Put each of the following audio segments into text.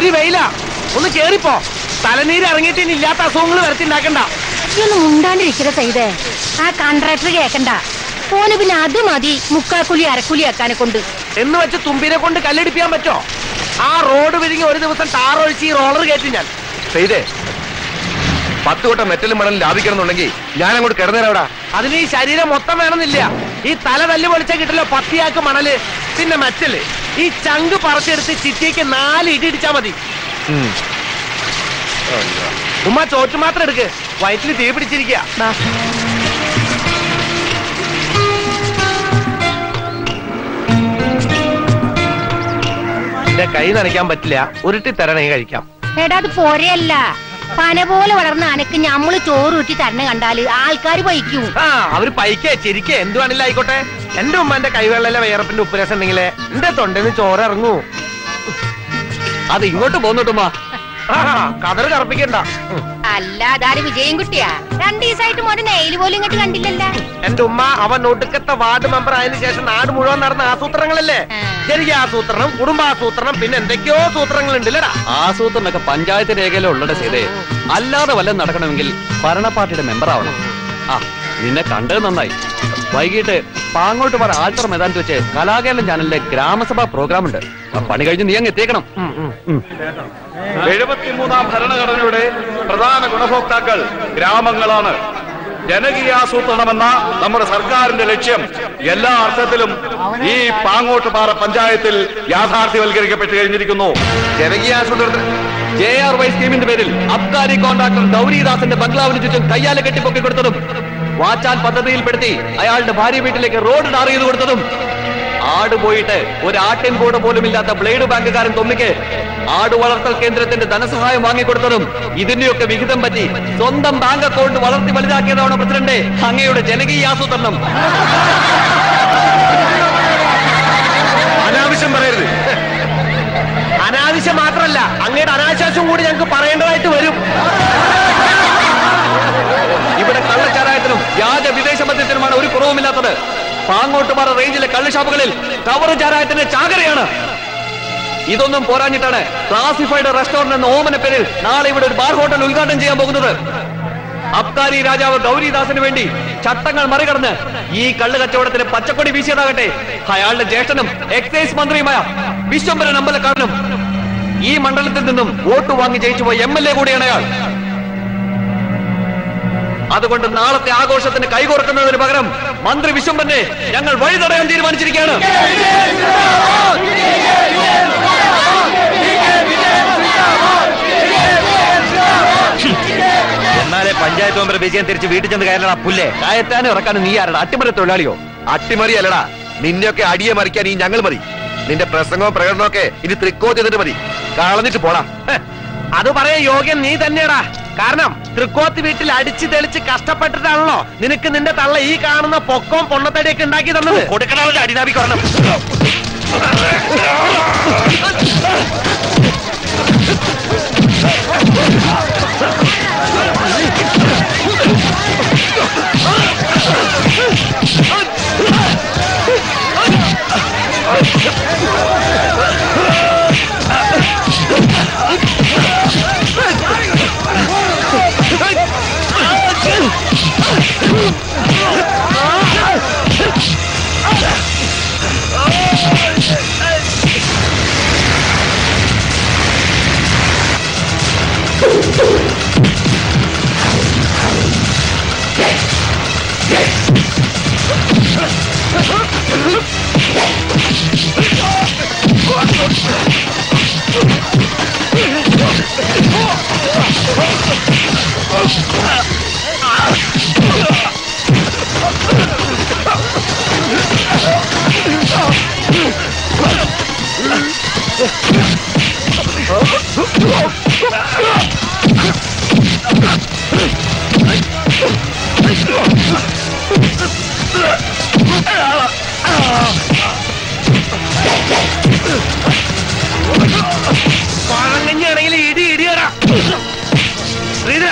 പൊരി വെയില ഒന്ന് കേറിപ്പോ തലനീര് ഇറങ്ങിയിട്ട് ഇനി ഇല്ലാത്ത അസുഖങ്ങൾ വരത്തിണ്ടാക്കണ്ട ഇതൊന്നും മുണ്ടാണ്ടിരിക്കരുത് സൈതേ ആ കോൺട്രാക്ടർ കേക്കണ്ട ഓന് പിന്നെ അത് മതി മുക്കാക്കുലി അരക്കുലി ആക്കാനെ കൊണ്ട് എന്ന് വെച്ച് തുമ്പിനെ കൊണ്ട് കല്ലെടുപ്പിക്കാൻ പറ്റോ ആ റോഡ് വിരിഞ്ഞ് ഒരു ദിവസം ടാർ ഒഴിച്ച് ഈ റോളർ കയറ്റി ഞാൻ ചെയ്തേ പത്ത് കൊട്ട മെറ്റലും മണലും ലാഭിക്കണമെന്നുണ്ടെങ്കിൽ ഞാൻ അങ്ങോട്ട് കിടന്നേരവിടാ അതിന് ഈ ശരീരം മൊത്തം വേണമെന്നില്ല ഈ തല തല്ലി പൊളിച്ച കിട്ടല്ലോ പത്തിയാക്ക് മണല് പിന്നെ മെറ്റല് ഈ ചങ്ക് പറിച്ചെടുത്ത് ചിറ്റിക്ക് നാല് ഇടി ഇടിച്ചാ മതി ഉമ്മ ചോറ്റു മാത്രം എടുക്ക് വയറ്റിൽ തീ പിടിച്ചിരിക്കുക എന്റെ കൈ നനയ്ക്കാൻ പറ്റില്ല ഉരുട്ടി തരണേ കഴിക്കാം എടാ അത് പോരെയല്ല പന പോലെ വളർന്ന അനക്ക് ഞമ്മള് ചോറ് ഊറ്റി തരണ കണ്ടാല് ആൾക്കാർ വഹിക്കും ആ അവര് പൈക്കേ ചിരിക്കേ എന്ത് വേണില്ല ആയിക്കോട്ടെ എന്റെ ഉമ്മന്റെ കൈവെള്ളയിലെ വേറപ്പിന്റെ ഉപ്പുരസം ഉണ്ടെങ്കിലേ എന്റെ തൊണ്ടേന്ന് ചോര ഇറങ്ങൂ അത് ഇങ്ങോട്ട് പോന്നിട്ടുമാ ആ കതറ് കറപ്പിക്കണ്ട ഉം. അല്ല അതാര് വിജയം കുട്ടിയാ രണ്ടു ദിവസമായിട്ട് മോനെ നെയിൽ പോലും ഇങ്ങോട്ട് കണ്ടില്ലല്ല എന്റെ ഉമ്മ അവൻ ഒടുക്കത്തെ വാർഡ് മെമ്പർ ആയതിനു ശേഷം നാട് മുഴുവൻ നടന്ന ആസൂത്രണങ്ങളല്ലേ ആ. ശരിക്കും ആസൂത്രണം കുടുംബാസൂത്രണം പിന്നെ എന്തൊക്കെയോ സൂത്രങ്ങൾ ഉണ്ടല്ലടാ ആസൂത്രണമൊക്കെ പഞ്ചായത്ത് രേഖയിലെ ഉള്ളത് ചെയ്തേ അല്ലാതെ വല്ലതും നടക്കണമെങ്കിൽ ഭരണപാർട്ടിയുടെ മെമ്പർ ആവണം ആ നിന്നെ കണ്ടത് നന്നായി വൈകിട്ട് പാങ്ങോട്ട് പറ ആൾത്തറ മൈതാനത്ത് വെച്ച് കലാകേരളം ചാനലിലെ ഗ്രാമസഭാ പ്രോഗ്രാം ഉണ്ട് ആ പണി കഴിഞ്ഞ് നീ അങ്ങ് എത്തിയേക്കണം ഉം. എഴുപത്തിമൂന്നാം ഭരണഘടനയുടെ പ്രധാന ഗുണഭോക്താക്കൾ ഗ്രാമങ്ങളാണ് ജനകീയാസൂത്രണമെന്ന നമ്മുടെ സർക്കാരിന്റെ ലക്ഷ്യം എല്ലാ അർത്ഥത്തിലും ഈ പാങ്ങോട്ടുപാറ പഞ്ചായത്തിൽ യാഥാർത്ഥ്യവൽക്കരിക്കപ്പെട്ട് കഴിഞ്ഞിരിക്കുന്നു ജനകീയാസൂത്രണത്തിന് ജെ ആർ വൈ സ്കീമിന്റെ പേരിൽ അബ്കാരി കോൺട്രാക്ടർ ഗൗരിദാസിന്റെ ബംഗ്ലാവിന് ചുറ്റും കയ്യാല കെട്ടിപ്പൊക്കി കൊടുത്തതും വാച്ചാൽ പദ്ധതിയിൽപ്പെടുത്തി അയാളുടെ ഭാര്യ വീട്ടിലേക്ക് റോഡ് ടാർ ചെയ്ത് കൊടുത്തതും ആട് പോയിട്ട് ഒരു ആട്ടിൻ കൂടെ പോലും ഇല്ലാത്ത ബ്ലേഡ് ബാങ്കുകാരൻ തൊമ്മിക്ക് ആട് വളർത്തൽ കേന്ദ്രത്തിന്റെ ധനസഹായം വാങ്ങിക്കൊടുത്തതും ഇതിന്റെയൊക്കെ വിഹിതം പറ്റി സ്വന്തം ബാങ്ക് അക്കൗണ്ട് വളർത്തി വലുതാക്കിയതാണ് പ്രസിഡന്റ് അങ്ങയുടെ ജനകീയാസൂത്രണം അനാവശ്യം പറയരുത് അനാവശ്യം മാത്രമല്ല അങ്ങയുടെ അനാശാസ്യം കൂടി ഞങ്ങൾക്ക് പറയേണ്ടതായിട്ട് വരും ഇവിടെ കള്ളച്ചാരായത്തിനും വ്യാജ വിദേശ മദ്യത്തിനുമാണ് ഒരു കുറവുമില്ലാത്തത് പാങ്ങോട്ടുപാറ റേഞ്ചിലെ കള്ളുഷാപ്പുകളിൽ ടവർ ചാരായത്തിന്റെ ചാകരയാണ് ഇതൊന്നും പോരാഞ്ഞിട്ടാണ് ക്ലാസിഫൈഡ് റെസ്റ്റോറന്റ് എന്ന ഓമന പേരിൽ നാളെ ഇവിടെ ഒരു ബാർ ഹോട്ടൽ ഉദ്ഘാടനം ചെയ്യാൻ പോകുന്നത് അബ്കാരി രാജാവ് ഗൗരിദാസിന് വേണ്ടി ചട്ടങ്ങൾ മറികടന്ന് ഈ കള്ളു കച്ചവടത്തിന് പച്ചക്കൊടി വീശിയതാകട്ടെ അയാളുടെ ജ്യേഷ്ഠനും എക്സൈസ് മന്ത്രിയുമായ വിശ്വംഭരൻ അമ്പലക്കാരനും ഈ മണ്ഡലത്തിൽ നിന്നും വോട്ട് വാങ്ങി ജയിച്ചുപോയ എം എൽ എ കൂടിയാണ് അയാൾ അതുകൊണ്ട് നാളത്തെ ആഘോഷത്തിന് കൈകോർക്കുന്നതിന് പകരം മന്ത്രി വിശ്വംഭനെ ഞങ്ങൾ വഴി തടയാൻ തീരുമാനിച്ചിരിക്കുകയാണ് എന്നാലേ പഞ്ചായത്ത് മെമ്പർ വിജയം തിരിച്ച് വീട്ടിൽ ചെന്ന് കയറണം പുല്ലേ കയറ്റാനും ഇറക്കാനും നീ ആരടാ അട്ടിമറി തൊഴിലാളിയോ അട്ടിമറി അല്ലടാ നിന്നെയൊക്കെ അടിയെ മറിക്കാൻ ഈ ഞങ്ങൾ മതി നിന്റെ പ്രസംഗവും പ്രകടനവും ഒക്കെ ഇനി തൃക്കോത്തി എന്നിട്ട് മതി കളഞ്ഞിട്ട് പോടാ ഹ്, അത് പറയാൻ യോഗ്യൻ നീ തന്നെയാടാ കാരണം തൃക്കോത്ത് വീട്ടിൽ അടിച്ചു തെളിച്ച് കഷ്ടപ്പെട്ടിട്ടാണല്ലോ നിനക്ക് നിന്റെ തള്ള ഈ കാണുന്ന പൊക്കവും പൊണ്ണത്തടിയൊക്കെ ഉണ്ടാക്കി തന്നത് കൊടുക്കണവരുടെ അടിനാപി കൊറണം പഴങ്ങഞ്ഞാണെങ്കിൽ ഇടി ഇടിയടാ ശ്രീധര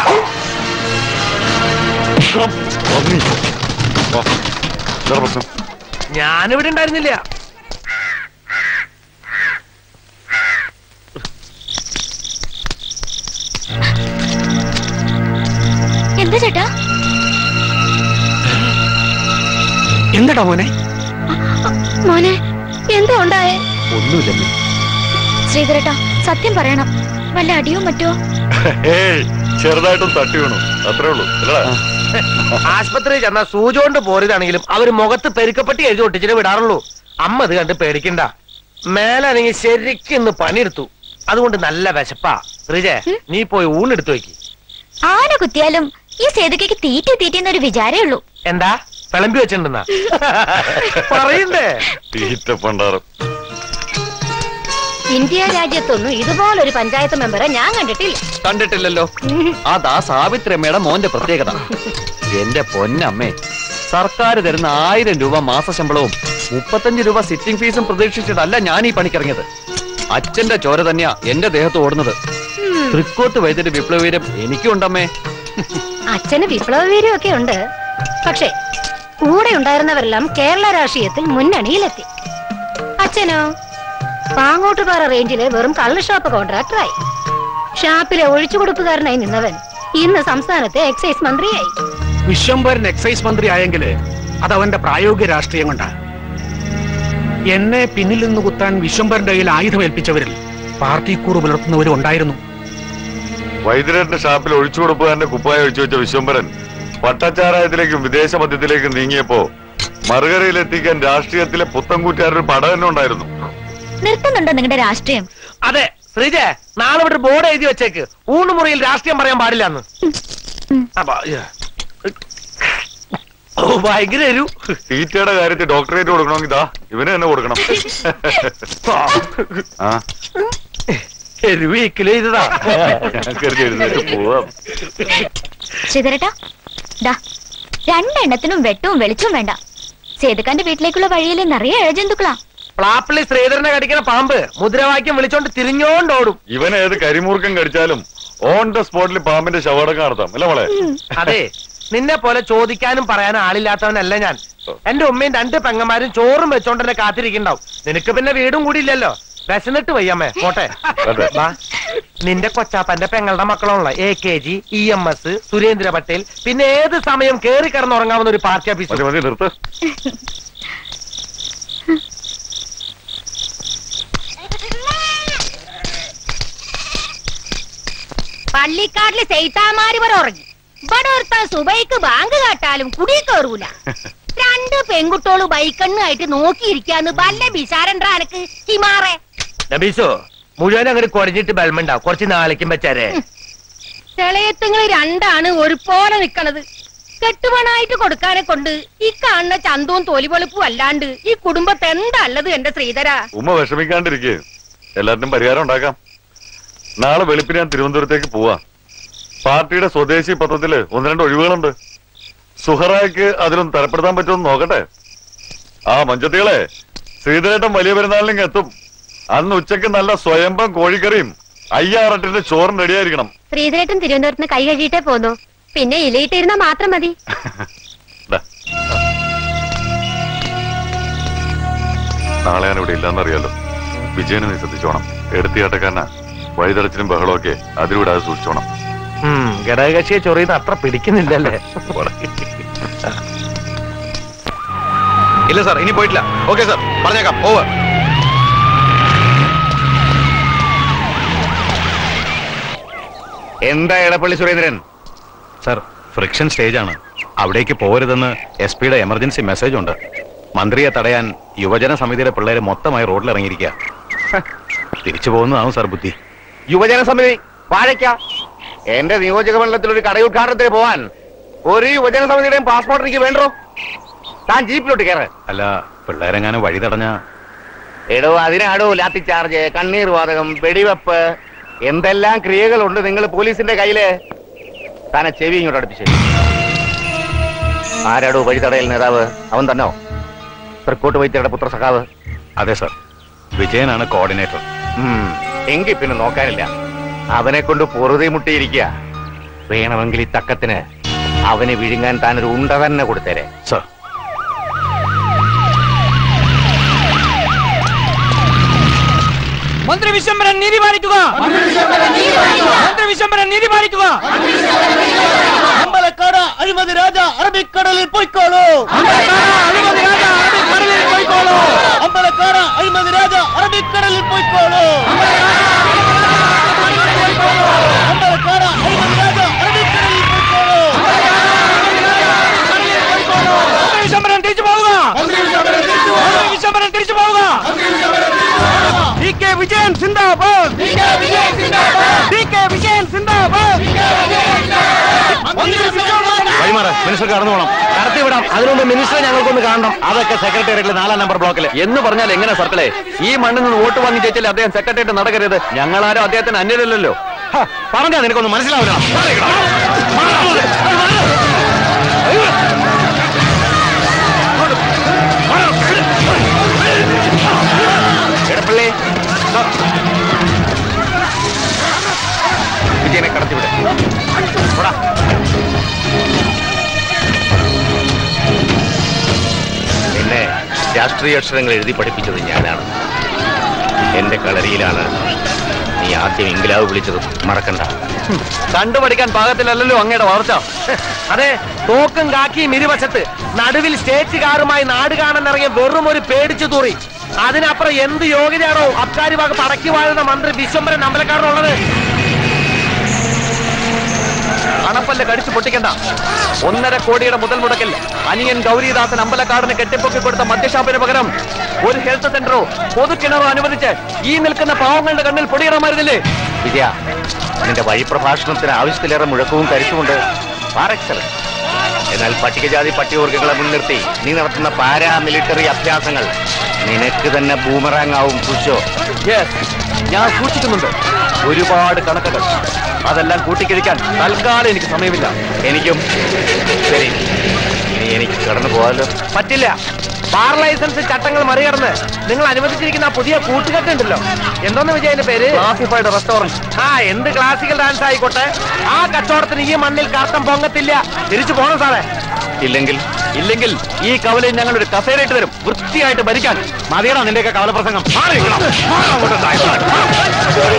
ഞാനിവിടെ ഉണ്ടായിരുന്നില്ല എന്താ ചേട്ടാ എന്താടാ മോനെ മോനെ എന്താ ഉണ്ടായേ ഒന്നുമില്ലമ്മേ ശ്രീധരേട്ടാ സത്യം പറയണം വല്ല അടിയോ മറ്റോ ഏയ് ചെറുതായിട്ടും തട്ടി വീണു അത്രേ ഉള്ളൂ അല്ലടാ ആശുപത്രി ചെന്ന സൂചി കൊണ്ട് പോരുതാണെങ്കിലും അവര് മുഖത്ത് പെരുക്കപ്പെട്ടി എഴുതി ഒട്ടിച്ചിട്ട് വിടാറുള്ളൂ അമ്മ അത് കണ്ട് പേടിക്കണ്ട മേലാണെങ്കിൽ ശരിക്കും ഇന്ന് പണിയെടുത്തു അതുകൊണ്ട് നല്ല വിശപ്പാ ശ്രീജെ നീ പോയി ഊണെടുത്തു വെക്ക് ആന കുത്തിയാലും ഈ സേതുക്കയ്ക്ക് തീറ്റ തീറ്റെന്നൊരു വിചാരേ ഉള്ളൂ എന്താ വിളമ്പി വെച്ചിട്ടുണ്ടെന്നാ പറയണ്ടേ തീറ്റ പണ്ടാറം ഇന്ത്യ രാജ്യത്തൊന്നും ഇതുപോലൊരു പഞ്ചായത്ത് മെമ്പറെ ഞാൻ കണ്ടിട്ടില്ല കണ്ടിട്ടില്ലല്ലോ അതാ സാവിത്രമ്മയുടെ മോന്റെ പ്രത്യേകത എന്റെ പൊന്നമ്മേ സർക്കാർ തരുന്ന ആയിരം രൂപ മാസശമ്പളവും മുപ്പത്തഞ്ച് രൂപ സിറ്റിംഗ് ഫീസും പ്രതീക്ഷിച്ചിട്ടല്ല ഞാൻ ഈ പണിക്കിറങ്ങിയത് അച്ഛന്റെ ചോര തന്നെയാ എന്റെ ദേഹത്ത് ഓടുന്നത് തൃക്കോത്ത് വൈദ്യുതി വിപ്ലവീരം എനിക്കും ഉണ്ടമ്മേ അച്ഛന് വിപ്ലവവീര്യം ഒക്കെ ഉണ്ട് പക്ഷേ കൂടെ ഉണ്ടായിരുന്നവരെല്ലാം കേരള രാഷ്ട്രീയത്തിൽ മുന്നണിയിലെത്തി അച്ഛനോ പാങ്ങോട്ടുപാറ റേഞ്ചിലെ വെറും കള്ള് ഷോപ്പ് കോൺട്രാക്ടറായി ഷാപ്പിലെ ഒഴിച്ചുകൊടുപ്പുകാരനായി നിന്നവൻ ഇന്ന് സംസ്ഥാനത്തെ എക്സൈസ് മന്ത്രിയായി വിശ്വംഭരൻ എക്സൈസ് മന്ത്രി ആയെങ്കിൽ അത് അവന്റെ പ്രായോഗിക രാഷ്ട്രീയം കൊണ്ടാ എന്നെ പിന്നിൽ നിന്ന് കുത്താൻ വിശ്വംഭരന്റെ കയ്യിൽ ആയുധം ഏൽപ്പിച്ചവരിൽ പാർട്ടി കൂറ് പുലർത്തുന്നവരും ഉണ്ടായിരുന്നു വൈദ്യരേട്ടന്റെ ഷാപ്പിൽ ഒഴിച്ചു കൊടുപ്പുകാരന്റെ കുപ്പായ ഒഴിച്ചു വെച്ച വിശ്വംഭരൻ പട്ടച്ചാരായത്തിലേക്കും വിദേശ മദ്യത്തിലേക്കും നീങ്ങിയപ്പോ മറുകരയിലെത്തിക്കാൻ രാഷ്ട്രീയത്തിലെ പുത്തൻകൂറ്റുകാരുടെ പട തന്നെ ഉണ്ടായിരുന്നു നിർത്തുന്നുണ്ടോ നിങ്ങളുടെ രാഷ്ട്രീയം അതെ ശ്രീജെ നാളെ ഇവിടെ ബോർഡ് എഴുതി വെച്ചേക്ക് ഊണുമുറിയിൽ രാഷ്ട്രീയം പറയാൻ പാടില്ലെന്ന് അപ്പൊ, ഏ. ഓ ഭയങ്കര എരു തീറ്റയുടെ കാര്യത്തിൽ ഡോക്ടറേറ്റ് കൊടുക്കണമെങ്കിൽ ഇതാ ഇവന് തന്നെ കൊടുക്കണം ആ എരിവ് ഈക്കല് ചെയ്തതാ ഞാൻ കരുതി എഴുന്നേറ്റ് പോവാം ശ്രീധരേട്ടാ ദാ രണ്ടെണ്ണത്തിനും വെട്ടവും വെളിച്ചവും വേണ്ട സേതുക്കാന്റെ വീട്ടിലേക്കുള്ള വഴിയിൽ നിറയെ ഇഴജന്തുക്കളാ പ്ലാപ്പിളി ശ്രീധരനെ കടിക്കുന്ന പാമ്പ് മുദ്രാവാക്യം വിളിച്ചോണ്ട് തിരിഞ്ഞോണ്ട് ഓടും ഇവൻ ഏത് കരിമൂർക്കം കടിച്ചാലും ഓൺ ദ സ്പോട്ടിൽ പാമ്പിന്റെ ശവടക്കം നടത്താം അല്ലേ മോളെ അതെ നിന്നെ പോലെ ചോദിക്കാനും പറയാനും ആളില്ലാത്തവനല്ല ഞാൻ എന്റെ ഉമ്മയും രണ്ട് പെങ്ങന്മാരും ചോറും വെച്ചോണ്ട് എന്നെ കാത്തിരിക്കണ്ടാവും നിനക്ക് പിന്നെ വീടും കൂടി ഇല്ലല്ലോ വിശന്നിട്ട് വയ്യമ്മേ പോട്ടെ അതെ. വാ. നിന്റെ കൊച്ചാപ്പന്റെ പെങ്ങളുടെ മക്കളുള്ള A K G E M S Surendra Patel പിന്നെ ഏത് സമയം കേറി കിടന്നുറങ്ങാവുന്ന ഒരു പാർട്ടി മതി ഓഫീസ് മതി നിർത്ത് പള്ളിക്കാട്ടില് ചെയ്താമാര് പറ ഉറങ്ങി ഇവിടെ ഒരുത്താൻ സുബൈക്ക് ബാങ്ക് കാട്ടാലും കുടി കയറൂല രണ്ട് പെൺകുട്ടികള് ബൈക്കണ്ണായിട്ട് നോക്കിയിരിക്കാന്ന് വല്ല വിചാരണ്ട എനക്ക് ഹിമാറെ നബീസോ മുഴുവൻ അങ്ങനെ കുറഞ്ഞിട്ട് ബൽമുണ്ടാവും കുറച്ച് നാളേക്കും വെച്ചാരേ ചെളയത്തുങ്ങൾ രണ്ടാണ് ഒരുപോലെ നിക്കണത് കെട്ടുപണായിട്ട് കൊടുക്കാനെ കൊണ്ട് ഈ കാണുന്ന ചന്തവും തോലിവെളുപ്പും അല്ലാണ്ട് ഈ കുടുംബത്തെ എന്താ ഉള്ളത് എന്റെ ശ്രീധര ഉമ്മ വിഷമിക്കാണ്ടിരിക്കേ എല്ലാത്തിനും പരിഹാരം ഉണ്ടാക്കാം നാളെ വെളുപ്പിന് ഞാൻ തിരുവനന്തപുരത്തേക്ക് പോവാ പാർട്ടിയുടെ സ്വദേശി പത്രത്തില് ഒന്ന് രണ്ട് ഒഴിവുകളുണ്ട് സുഹറായ്ക്ക് അതിലൊന്ന് തരപ്പെടുത്താൻ പറ്റുമെന്ന് നോക്കട്ടെ ആ മഞ്ചത്തികളെ ശ്രീധരേട്ടൻ വലിയ പെരുന്നാളിന് എത്തും അന്ന് ഉച്ചക്ക് നല്ല സ്വയംഭം കോഴിക്കറിയും അയ്യാറട്ടിന്റെ ചോറും റെഡിയായിരിക്കണം ശ്രീധരേട്ടൻ തിരുവനന്തപുരത്ത് കൈ കഴുകിയിട്ടേ പോന്നു പിന്നെ ഇലയിട്ടിരുന്നാ മാത്രം മതി ദാ. നാളെ ഞാൻ ഇവിടെ ഇല്ലെന്നറിയാലോ വിജയനെ നീ ശ്രദ്ധിച്ചോണം എടുത്തിയാട്ടക്കാരനാ വഴിതടച്ചിലും ബഹളമൊക്കെ അതിലൂടെ അത് സൂക്ഷിച്ചോണം ഉം ഘടകകക്ഷിയെ ചൊറിയുന്ന അത്ര പിടിക്കുന്നില്ലല്ലേ പോടെ. ഇല്ല സാർ ഇനി പോയിട്ടില്ല ഓക്കെ സാർ പറഞ്ഞേക്കാം ഓവർ എന്താ എടപ്പള്ളി സുരേന്ദ്രൻ സർ ഫ്രിക്ഷൻ സ്റ്റേജാണ് അവിടേക്ക് പോകരുതെന്ന് എസ് പിയുടെ എമർജൻസി മെസ്സേജ് ഉണ്ട് മന്ത്രിയെ തടയാൻ യുവജന സമിതിയുടെ പിള്ളേര് മൊത്തമായി റോഡിൽ ഇറങ്ങിയിരിക്കുക തിരിച്ചു പോകുന്നതാവും സാർ ബുദ്ധി യുവജന സമിതി വാഴയ്ക്ക എന്റെ നിയോജക മണ്ഡലത്തിൽ ഒരു കടയുദ്ഘാടനത്തിന് പോവാൻ ഒരു യുവജന സമിതിയുടെയും പാസ്പോർട്ട് എനിക്ക് വേണ്ടോ താൻ ജീപ്പിലോട്ട് കയറ് അല്ല പിള്ളേരെങ്ങാനും വഴി തടഞ്ഞ എടോ അതിനാടോ ലാത്തി ചാർജ് കണ്ണീർ വാതകം വെടിവെപ്പ് എന്തെല്ലാം ക്രിയകളുണ്ട് നിങ്ങൾ പോലീസിന്റെ കയ്യില് താനെ ചെവി ഇങ്ങോട്ട് അടുപ്പിച്ച് ആരാടോ വഴിതടയൽ നേതാവ് അവൻ തന്നോ തൃക്കോട്ട് വൈദ്യരുടെ പുത്ര സഖാവ് അതെ സർ വിജയനാണ് കോർഡിനേറ്റർ ഉം, എങ്കി പിന്നെ നോക്കാനില്ല അവനെ കൊണ്ട് പൊറുതി മുട്ടിയിരിക്കുക വേണമെങ്കിൽ ഈ തക്കത്തിന് അവനെ വിഴുങ്ങാൻ താനൊരു ഉണ്ട തന്നെ കൊടുത്തേരെ സർ മന്ത്രി വിശ്വംബരൻ നീതി പാലിക്കുക മന്ത്രി വിശ്വംബരൻ നീതി പാലിക്കുക അമ്പലക്കാട് അമ്പലക്കാട അഴിമതി രാജ അറബിക്കടലിൽ പോയിക്കോളൂ അമ്പലക്കാട അഴിമതി രാജ അറബിക്കടലിൽ പോയിക്കോളൂ അമ്പലക്കാട അഴിമതി രാജ അറബിക്കടലിൽ പോയിക്കോളൂ വിശംബരം തിരിച്ചു പോവുക വിശംബരം തിരിച്ചു പോവുക ഡി കെ വിജയൻ സിന്ദാബാദ് ഡി കെ വിജയൻ സിന്ദാബാദ് വഴിമാറ മിനിസ്റ്റർ കടന്നു പോകണം കടത്തിവിടാം അതിനുമുമ്പ് മിനിസ്റ്ററെ ഞങ്ങൾക്കൊന്ന് കാണണം അതൊക്കെ സെക്രട്ടേറിയറ്റിലെ നാലാം നമ്പർ ബ്ലോക്കിൽ എന്ന് പറഞ്ഞാൽ എങ്ങനെ സർക്കിളെ ഈ മണ്ണിൽ നിന്ന് വോട്ട് വാങ്ങി ജയിച്ചാൽ അദ്ദേഹം സെക്രട്ടേറിയറ്റ് നടക്കരുത് ഞങ്ങളാരും അദ്ദേഹത്തിന് അന്യരല്ലോ പറഞ്ഞാ നിനക്കൊന്ന് മനസ്സിലാവില്ല എടപ്പള്ളി വിജയനെ കടത്തിവിട് പോടാ. എന്നെ രാഷ്ട്രീയ അക്ഷരങ്ങൾ എഴുതി പഠിപ്പിച്ചത് ഞാനാണ് എന്റെ കളരിയിലാണ് നീ ആദ്യം ഇംഗ്ലാവ് വിളിച്ചത് മറക്കണ്ട കണ്ടുപഠിക്കാൻ പാകത്തിലല്ലല്ലോ അങ്ങയുടെ വളർച്ച അതെ തോക്കും കാക്കിയും ഇരുവശത്ത് നടുവിൽ സ്റ്റേറ്റ് കാറുമായി നാട് കാണാൻ ഇറങ്ങിയ വെറും ഒരു പേടിച്ചു തൂറി അതിനപ്പുറം എന്ത് യോഗ്യതയാണോ അബ്കാരി വക പടക്കി വാഴുന്ന മന്ത്രി വിശ്വംബരൻ അമ്പലക്കാരനുള്ളത് അണപ്പല്ല് കടിച്ചു പൊട്ടിക്കണ്ട ഒന്നര കോടിയുടെ മുതൽ മുടക്കിൽ അനിയൻ ഗൗരിദാസൻ അമ്പലക്കാടിന് കെട്ടിപ്പൊക്കി കൊടുത്ത മദ്യഷാപ്പിന് പകരം ഒരു ഹെൽത്ത് സെന്ററോ പൊതുക്കിണറോ അനുവദിച്ച് ഈ നിൽക്കുന്ന പാവങ്ങളുടെ കണ്ണിൽ പൊടിയിടമായിരുന്നില്ലേ വിജയ നിന്റെ വഴിപ്രഭാഷണത്തിന് ആവശ്യത്തിലേറെ മുഴക്കവും കരുത്തുമുണ്ട് ഫാർ എക്സലന്റ് എന്നാൽ പട്ടികജാതി പട്ടികവർഗങ്ങളെ മുൻനിർത്തി നീ നടത്തുന്ന പാരാ മിലിറ്ററി അഭ്യാസങ്ങൾ നിനക്ക് തന്നെ ബൂമറാങ് ആവും കുശോ Yes, ഞാൻ സൂക്ഷിക്കുന്നുണ്ട് ഒരുപാട് കണക്കുകൾ അതെല്ലാം കൂട്ടിക്കഴിക്കാൻ തൽക്കാലം എനിക്ക് സമയമില്ല എനിക്കും ശരി ഇനി എനിക്ക് കടന്നു പോകാലോ പറ്റില്ല ബാർ ലൈസൻസ് ചട്ടങ്ങൾ മറികടന്ന് നിങ്ങൾ അനുവദിച്ചിരിക്കുന്ന ആ പുതിയ കൂട്ടുകെട്ടുണ്ടല്ലോ എന്തോന്ന് വിജയന്റെ പേര് ക്ലാസിഫൈഡ് റെസ്റ്റോറന്റ് ആ എന്ത് ക്ലാസിക്കൽ ഡാൻസ് ആയിക്കോട്ടെ ആ കച്ചവടത്തിന് ഈ മണ്ണിൽ കാട്ടം പൊങ്ങത്തില്ല തിരിച്ചു പോണം സാറേ ഇല്ലെങ്കിൽ ഇല്ലെങ്കിൽ ഈ കവലയിൽ ഞങ്ങൾ ഒരു കസേരയിട്ട് തരും വൃത്തിയായിട്ട് ഭരിക്കാൻ മതിയടാ നിന്റെയൊക്കെ കവലപ്രസംഗം മാറി നിൽക്കണം. മാറ് അങ്ങോട്ട് താഴെ.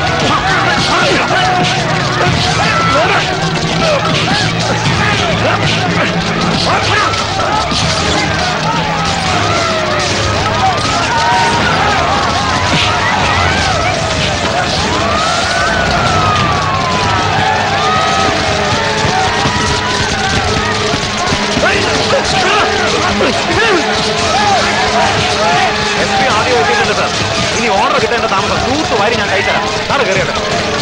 എസ് പി ആദ്യം എത്തിയിട്ടുണ്ട് സാർ ഇനി ഓർഡർ കിട്ടേണ്ട താമസം തൂത്ത് വാരി ഞാൻ കഴിത്തരാം സാറ് കയറിയത്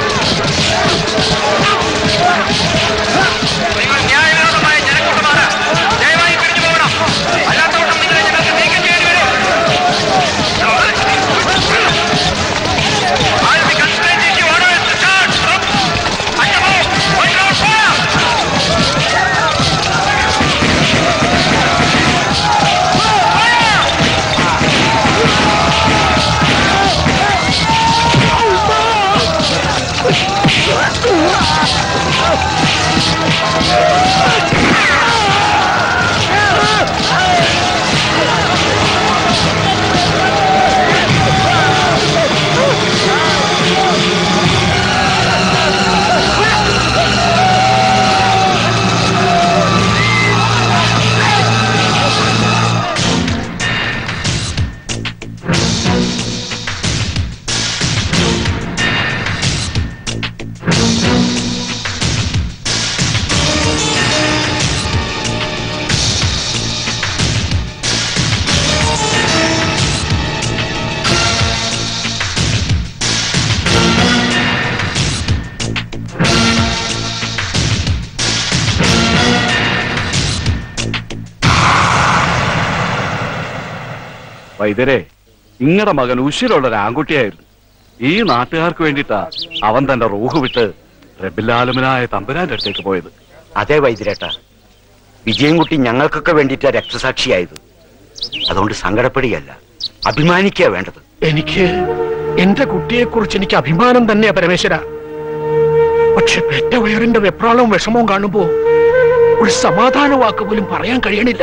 വൈദ്യരെ നിങ്ങളുടെ മകൻ ഉശിരുള്ള ഒരു ആൺകുട്ടിയായിരുന്നു ഈ നാട്ടുകാർക്ക് വേണ്ടിയിട്ടാ അവൻ തന്റെ റൂഹ് വിട്ട് റബിലാലുമനായ തമ്പുരാന്റെ അടുത്തേക്ക് പോയത് അതെ വൈദ്യരേട്ട വിജയൻകുട്ടി ഞങ്ങൾക്കൊക്കെ വേണ്ടിയിട്ടാ രക്തസാക്ഷിയായത് അതുകൊണ്ട് സങ്കടപ്പെടുകയല്ല അഭിമാനിക്കുക വേണ്ടത് എനിക്ക് എന്റെ കുട്ടിയെക്കുറിച്ച് എനിക്ക് അഭിമാനം തന്നെയാ പരമേശ്വര പക്ഷെ പെറ്റ വയറിന്റെ വെപ്രാളവും വിഷമവും കാണുമ്പോ ഒരു സമാധാന വാക്ക് പോലും പറയാൻ കഴിയണില്ല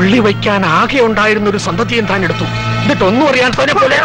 കൊള്ളി വയ്ക്കാൻ ആകെ ഉണ്ടായിരുന്ന ഒരു സന്തതിയും താൻ എടുത്തു എന്നിട്ട് ഒന്നും അറിയാത്തവനെ പോലെ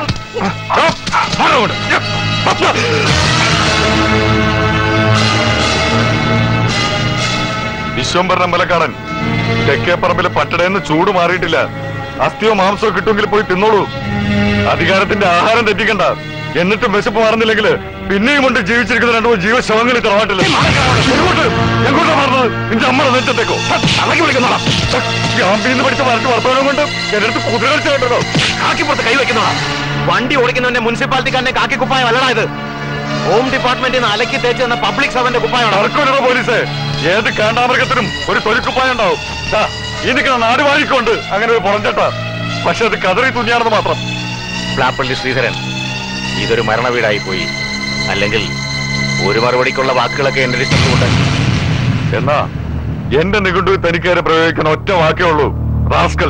വിശ്വംഭരൻ അമ്പലക്കാടൻ തെക്കേപ്പറമ്പിലെ പട്ടടയെന്ന് ചൂട് മാറിയിട്ടില്ല അസ്ഥിയോ മാംസമോ കിട്ടുമെങ്കിൽ പോയി തിന്നോളൂ അധികാരത്തിന്റെ ആഹാരം തെറ്റിക്കണ്ട എന്നിട്ടും വിശപ്പ് മാറുന്നില്ലെങ്കിൽ പിന്നെയും കൊണ്ട് ജീവിച്ചിരിക്കുന്ന രണ്ടു മൂന്ന് ജീവശവങ്ങൾ ഈ തറവാട്ടില് എങ്ങോട്ട് എങ്ങോട്ടാ മാറുന്നത് നിന്റെ അമ്മയുടെ നെറ്റത്തേക്കോ തലക്ക് വിളിക്കുന്നോളാം ഗാംബീന്ന് പഠിച്ച വരട്ട് വർത്തമാനം കൊണ്ട് എന്റെ അടുത്ത് കുതിര കളിച്ച കേട്ടോ കാക്കിപ്പുറത്ത് കൈവയ്ക്കുന്നതാ വണ്ടി ഓടിക്കുന്നവന്റെ മുനിസിപ്പാലിറ്റിക്കാരന്റെ കാക്കി കുപ്പായം അല്ലടാ ഇത് ഹോം ഡിപ്പാർട്ട്മെന്റിൽ നിന്ന് അലക്കി തേച്ച് തന്ന പബ്ലിക് സർവന്റെ കുപ്പായമാണ് നടക്കൂലോ പോലീസ് ഏത് കാണ്ടാമൃഗത്തിനും ഒരു തൊലിക്കുപ്പായം ഉണ്ടാവും ദാ, ഈ നിൽക്കുന്ന നാടുവാഴിക്കൊണ്ട് അങ്ങനെ ഒരു പുറഞ്ചട്ട പക്ഷെ അത് കതറി തുന്നിയാണെന്ന് മാത്രം പ്ലാപ്പള്ളി ശ്രീധരൻ ഇതൊരു മരണ വീടായി പോയി അല്ലെങ്കിൽ ഒരു മറുപടിക്കുള്ള വാക്കുകളൊക്കെ എന്റെ ലിസ്റ്റിലുണ്ട് എന്നാ എന്റെ നിഘണ്ടു തനിക്കേറെ പ്രയോഗിക്കുന്ന ഒറ്റ വാക്കേ ഉള്ളൂ റാസ്കൽ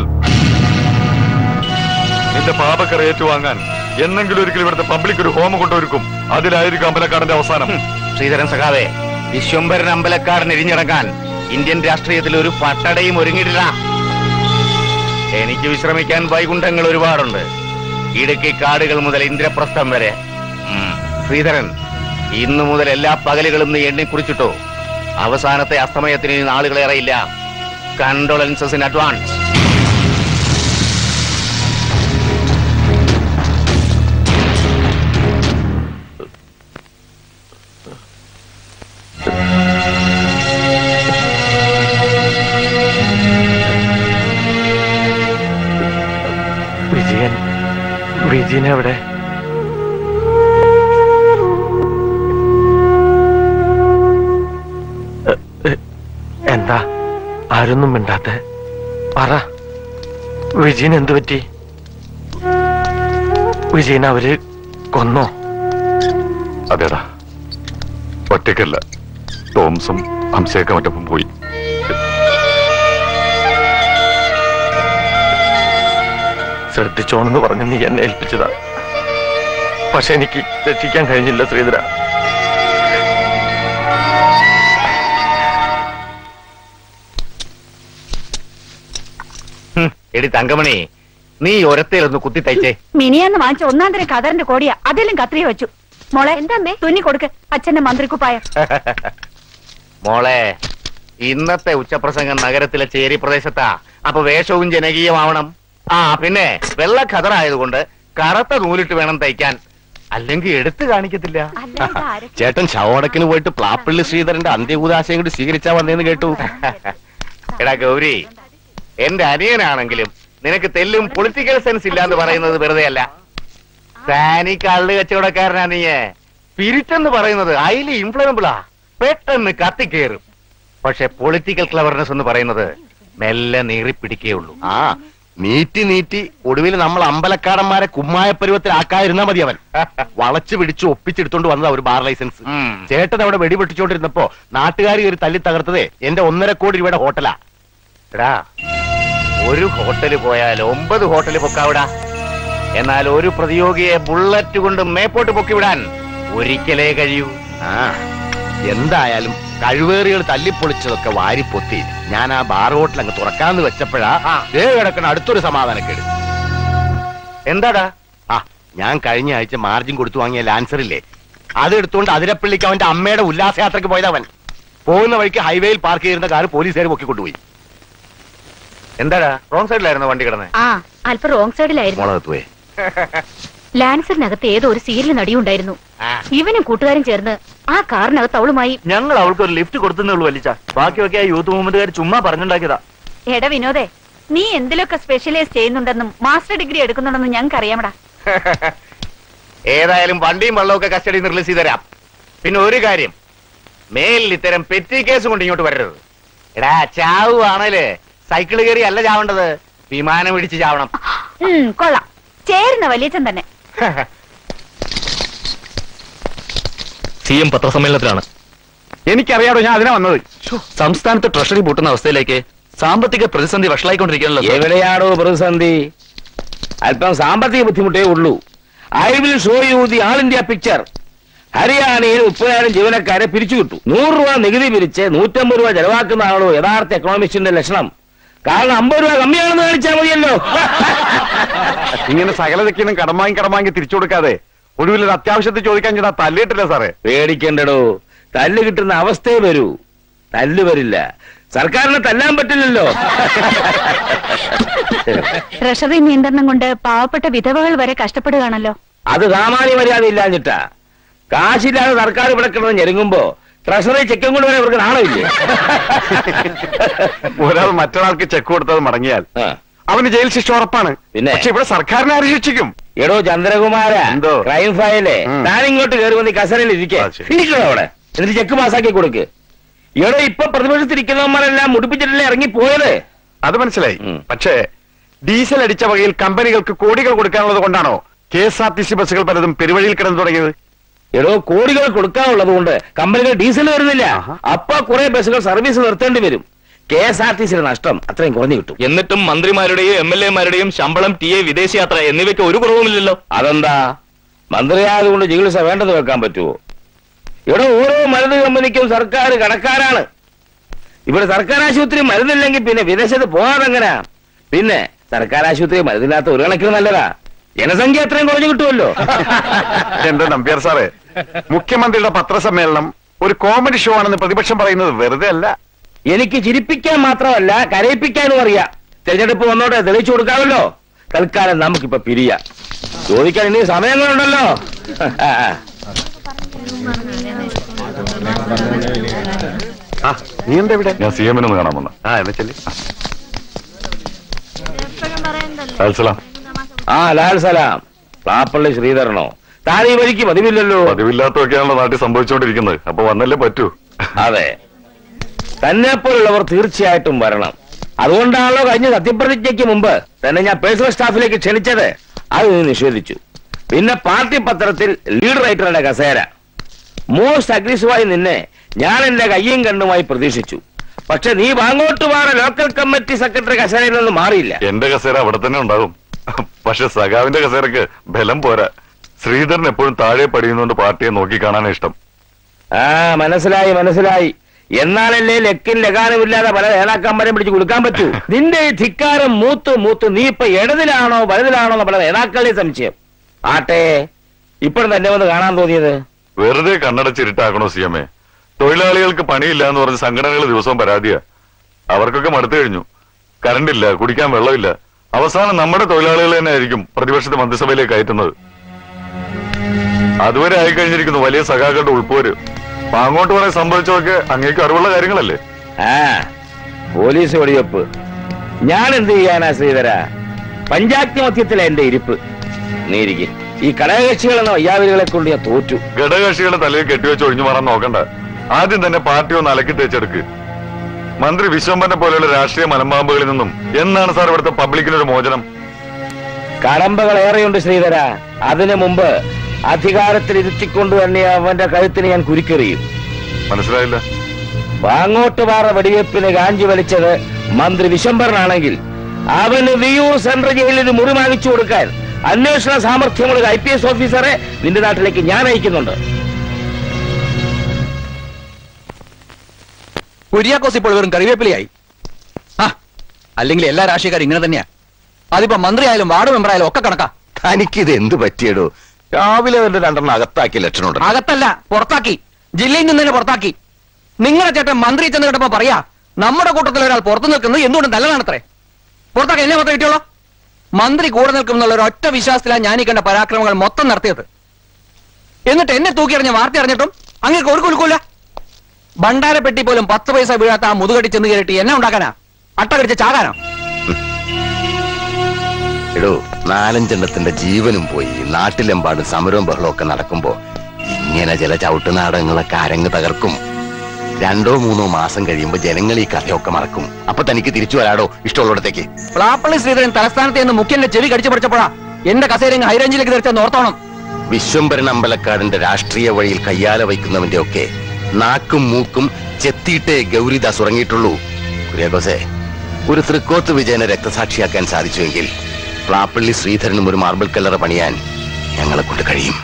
നിന്റെ പാപക്കറ ഏറ്റുവാങ്ങാൻ എന്നെങ്കിലും ഒരിക്കലും ഇവിടുത്തെ പബ്ലിക് ഒരു ഹോമം കൊണ്ടൊരുക്കും അതിലായിരിക്കും അമ്പലക്കാടന്റെ അവസാനം ശ്രീധരൻ സഖാവേ വിശ്വംഭരൻ അമ്പലക്കാരൻ എരിഞ്ഞിറങ്ങാൻ ഇന്ത്യൻ രാഷ്ട്രീയത്തിൽ ഒരു പട്ടടയും ഒരുങ്ങിയിട്ടില്ല എനിക്ക് വിശ്രമിക്കാൻ വൈകുണ്ഠങ്ങൾ ഒരുപാടുണ്ട് ഇടുക്കി കാടുകൾ മുതൽ ഇന്ദ്രപ്രസ്ഥം വരെ ഉം. ശ്രീധരൻ ഇന്നു മുതൽ എല്ലാ പകലുകളും നീ എണ്ണിക്കുറിച്ചിട്ടോ അവസാനത്തെ അസ്തമയത്തിന് ഇനി നാളുകളേറെയില്ല condolences in advance Vijayan Vijayan എവിടെ എ, എ, എന്താ ആരൊന്നും മിണ്ടാത്ത പറ വിജയൻ എന്തു പറ്റി വിജയൻ അവര് കൊന്നോ അതേടാ ഒറ്റയ്ക്കല്ല ടോംസും ഹംസയൊക്കെ മറ്റൊപ്പം പോയി ശ്രദ്ധിച്ചോണെന്ന് പറഞ്ഞ് നീ എന്നെ ഏൽപ്പിച്ചതാ പക്ഷെ എനിക്ക് രക്ഷിക്കാൻ കഴിഞ്ഞില്ല ശ്രീധര ഹും, എടി തങ്കമണി നീ ഒരത്തേലൊന്ന് കുത്തി തയ്ച്ചേ മിനിയാന്ന് വാങ്ങിച്ച ഒന്നാം തരം കതറിന്റെ കോടിയാ അതിലും കത്രിയ വെച്ചു മോളെ എന്താ തുന്നി കൊടുക്ക് അച്ഛന്റെ മന്ത്രിക്കുപ്പായം മോളെ ഇന്നത്തെ ഉച്ചപ്രസംഗം നഗരത്തിലെ ചേരി പ്രദേശത്താ അപ്പൊ വേഷവും ജനകീയമാവണം ആ പിന്നെ വെള്ള ഖദറായതുകൊണ്ട് കറുത്ത നൂലിട്ട് വേണം തയ്ക്കാൻ അല്ലെങ്കിൽ എടുത്തു കാണിക്കത്തില്ല ചേട്ടൻ ശവടക്കിന് പോയിട്ട് പ്ലാപ്പള്ളി ശ്രീധരന്റെ അന്ത്യകൂതാശയം കൂടി സ്വീകരിച്ചാ വന്നേന്ന് കേട്ടു എടാ ഗൗരി എന്റെ അനിയനാണെങ്കിലും നിനക്ക് തെല്ലും പൊളിറ്റിക്കൽ സെൻസ് ഇല്ലാന്ന് പറയുന്നത് വെറുതെ അല്ല താനി കള്ള് കച്ചവടക്കാരനാ നീയെ സ്പിരിറ്റ് പറയുന്നത് ഹൈലി ഇൻഫ്ലുവബിളാ പെട്ടെന്ന് കത്തിക്കേറും പക്ഷെ പൊളിറ്റിക്കൽ ക്ലവർനെസ് എന്ന് പറയുന്നത് മെല്ലെ നീറിപ്പിടിക്കേ ഉള്ളൂ ആ നീറ്റി നീറ്റി ഒടുവിൽ നമ്മൾ അമ്പലക്കാടന്മാരെ കുമ്മായ പരുവത്തിലാക്കാതിരുന്നാ മതി അവൻ വളച്ചു പിടിച്ച് ഒപ്പിച്ചെടുത്തോണ്ട് വന്നതാ ഒരു ബാർ ലൈസൻസ് ഉം. ചേട്ടൻ അവിടെ വെടിപൊട്ടിച്ചോണ്ടിരുന്നപ്പോ നാട്ടുകാർ ഒരു തല്ലി തകർത്തതേ എന്റെ ഒന്നര കോടി രൂപയുടെ ഹോട്ടലാ എടാ ഒരു ഹോട്ടല് പോയാൽ ഒമ്പത് ഹോട്ടല് പൊക്കാവിടാ എന്നാൽ ഒരു പ്രതിയോഗിയെ ബുള്ളറ്റ് കൊണ്ട് മേപ്പോട്ട് പൊക്കിവിടാൻ ഒരിക്കലേ കഴിയൂ ആ എന്തായാലും കഴിവേറികൾ തല്ലിപ്പൊളിച്ചതൊക്കെ വാരിപ്പൊത്തി ഞാൻ ആ ബാർ ഹോട്ടൽ അങ്ങ് തുറക്കാന്ന് വെച്ചപ്പോഴാ ദേ കിടക്കണ അടുത്തൊരു സമാധാനക്കേട് എന്താടാ ആ ഞാൻ കഴിഞ്ഞ ആഴ്ച മാർജിൻ കൊടുത്തു വാങ്ങിയ ലാൻസർ ഇല്ലേ അതെടുത്തുകൊണ്ട് അതിരപ്പള്ളിക്ക് അവന്റെ അമ്മയുടെ ഉല്ലാസയാത്രയ്ക്ക് പോയതവൻ പോകുന്ന വഴിക്ക് ഹൈവേയിൽ പാർക്ക് ചെയ്യുന്ന കാർ പോലീസുകാർ പൊക്കി കൊണ്ടുപോയി എന്താടാ റോങ് സൈഡിലായിരുന്നു വണ്ടി കിടന്നത് ആ അല്പം റോങ് സൈഡിലായിരുന്നു മുളകത്തുവേ ലാൻസറിനകത്ത് ഏതോ ഒരു സീരിയൽ നടിയുണ്ടായിരുന്നു ആ. ഇവനും കൂട്ടുകാരും ചേർന്ന് ആ കാറിനകത്ത് അവളുമായി ഞങ്ങൾ അവൾക്ക് ഒരു ലിഫ്റ്റ് കൊടുത്തേ ഉള്ളൂ വലിച്ച ബാക്കിയൊക്കെ ആ യൂത്ത് മൂവ്മെന്റുകാർ ചുമ്മാ പറഞ്ഞുണ്ടാക്കിയതാ എടാ വിനോദേ നീ എന്തിലൊക്കെ സ്പെഷ്യലൈസ് ചെയ്യുന്നുണ്ടെന്നും മാസ്റ്റർ ഡിഗ്രി എടുക്കുന്നുണ്ടെന്നും ഞങ്ങൾക്ക് അറിയാമടാ ഏതായാലും വണ്ടിയും വെള്ളമൊക്കെ കസ്റ്റഡിയിൽ നിന്ന് റിലീസ് ചെയ്ത് തരാം പിന്നെ ഒരു കാര്യം മേലിൽ ഇത്തരം പെറ്റി കേസ് കൊണ്ട് ഇങ്ങോട്ട് വരരുത് എടാ ചാവുവാണല്ലേ സൈക്കിൾ കയറി അല്ല ചാവേണ്ടത് വിമാനം ഇടിച്ച് ചാവണം ഉം, കൊള്ളാം ചേരുന്ന വലിയച്ഛൻ തന്നെ സി എം പത്രസമ്മേളനത്തിലാണ് എനിക്കറിയാടോ ഞാൻ അതിനാ വന്നത് സംസ്ഥാനത്ത് ട്രഷറി പൂട്ടുന്ന അവസ്ഥയിലേക്ക് സാമ്പത്തിക പ്രതിസന്ധി വഷളായിക്കൊണ്ടിരിക്കുകയാണല്ലോ സാർ. എവിടെയാണോ പ്രതിസന്ധി അല്പം സാമ്പത്തിക ബുദ്ധിമുട്ടേ ഉള്ളൂ I will show you the all India picture ഹരിയാനയിൽ മുപ്പതിനായിരം ജീവനക്കാരെ പിരിച്ചുവിട്ടു നൂറ് രൂപ നികുതി പിരിച്ച് നൂറ്റമ്പത് രൂപ ചെലവാക്കുന്നതാണോ യഥാർത്ഥ എക്കണോമിക്സിന്റെ ലക്ഷണം കാരണം അമ്പത് രൂപ കമ്മിയാണെന്ന് കാണിച്ചാൽ മതിയല്ലോ ഇങ്ങനെ സകലതയ്ക്കും കടം വാങ്ങി കടം വാങ്ങി തിരിച്ചു കൊടുക്കാതെ ഒടുവിൽ ഒരു അത്യാവശ്യത്തിൽ ചോദിക്കാൻ ചെന്നാ തല്ലിയിട്ടില്ല സാറേ പേടിക്കണ്ടടോ തല്ല് കിട്ടുന്ന അവസ്ഥയെ വരൂ തല്ല് വരില്ല സർക്കാരിനെ തല്ലാൻ പറ്റില്ലല്ലോ ട്രഷറി നിയന്ത്രണം കൊണ്ട് പാവപ്പെട്ട വിധവകൾ വരെ കഷ്ടപ്പെടുകയാണല്ലോ അത് സാമാന്യ മര്യാദ ഇല്ലാഞ്ഞിട്ടാ കാശില്ലാതെ സർക്കാർ ഇവിടെ കിടന്ന് ഞെരുങ്ങുമ്പോ ട്രഷറി ചെക്കും കൊണ്ട് വരെ ഇവർക്ക് നാണമില്ലേ ഒരാൾ മറ്റൊരാൾക്ക് ചെക്ക് കൊടുത്തത് മടങ്ങിയാൽ ആ. അവന് ജയിൽ ശിക്ഷ ഉറപ്പാണ് പിന്നെ? പക്ഷെ ഇവിടെ സർക്കാരിനെ ആര് ശിക്ഷിക്കും എടോ ചന്ദ്രകുമാര എന്തോ? ക്രൈം ഫയലേ ഉം. താൻ ഇങ്ങോട്ട് കയറി വന്ന് ഈ കസരയിൽ ഇരിക്കേ ആ, ശരി. ഇരിക്കണോ അവിടെ എന്നിട്ട് ചെക്ക് പാസ്സാക്കി കൊടുക്ക് എടോ ഇപ്പൊ പ്രതിപക്ഷത്തിരിക്കുന്നവന്മാരെല്ലാം മുടിപ്പിച്ചിട്ടല്ലേ ഇറങ്ങി പോയത് അത് മനസ്സിലായി ഉം. പക്ഷേ ഡീസൽ അടിച്ച വകയിൽ കമ്പനികൾക്ക് കോടികൾ കൊടുക്കാനുള്ളത് കൊണ്ടാണോ K S R T C ബസ്സുകൾ പലതും പെരുവഴിയിൽ കിടന്നു തുടങ്ങിയത് എടോ കോടികൾ കൊടുക്കാനുള്ളത് കൊണ്ട് കമ്പനികൾ ഡീസൽ വരുന്നില്ല ആഹാ. അപ്പൊ കുറെ ബസ്സുകൾ സർവീസ് നിർത്തേണ്ടി വരും കെ എസ് ആർ ടി സിയുടെ നഷ്ടം അത്രയും കുറഞ്ഞു കിട്ടും എന്നിട്ടും മന്ത്രിമാരുടെയും എം എൽ എമാരുടെയും ശമ്പളം ടി എ വിദേശയാത്ര എന്നിവയ്ക്ക് ഒരു കുറവുമില്ലല്ലോ അതെന്താ മന്ത്രിയായതുകൊണ്ട് ചികിത്സ വേണ്ടത് വെക്കാൻ പറ്റുമോ ഇവിടെ ഓരോ മരുന്ന് കമ്പനിക്കും സർക്കാർ കടക്കാരാണ് ഇവിടെ സർക്കാർ ആശുപത്രി മരുന്നില്ലെങ്കിൽ പിന്നെ വിദേശത്ത് പോകാതെങ്ങനാ പിന്നെ സർക്കാർ ആശുപത്രി മരുന്നില്ലാത്ത ഒരു കണക്കിന് നല്ലതാ ജനസംഖ്യ അത്രയും കുറഞ്ഞു കിട്ടുമല്ലോ എന്റെ നമ്പ്യാർ സാറേ മുഖ്യമന്ത്രിയുടെ പത്രസമ്മേളനം ഒരു കോമഡി ഷോ ആണെന്ന് പ്രതിപക്ഷം പറയുന്നത് വെറുതെ അല്ല എനിക്ക് ചിരിപ്പിക്കാൻ മാത്രമല്ല കരയിപ്പിക്കാനും അറിയാം തെരഞ്ഞെടുപ്പ് വന്നോട്ടെ തെളിയിച്ചു കൊടുക്കാമല്ലോ തൽക്കാലം നമുക്കിപ്പോ പിരിയാം ചോദിക്കാൻ ഇനി സമയങ്ങളുണ്ടല്ലോ ആ നീ എന്താ ഇവിടെ ഞാൻ സി എമ്മിനൊന്ന് കാണാൻ വന്ന ആ എന്നാ ചെല്ലി സലാം ആ ലാൽ സലാം പ്ലാപ്പള്ളി ശ്രീധരനോ താൻ ഈ വഴിക്ക് പതിവില്ലല്ലോ പതിവില്ലാത്തൊക്കെയാണല്ലോ നാട്ടിൽ സംഭവിച്ചുകൊണ്ടിരിക്കുന്നത് അപ്പൊ വന്നല്ലേ പറ്റൂ അതെ തന്നെ പോലുള്ളവർ തീർച്ചയായിട്ടും വരണം അതുകൊണ്ടാണല്ലോ കഴിഞ്ഞ സത്യപ്രതിജ്ഞയ്ക്ക് മുമ്പ് തന്നെ ഞാൻ പേഴ്സണൽ സ്റ്റാഫിലേക്ക് ക്ഷണിച്ചത് അത് നീ നിഷേധിച്ചു പിന്നെ പാർട്ടി പത്രത്തിൽ ലീഡ് റൈറ്ററുടെ കസേര മോസ്റ്റ് അഗ്രീസീവായി നിന്നെ ഞാൻ എന്റെ കയ്യും കണ്ണുമായി പ്രതീക്ഷിച്ചു പക്ഷെ നീ വാങ്ങോട്ടുപാറ ലോക്കൽ കമ്മിറ്റി സെക്രട്ടറി കസേരയിൽ നിന്ന് മാറിയില്ല എന്റെ കസേര അവിടെ തന്നെ ഉണ്ടാകും പക്ഷെ സഖാവിന്റെ കസേരക്ക് ബലം പോരാ ശ്രീധരൻ എപ്പോഴും താഴെ പടിയുന്നോണ്ട് പാർട്ടിയെ നോക്കി കാണാൻ ഇഷ്ടം ആ മനസ്സിലായി മനസ്സിലായി എന്നാലല്ലേ ലക്കിൻ ലഗാനുമില്ലാതെ പല നേതാക്കന്മാരെയും പിടിച്ച് കൊടുക്കാൻ പറ്റൂ നിന്റെ ഈ ധിക്കാരം മൂത്ത് മൂത്ത് നീ ഇപ്പൊ ഇടതിലാണോ വലതിലാണോ എന്ന് പല നേതാക്കളുടെ സംശയം ആട്ടെ ഇപ്പോഴും തന്നെ വന്ന് കാണാൻ തോന്നിയത് വെറുതെ കണ്ണടച്ചിരുട്ടാക്കണോ സി എം എ തൊഴിലാളികൾക്ക് പണിയില്ല എന്ന് പറഞ്ഞ് സംഘടനകൾ ദിവസവും പരാതിയാ അവർക്കൊക്കെ മടുത്തു കഴിഞ്ഞു കറണ്ടില്ല കുടിക്കാൻ വെള്ളമില്ല അവസാനം നമ്മുടെ തൊഴിലാളികൾ തന്നെ ആയിരിക്കും പ്രതിപക്ഷത്തെ മന്ത്രിസഭയിലേക്ക് കയറ്റുന്നത് അതുവരെ ആയിക്കഴിഞ്ഞിരിക്കുന്നു വലിയ സഖാക്കളുടെ ഉൾപ്പോര് പാങ്ങോട്ട് പറയാൻ സംഭവിച്ചതൊക്കെ അങ്ങേക്ക് അറിവുള്ള കാര്യങ്ങളല്ലേ ആ പോലീസ് വെടിവെപ്പ് ഞാൻ എന്ത് ചെയ്യാനാ ശ്രീധര പഞ്ചായത്ത് മധ്യത്തിലെ എന്റെ ഇരിപ്പ് നീ ഇരിക്കും ഈ ഘടകകക്ഷികൾ എന്ന വയ്യാവലികളെ കൊണ്ട് ഞാൻ തോറ്റു ഘടകകക്ഷികളെ തലയിൽ കെട്ടിവെച്ച് ഒഴിഞ്ഞു മാറാൻ നോക്കണ്ട ആദ്യം തന്നെ പാർട്ടി ഒന്ന് അലക്കി തേച്ചെടുക്ക് മന്ത്രി വിശ്വംഭരനെ പോലെയുള്ള രാഷ്ട്രീയ മലമ്പാമ്പുകളിൽ നിന്നും എന്നാണ് സാർ ഇവിടുത്തെ പബ്ലിക്കിനൊരു മോചനം കടമ്പകൾ ഏറെയുണ്ട് ശ്രീധര അതിനു മുമ്പ് അധികാരത്തിൽ ഇരുത്തിക്കൊണ്ട് തന്നെ അവന്റെ കഴുത്തിന് ഞാൻ കുരുക്കെറിയും മനസ്സിലായില്ല വാങ്ങോട്ടുപാറ വെടിവെപ്പിന് കാഞ്ചി വലിച്ചത് മന്ത്രി വിശംബരനാണെങ്കിൽ അവന് വിയൂർ സെൻട്രൽ ജയിലിൽ ഒരു മുറി വാങ്ങിച്ചു കൊടുക്കാൻ അന്വേഷണ സാമർഥ്യമുള്ള ഒരു ഐ പി എസ് ഓഫീസറെ നിന്റെ നാട്ടിലേക്ക് ഞാൻ അയക്കുന്നുണ്ട് കുര്യാക്കോസ് ഇപ്പോൾ വെറും കറിവേപ്പിലയായി ആ അല്ലെങ്കിൽ എല്ലാ രാഷ്ട്രീയക്കാരും ഇങ്ങനെ തന്നെയാ അതിപ്പോ മന്ത്രിയായാലും വാർഡ് മെമ്പറായാലും ഒക്കെ കണക്കാ തനിക്കിത് എന്ത് പറ്റിയടോ രാവിലെ തന്നെ രണ്ടെണ്ണം അകത്താക്കിയ ലക്ഷണമുണ്ട് അകത്തല്ല പുറത്താക്കി ജില്ലയിൽ നിന്ന് തന്നെ പുറത്താക്കി നിങ്ങളെ ചേട്ടൻ മന്ത്രി ചെന്ന് കേട്ടപ്പോ പറയാ നമ്മുടെ കൂട്ടത്തിൽ ഒരാൾ പുറത്തു നിൽക്കുന്നത് എന്തുകൊണ്ട് നല്ലതാണത്രേ പുറത്താക്കി എന്നെ മാത്രം കിട്ടിയോളൂ മന്ത്രി കൂടെ നിൽക്കും എന്നുള്ള ഒരു ഒറ്റ വിശ്വാസത്തിലാണ് ഞാൻ ഈ കണ്ട പരാക്രമങ്ങൾ മൊത്തം നടത്തിയത് എന്നിട്ട് എന്നെ തൂക്കിയറിഞ്ഞ വാർത്ത അറിഞ്ഞിട്ടും അങ്ങനെ ഒരു കുലുക്കൂല ഭണ്ഡാരപ്പെട്ടി പോലും പത്ത് പൈസ വീഴാത്ത ആ മുതുകടി ചെന്ന് കയറിയിട്ട് എന്നെ ഉണ്ടാക്കാനാ അട്ട കടിച്ച് ചാകാനോ എടോ നാലഞ്ചെണ്ണത്തിന്റെ ജീവനും പോയി നാട്ടിലെമ്പാടും സമരവും ബഹളവും ഒക്കെ നടക്കുമ്പോ ഇങ്ങനെ ചില ചവിട്ട് നാടകങ്ങളൊക്കെ അരങ്ങ് തകർക്കും രണ്ടോ മൂന്നോ മാസം കഴിയുമ്പോ ജനങ്ങൾ ഈ കഥയൊക്കെ മറക്കും അപ്പൊ തനിക്ക് തിരിച്ചു വരാടോ ഇഷ്ടമുള്ളിടത്തേക്ക് പ്ലാപ്പള്ളി ശ്രീധരൻ തലസ്ഥാനത്ത് നിന്ന് മുഖ്യന്റെ ചെവി കടിച്ചു പറിച്ചപ്പോഴാ എന്റെ കസേരങ്ങ് ഹൈറേഞ്ചിലേക്ക് തീർച്ചയായും ഓർത്തോണം വിശ്വംഭരൻ അമ്പലക്കാടിന്റെ രാഷ്ട്രീയ വഴിയിൽ കയ്യാല വയ്ക്കുന്നവന്റെ ഒക്കെ നാക്കും മൂക്കും ചെത്തിയിട്ടേ ഗൗരിദാസ് ഉറങ്ങിയിട്ടുള്ളൂ കുര്യാക്കോസേ ഒരു തൃക്കോത്ത് വിജയനെ രക്തസാക്ഷിയാക്കാൻ സാധിച്ചുവെങ്കിൽ പ്ലാപ്പള്ളി ശ്രീധരനും ഒരു മാർബിൾ കല്ലറ പണിയാൻ ഞങ്ങളെ കൊണ്ട് കഴിയും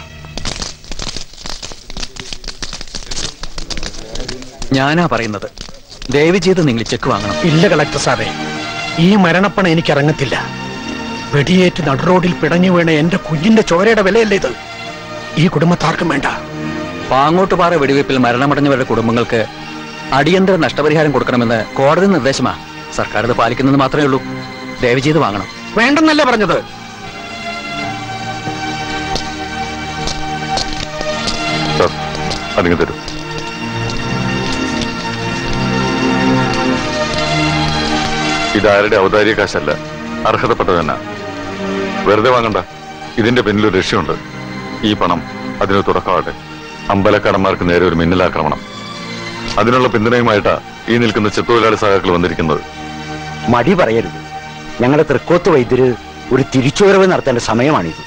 ഞാനാ പറയുന്നത് ദയവ് ചെയ്ത് നിങ്ങൾ ചെക്ക് വാങ്ങണം ഇല്ല കളക്ടർ സാറേ ഈ മരണപ്പണ എനിക്ക് ഇറങ്ങത്തില്ല വെടിയേറ്റ് നടുറോഡിൽ പിടഞ്ഞു വീണ എന്റെ കുഞ്ഞിന്റെ ചോരയുടെ വിലയല്ലേ ഇത് ഈ കുടുംബത്താർക്കും വേണ്ട പാങ്ങോട്ടുപാറ വെടിവയ്പിൽ മരണമടഞ്ഞവരുടെ കുടുംബങ്ങൾക്ക് അടിയന്തര നഷ്ടപരിഹാരം കൊടുക്കണമെന്ന് കോടതി നിർദ്ദേശമാ സർക്കാർ ഇത് പാലിക്കുന്നത് മാത്രമേ ഉള്ളൂ ദയവ് ചെയ്ത് വാങ്ങണം വേണ്ടെന്നല്ലേ പറഞ്ഞത് സാർ അതിങ്ങ് തരൂ ഇതാരുടെ ഔദാര്യ കാശല്ല അർഹതപ്പെട്ടത് തന്നെ വെറുതെ വാങ്ങണ്ട ഇതിന്റെ പിന്നിൽ ഒരു ലക്ഷ്യമുണ്ട് ഈ പണം അതിന് തുടക്കമാകട്ടെ അമ്പലക്കടന്മാർക്ക് നേരെ ഒരു മിന്നലാക്രമണം അതിനുള്ള പിന്തുണയുമായിട്ടാ ഈ നിൽക്കുന്ന ചെത്തൊഴിലാളി സഹാക്കൾ വന്നിരിക്കുന്നത് മടി പറയരുത് ഞങ്ങളുടെ തൃക്കോത്ത് വൈദ്യര് ഒരു തിരിച്ചുവരവ് നടത്തേണ്ട സമയമാണിത്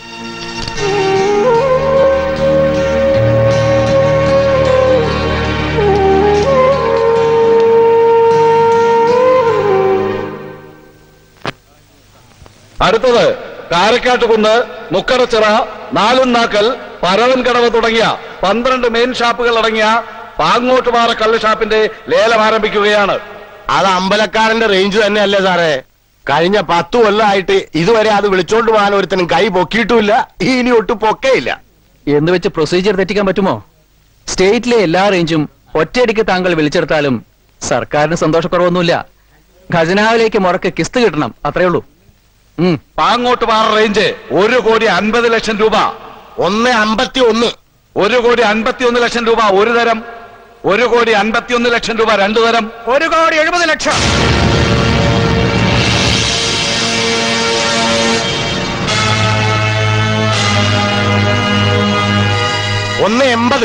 അടുത്തത് കാരക്കാട്ടുകുന്ന് മുക്കടച്ചിറ നാലുന്നാക്കൽ പരവൻകടവ് തുടങ്ങിയ പന്ത്രണ്ട് മെയിൻ ഷാപ്പുകൾ അടങ്ങിയ പാങ്ങോട്ടുപാറ കള്ള് ഷാപ്പിന്റെ ലേലം ആരംഭിക്കുകയാണ് അത് അമ്പലക്കാരന്റെ റേഞ്ച് തന്നെയല്ലേ സാറേ കഴിഞ്ഞ പത്തു കൊല്ലമായിട്ട് ഇതുവരെ അത് വിളിച്ചോണ്ട് പോകാൻ ഒരുത്തനും കൈ പൊക്കിയിട്ടുമില്ല ഇനി ഒട്ടും പൊക്കയില്ല എന്ന് വെച്ച് പ്രൊസീജിയർ തെറ്റിക്കാൻ പറ്റുമോ സ്റ്റേറ്റിലെ എല്ലാ റേഞ്ചും ഒറ്റയടിക്ക് താങ്കൾ വിളിച്ചെടുത്താലും സർക്കാരിന് സന്തോഷക്കുറവൊന്നുമില്ല ഖജനാവിലേക്ക് മുറക്ക് കിസ്ത് കിട്ടണം അത്രേ ഉള്ളൂ ഉം. പാങ്ങോട്ടുപാറ റേഞ്ച് ഒരു കോടി അൻപത് ലക്ഷം രൂപ ഒന്ന് അമ്പത്തി ഒന്ന് ഒരു കോടി അൻപത്തി ഒന്ന് ലക്ഷം രൂപ ഒരു തരം ഒരു കോടി അൻപത്തി ഒന്ന് ലക്ഷം രൂപ രണ്ടു തരം ഒരു കോടി എഴുപത് ലക്ഷം ഒന്ന് എൺപത്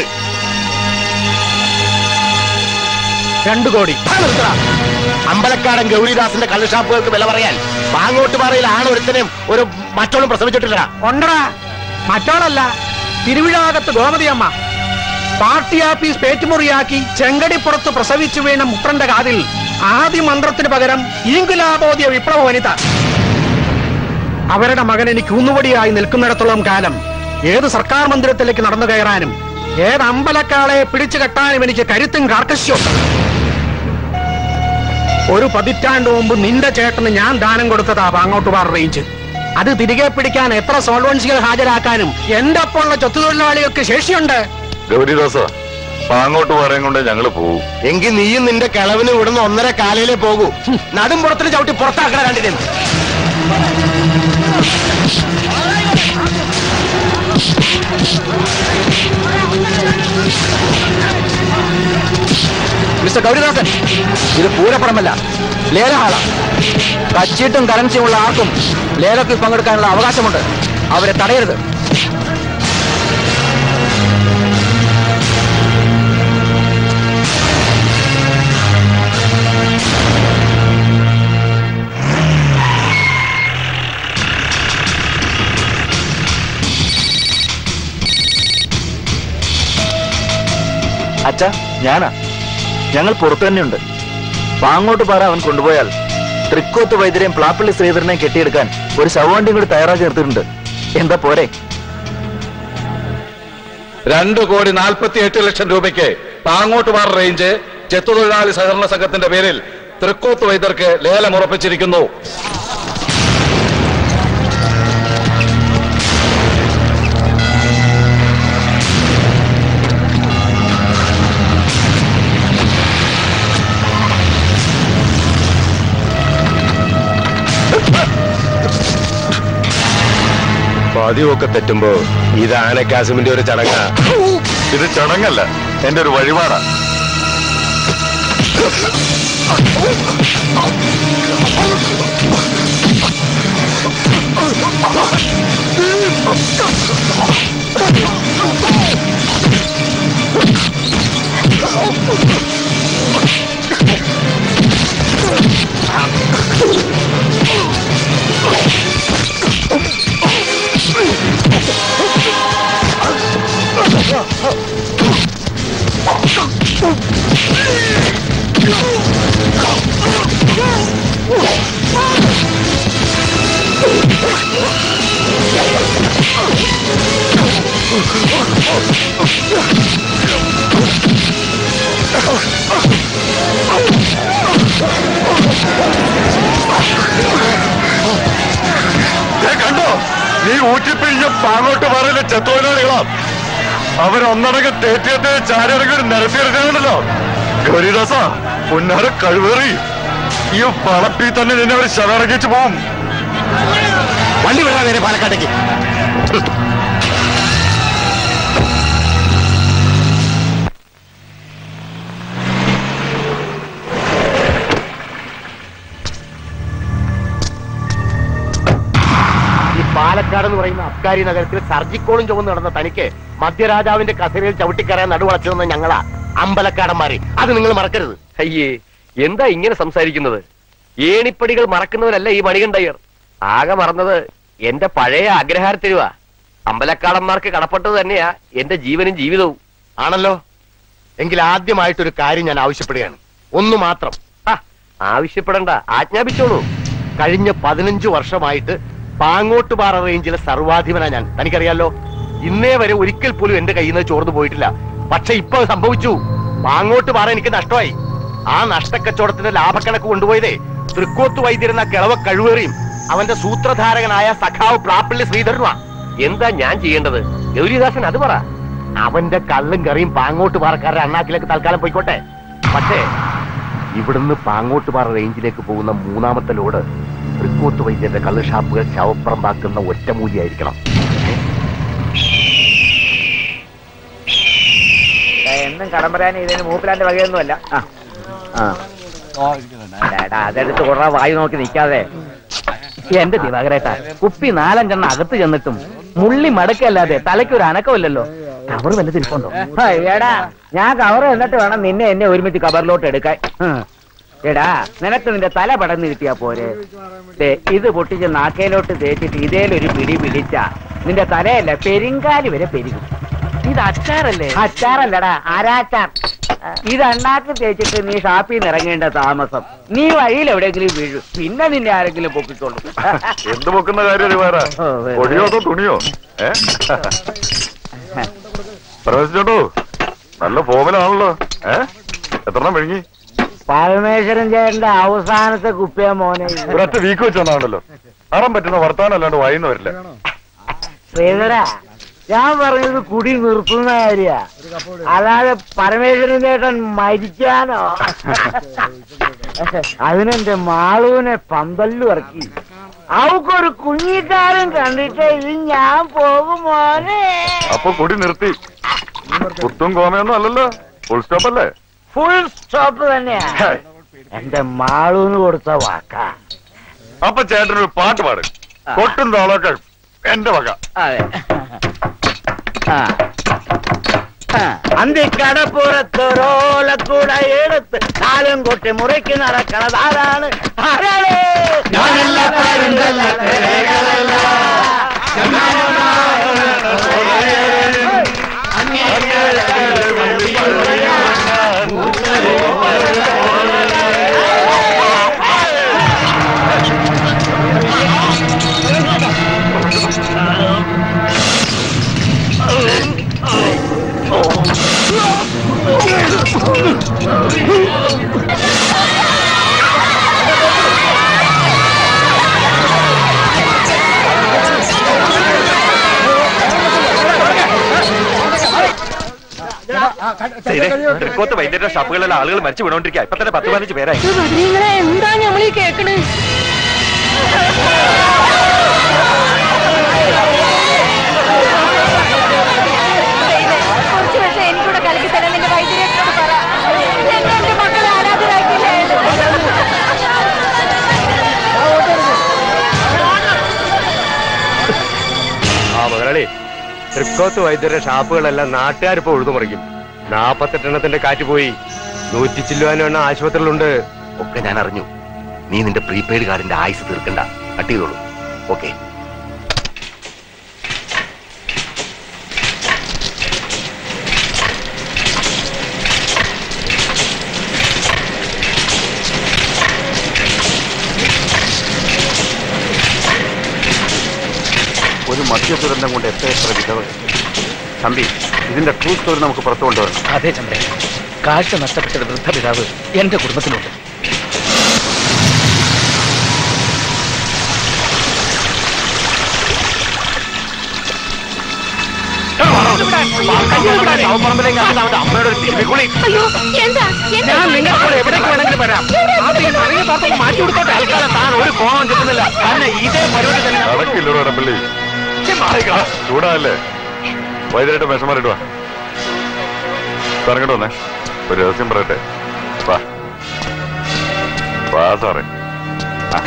രണ്ടു കോടി അമ്പലക്കാടൻ ഗൗരിദാസിന്റെ കള്ളുഷാപ്പുകൾക്ക് വില പറയാൻ പാങ്ങോട്ടുപാറയിൽ ആണൊരുത്തനും ഒരു മറ്റോളും പ്രസവിച്ചിട്ടില്ല ഉണ്ടടാ മറ്റോളല്ല തിരുവിഴാകത്ത് ഗോമതിയമ്മ പാർട്ടി ആഫീസ് പേറ്റുമുറിയാക്കി ചെങ്കടിപ്പുറത്ത് പ്രസവിച്ചു വീണ മുട്ടന്റെ കാതിൽ ആദ്യ മന്ത്രത്തിന് പകരം ഈങ്കുലാബോധ്യ വിപ്ലവ വനിത അവരുടെ മകൻ എനിക്ക് ഊന്നുവടിയായി നിൽക്കുന്നിടത്തോളം കാലം ഏത് സർക്കാർ മന്ദിരത്തിലേക്ക് നടന്നു കയറാനും ഏത് അമ്പലക്കാളെ പിടിച്ചു കെട്ടാനും എനിക്ക് കരുത്തും കാർക്കശ്യവും ഒരു പതിറ്റാണ്ട് മുമ്പ് നിന്റെ ചേട്ടന് ഞാൻ ദാനം കൊടുത്തതാ പാങ്ങോട്ടുപാറ റേഞ്ച് അത് തിരികെ പിടിക്കാൻ എത്ര സോൾവൻസികൾ ഹാജരാക്കാനും എന്റെ ഒപ്പമുള്ള ചൊത്തുതൊഴിലാളികൾക്ക് ശേഷിയുണ്ട് ഗൗരിദാസ പാങ്ങോട്ട് പാറയും കൊണ്ട് ഞങ്ങള് പോവും എങ്കിൽ നീയും നിന്റെ കിളവിന് ഇവിടുന്ന് ഒന്നര കാലയിലേ പോകൂ നടും പുറത്തിന് ചവിട്ടി പുറത്താക്കണ രണ്ടിനും മിസ്റ്റർ ഗൗരിദാസൻ ഇത് പൂരപ്പണമല്ല ലേലഹാള കച്ചീട്ടും കറൻസിയും ഉള്ള ആർക്കും ലേലത്തിൽ പങ്കെടുക്കാനുള്ള അവകാശമുണ്ട് അവരെ തടയരുത് അച്ഛ ഞാനാ ഞങ്ങൾ പുറത്തു തന്നെയുണ്ട് പാങ്ങോട്ട് പാറ അവൻ കൊണ്ടുപോയാൽ തൃക്കോത്ത് വൈദ്യരെയും പ്ലാപ്പള്ളി ശ്രീധരനെയും കെട്ടിയെടുക്കാൻ ഒരു ശവവണ്ടിയും കൂടി തയ്യാറാക്കി നിർത്തിയിട്ടുണ്ട് എന്താ പോരെ രണ്ട് കോടി നാൽപ്പത്തി എട്ട് ലക്ഷം രൂപയ്ക്ക് പാങ്ങോട്ടുപാറ റേഞ്ച് ചെത്തുതൊഴിലാളി സഹകരണ സംഘത്തിന്റെ പേരിൽ തൃക്കോത്ത് വൈദ്യർക്ക് ലേലം ഉറപ്പിച്ചിരിക്കുന്നു പതിവൊക്കെ തെറ്റുമ്പോ ഇത് ആനക്കാസിമിന്റെ ഒരു ചടങ്ങാ ഇത് ചടങ്ങല്ല എന്റെ ഒരു വഴിപാടാ Oh! നീ ഊറ്റിപ്പിഴിഞ്ഞ പാങ്ങോട്ട് പറയില്ല ചെത്തൊഴിലാളികളാ അവരൊന്നടങ്കം തേറ്റിയത്തെ ചാരിറങ്ങി നിരത്തിയെടുക്കാനുണ്ടല്ലോ ഗൗരിദാസ പുന്നാര കഴിവേറി ഈ വളപ്പി തന്നെ നിന്നെ അവർ ശവറങ്ങിച്ച് പോവും വണ്ടി വിടാൻ നേരെ പാലക്കാട്ടേക്ക് ഈ പാലക്കാട് എന്ന് പറയുന്ന അബ്കാരി നഗരത്തിൽ സർജിക്കോളും ചുവന്ന് നടന്ന തനിക്ക് മധ്യരാജാവിന്റെ കസേരയിൽ ചവിട്ടിക്കയറാൻ നടുവളച്ചു ഞങ്ങളാ അമ്പലക്കാടന്മാരെ അത് നിങ്ങൾ മറക്കരുത് അയ്യേ എന്താ ഇങ്ങനെ സംസാരിക്കുന്നത് ഏണിപ്പടികൾ മറക്കുന്നവരല്ല ഈ മണികണ്ഠയ്യർ ആകെ മറന്നത് എന്റെ പഴയ അഗ്രഹാരത്തിരുവാ അമ്പലക്കാടന്മാർക്ക് കടപ്പെട്ടത് തന്നെയാ എന്റെ ജീവനും ജീവിതവും ആണല്ലോ എങ്കിൽ ആദ്യമായിട്ടൊരു കാര്യം ഞാൻ ആവശ്യപ്പെടുകയാണ് ഒന്ന് മാത്രം ആവശ്യപ്പെടണ്ട ആജ്ഞാപിച്ചോളൂ കഴിഞ്ഞ പതിനഞ്ചു വർഷമായിട്ട് പാങ്ങോട്ടുപാറ റേഞ്ചിലെ സർവാധിപനാ ഞാൻ തനിക്കറിയാലോ ഇന്നേ വരെ ഒരിക്കൽ പോലും എന്റെ കയ്യിൽ നിന്ന് ചോർന്നു പോയിട്ടില്ല പക്ഷെ ഇപ്പൊ അത് സംഭവിച്ചു പാങ്ങോട്ടുപാറ എനിക്ക് നഷ്ടമായി ആ നഷ്ടക്കച്ചവടത്തിന്റെ ലാഭക്കണക്ക് കൊണ്ടുപോയതേ തൃക്കോത്ത് വൈദ്യരെന്ന കിളവ കഴിവേറിയും അവന്റെ സൂത്രധാരകനായ സഖാവ് പ്രാപ്പിള്ളി ശ്രീധരനുമാ എന്താ ഞാൻ ചെയ്യേണ്ടത് ഗൗരിദാസൻ അത് പറ അവന്റെ കള്ളും കറിയും പാങ്ങോട്ട് പാറക്കാരുടെ അണ്ണാക്കിലേക്ക് തൽക്കാലം പോയിക്കോട്ടെ പക്ഷേ ഇവിടുന്ന് പാങ്ങോട്ടുപാറ റേഞ്ചിലേക്ക് പോകുന്ന മൂന്നാമത്തെ ലോഡ് തൃക്കോത്ത് വൈദ്യന്റെ കള്ള് ഷാപ്പുകൾ ശവപ്പറമ്പാക്കുന്ന ഒറ്റമൂലിയായിരിക്കണം എന്നും കടം പറയാൻ ഇതിന് മൂപ്പിലാന്റെ വകയൊന്നുമല്ല ആ. ആ. ഡാ, അതെടുത്ത് കുറേ വായി നോക്കി നിൽക്കാതെ എന്റെ ദിവാകരേട്ടാ കുപ്പി നാലഞ്ചെണ്ണം അകത്ത് ചെന്നിട്ടും മുള്ളി മടക്കല്ലാതെ തലയ്ക്ക് ഒരു അനക്കമില്ലല്ലോ കവർ വല്ലതും ഇരിപ്പുണ്ടോ എടാ ഞാൻ കവർ എന്നിട്ട് വേണം നിന്നെ എന്നെ ഒരുമിച്ച് കവറിലോട്ട് എടുക്കാൻ ഹും. എടാ നിനക്ക് നിന്റെ തല പടന്ന് കിട്ടിയാ പോരെ ദേ, ഇത് പൊട്ടിച്ച് നാക്കയിലോട്ട് തേച്ചിട്ട് ഇതേലൊരു പിടി പിടിച്ച നിന്റെ തലയല്ല പെരിങ്കാലി വരെ പെരുകും ഇത് അച്ചാറല്ലേ അച്ചാറല്ലടാ ആരാച്ചാർ ഇത് അണ്ണാക്ക് തേച്ചിട്ട് നീ ഷാപ്പിൽ നിന്ന് ഇറങ്ങേണ്ട താമസം നീ വഴിയിൽ എവിടെയെങ്കിലും വീഴും പിന്നെ നിന്നെ ആരെങ്കിലും പൊക്കിക്കൊള്ളു എന്ത് പൊക്കുന്ന കാര്യം ഇത് വേറെ കൊടിയോ അതോ തുണിയോ ഏ പ്രവേശിച്ചോട്ടോ നല്ല ഫോമിലാണല്ലോ ഏ എത്രണ്ണം വിഴുങ്ങി പരമേശ്വരൻ ചേട്ടന്റെ അവസാനത്തെ കുപ്പിയ മോനെ ഒരൊറ്റ വീക്ക് വെച്ചോണ്ടാണല്ലോ അറാൻ പറ്റുന്ന വർത്താനം അല്ലാണ്ട് വായിന്ന് വരില്ല ശ്രീധര ഞാൻ പറഞ്ഞത് കുടി നിർത്തുന്ന കാര്യ അല്ലാതെ പരമേശ്വരൻ ചേട്ടൻ മരിക്കാനോ അതിനെന്റെ മാളൂനെ പന്തല്ലു ഇറക്കി അവക്കൊരു കുഞ്ഞിക്കാരൻ കണ്ടിട്ട് ഇത് ഞാൻ പോകും മോനെ അപ്പൊ കുടി നിർത്തി കുത്തും കോമയൊന്നും അല്ലല്ലോ ഫുൾ സ്റ്റോപ്പ് അല്ലേ ഫുൾ സ്റ്റോപ്പ് തന്നെയാ എന്റെ മാളൂന് കൊടുത്ത വാക്കാ അപ്പൊ ചേട്ടനൊരു പാട്ട് പാട് കൊട്ടും താളൊക്കെ എന്റെ വക അതെ ആ. ആ. അന്തിക്കടപ്പുറത്തോരോലക്കൂട എടുത്ത് കാലം കൊട്ടി മുറയ്ക്ക് നടക്കണത് ആരാണ് ആരാണ് തൃക്കോത്ത് വൈദ്യരുടെ ഷാപ്പുകളിലെ ആളുകൾ മരിച്ചു വീണോണ്ടിരിക്കുക ഇപ്പൊ തന്നെ പത്ത് പതിനഞ്ച് പേരായി നിങ്ങളെ എന്താ ഞമ്മളീ കേക്കണ് കുറച്ച് വെള്ളം എനിക്കൂടെ കലക്കി തരാൻ എന്റെ വൈദ്യുതിയോട് പറ എന്നെ എന്റെ മക്കളെ ആരാധനാക്കില്ലേ ആ മുതലാളി തൃക്കോത്ത് വൈദ്യരുടെ ഷാപ്പുകളെല്ലാം നാട്ടുകാരിപ്പോ ഉഴുതുമറിക്കും നാപ്പത്തെട്ടെണ്ണത്തിന്റെ കാറ്റ് പോയി നൂറ്റി ചില്ലുവാനും എണ്ണ ആശുപത്രിയിലുണ്ട് ഒക്കെ ഞാൻ അറിഞ്ഞു നീ നിന്റെ പ്രീപെയ്ഡ് കാർഡിന്റെ ആയുസ് തീർക്കണ്ട കട്ട് ചെയ്തോളൂ ഓക്കെ ഒരു മദ്യ ദുരന്തം കൊണ്ട് എത്ര എത്ര വിധവകൾ തമ്പി ഇതിന്റെ ട്രൂ സ്റ്റോറി നമുക്ക് പുറത്തു കൊണ്ടുവരണം അതെ ചന്ദ്രൻ കാഴ്ച നഷ്ടപ്പെട്ട വൃദ്ധപിതാവ് എന്റെ കുടുംബത്തിലുണ്ട് ശവപ്പറമ്പിലേക്ക് ഇറങ്ങി അമ്മയുടെ ഒരു തിരുവിക്കുളി അയ്യോ എന്താ എന്താ ഞാൻ നിങ്ങളുടെ കൂടെ എവിടേക്ക് വേണമെങ്കിലും വരാം ആദ്യം ഇറങ്ങി പുറത്തേക്ക് മാറ്റി കൊടുത്തോട്ടെ തൽക്കാലം താൻ ഒരു കോണം കിട്ടുന്നില്ല തന്നെ ഇതേ പരിപാടി തന്നെ നടക്കില്ലടോ ഇടപ്പള്ളി ചൂടാല്ലേ വൈദ്യരായിട്ട് വിഷമാറിട്ട് വാ പറഞ്ഞിട്ട് വന്നേ ഒരു രഹസ്യം പറയട്ടെ വാ വാ സാറേ ആ.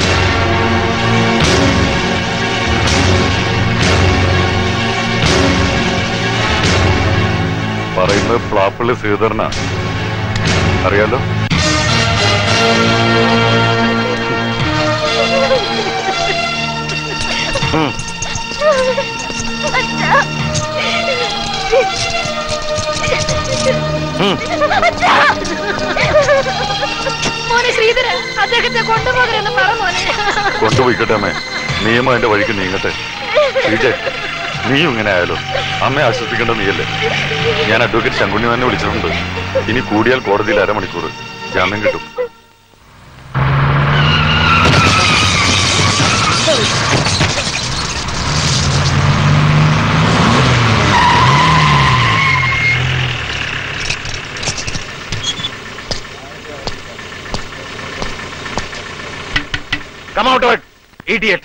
പറയുന്നത് പ്ലാപ്പള്ളി ശ്രീധരനാ അറിയാലോ മോനെ ശ്രീധര അദ്ദേഹത്തെ കൊണ്ടുപോകരുതെന്ന് പറ മോനെ കൊണ്ടുപോയിക്കട്ടെ അമ്മേ നിയമം എന്റെ വഴിക്ക് നീങ്ങട്ടെ ശ്രീജയ് നീയും ഇങ്ങനെ ആയാലോ അമ്മയെ ആശ്വസിക്കേണ്ട നീയല്ലേ ഞാൻ അഡ്വക്കേറ്റ് ശങ്കുണ്ണി തന്നെ വിളിച്ചിട്ടുണ്ട് ഇനി കൂടിയാൽ കോടതിയിൽ അരമണിക്കൂർ ജാമ്യം കിട്ടും Come out of it, idiot.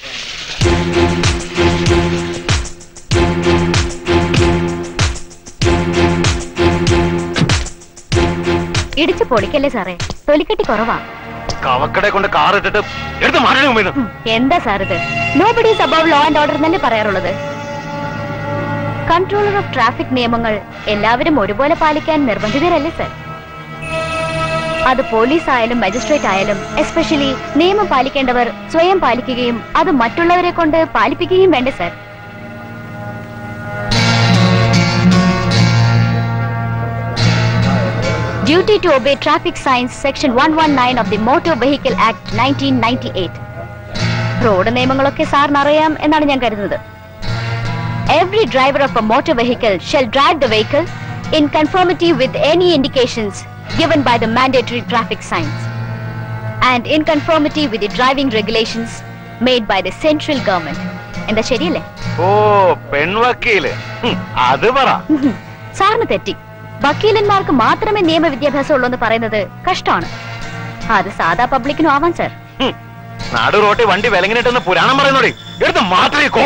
ഇടിച്ചു പൊളിക്കല്ലേ സാറേ തൊലിക്കെട്ടി കുറവാ കവക്കടെ കൊണ്ട് കാർ ഇട്ടിട്ട് എടുത്ത് മാറ്റണേ മുമ്പിൽ നിന്ന്. എന്താ സാർ ഇത് nobody is above law and order എന്നല്ലേ പറയാറുള്ളത് കൺട്രോളർ ഓഫ് ട്രാഫിക് നിയമങ്ങൾ എല്ലാവരും ഒരുപോലെ പാലിക്കാൻ നിർബന്ധിതരല്ലേ സർ അത് പോലീസ് ആയാലും മജിസ്ട്രേറ്റ് ആയാലും എസ്പെഷ്യലി നിയമം പാലിക്കേണ്ടവർ സ്വയം പാലിക്കുകയും അത് മറ്റുള്ളവരെ കൊണ്ട് പാലിപ്പിക്കുകയും വേണ്ടേ sir Duty to obey traffic signs section 119 of the Motor Vehicle Act 1998. Road നിയമങ്ങളൊക്കെ സാറിന് അറിയാം എന്നാണ് ഞാൻ കരുതുന്നത് every driver of a motor vehicle shall drive the vehicle in conformity with any indications given by the mandatory traffic signs and in conformity with the driving regulations made by the central government. എന്താ ശരിയല്ലേ ഓ പെൺവക്കീല് ഹും, അത് പറ ഉഹും. സാറിന് തെറ്റി വക്കീലന്മാർക്ക് മാത്രമേ നിയമവിദ്യാഭ്യാസം ഉള്ളൂ എന്ന് പറയുന്നത് കഷ്ടമാണ് അത് സാധാ പബ്ലിക്കിനും ആവാം സർ ഹും, നാട് റോട്ടി വണ്ടി വിലങ്ങിനിട്ടെന്ന് പുരാണം പറയുന്നോടി എടുത്ത് മാത്രമേ കോ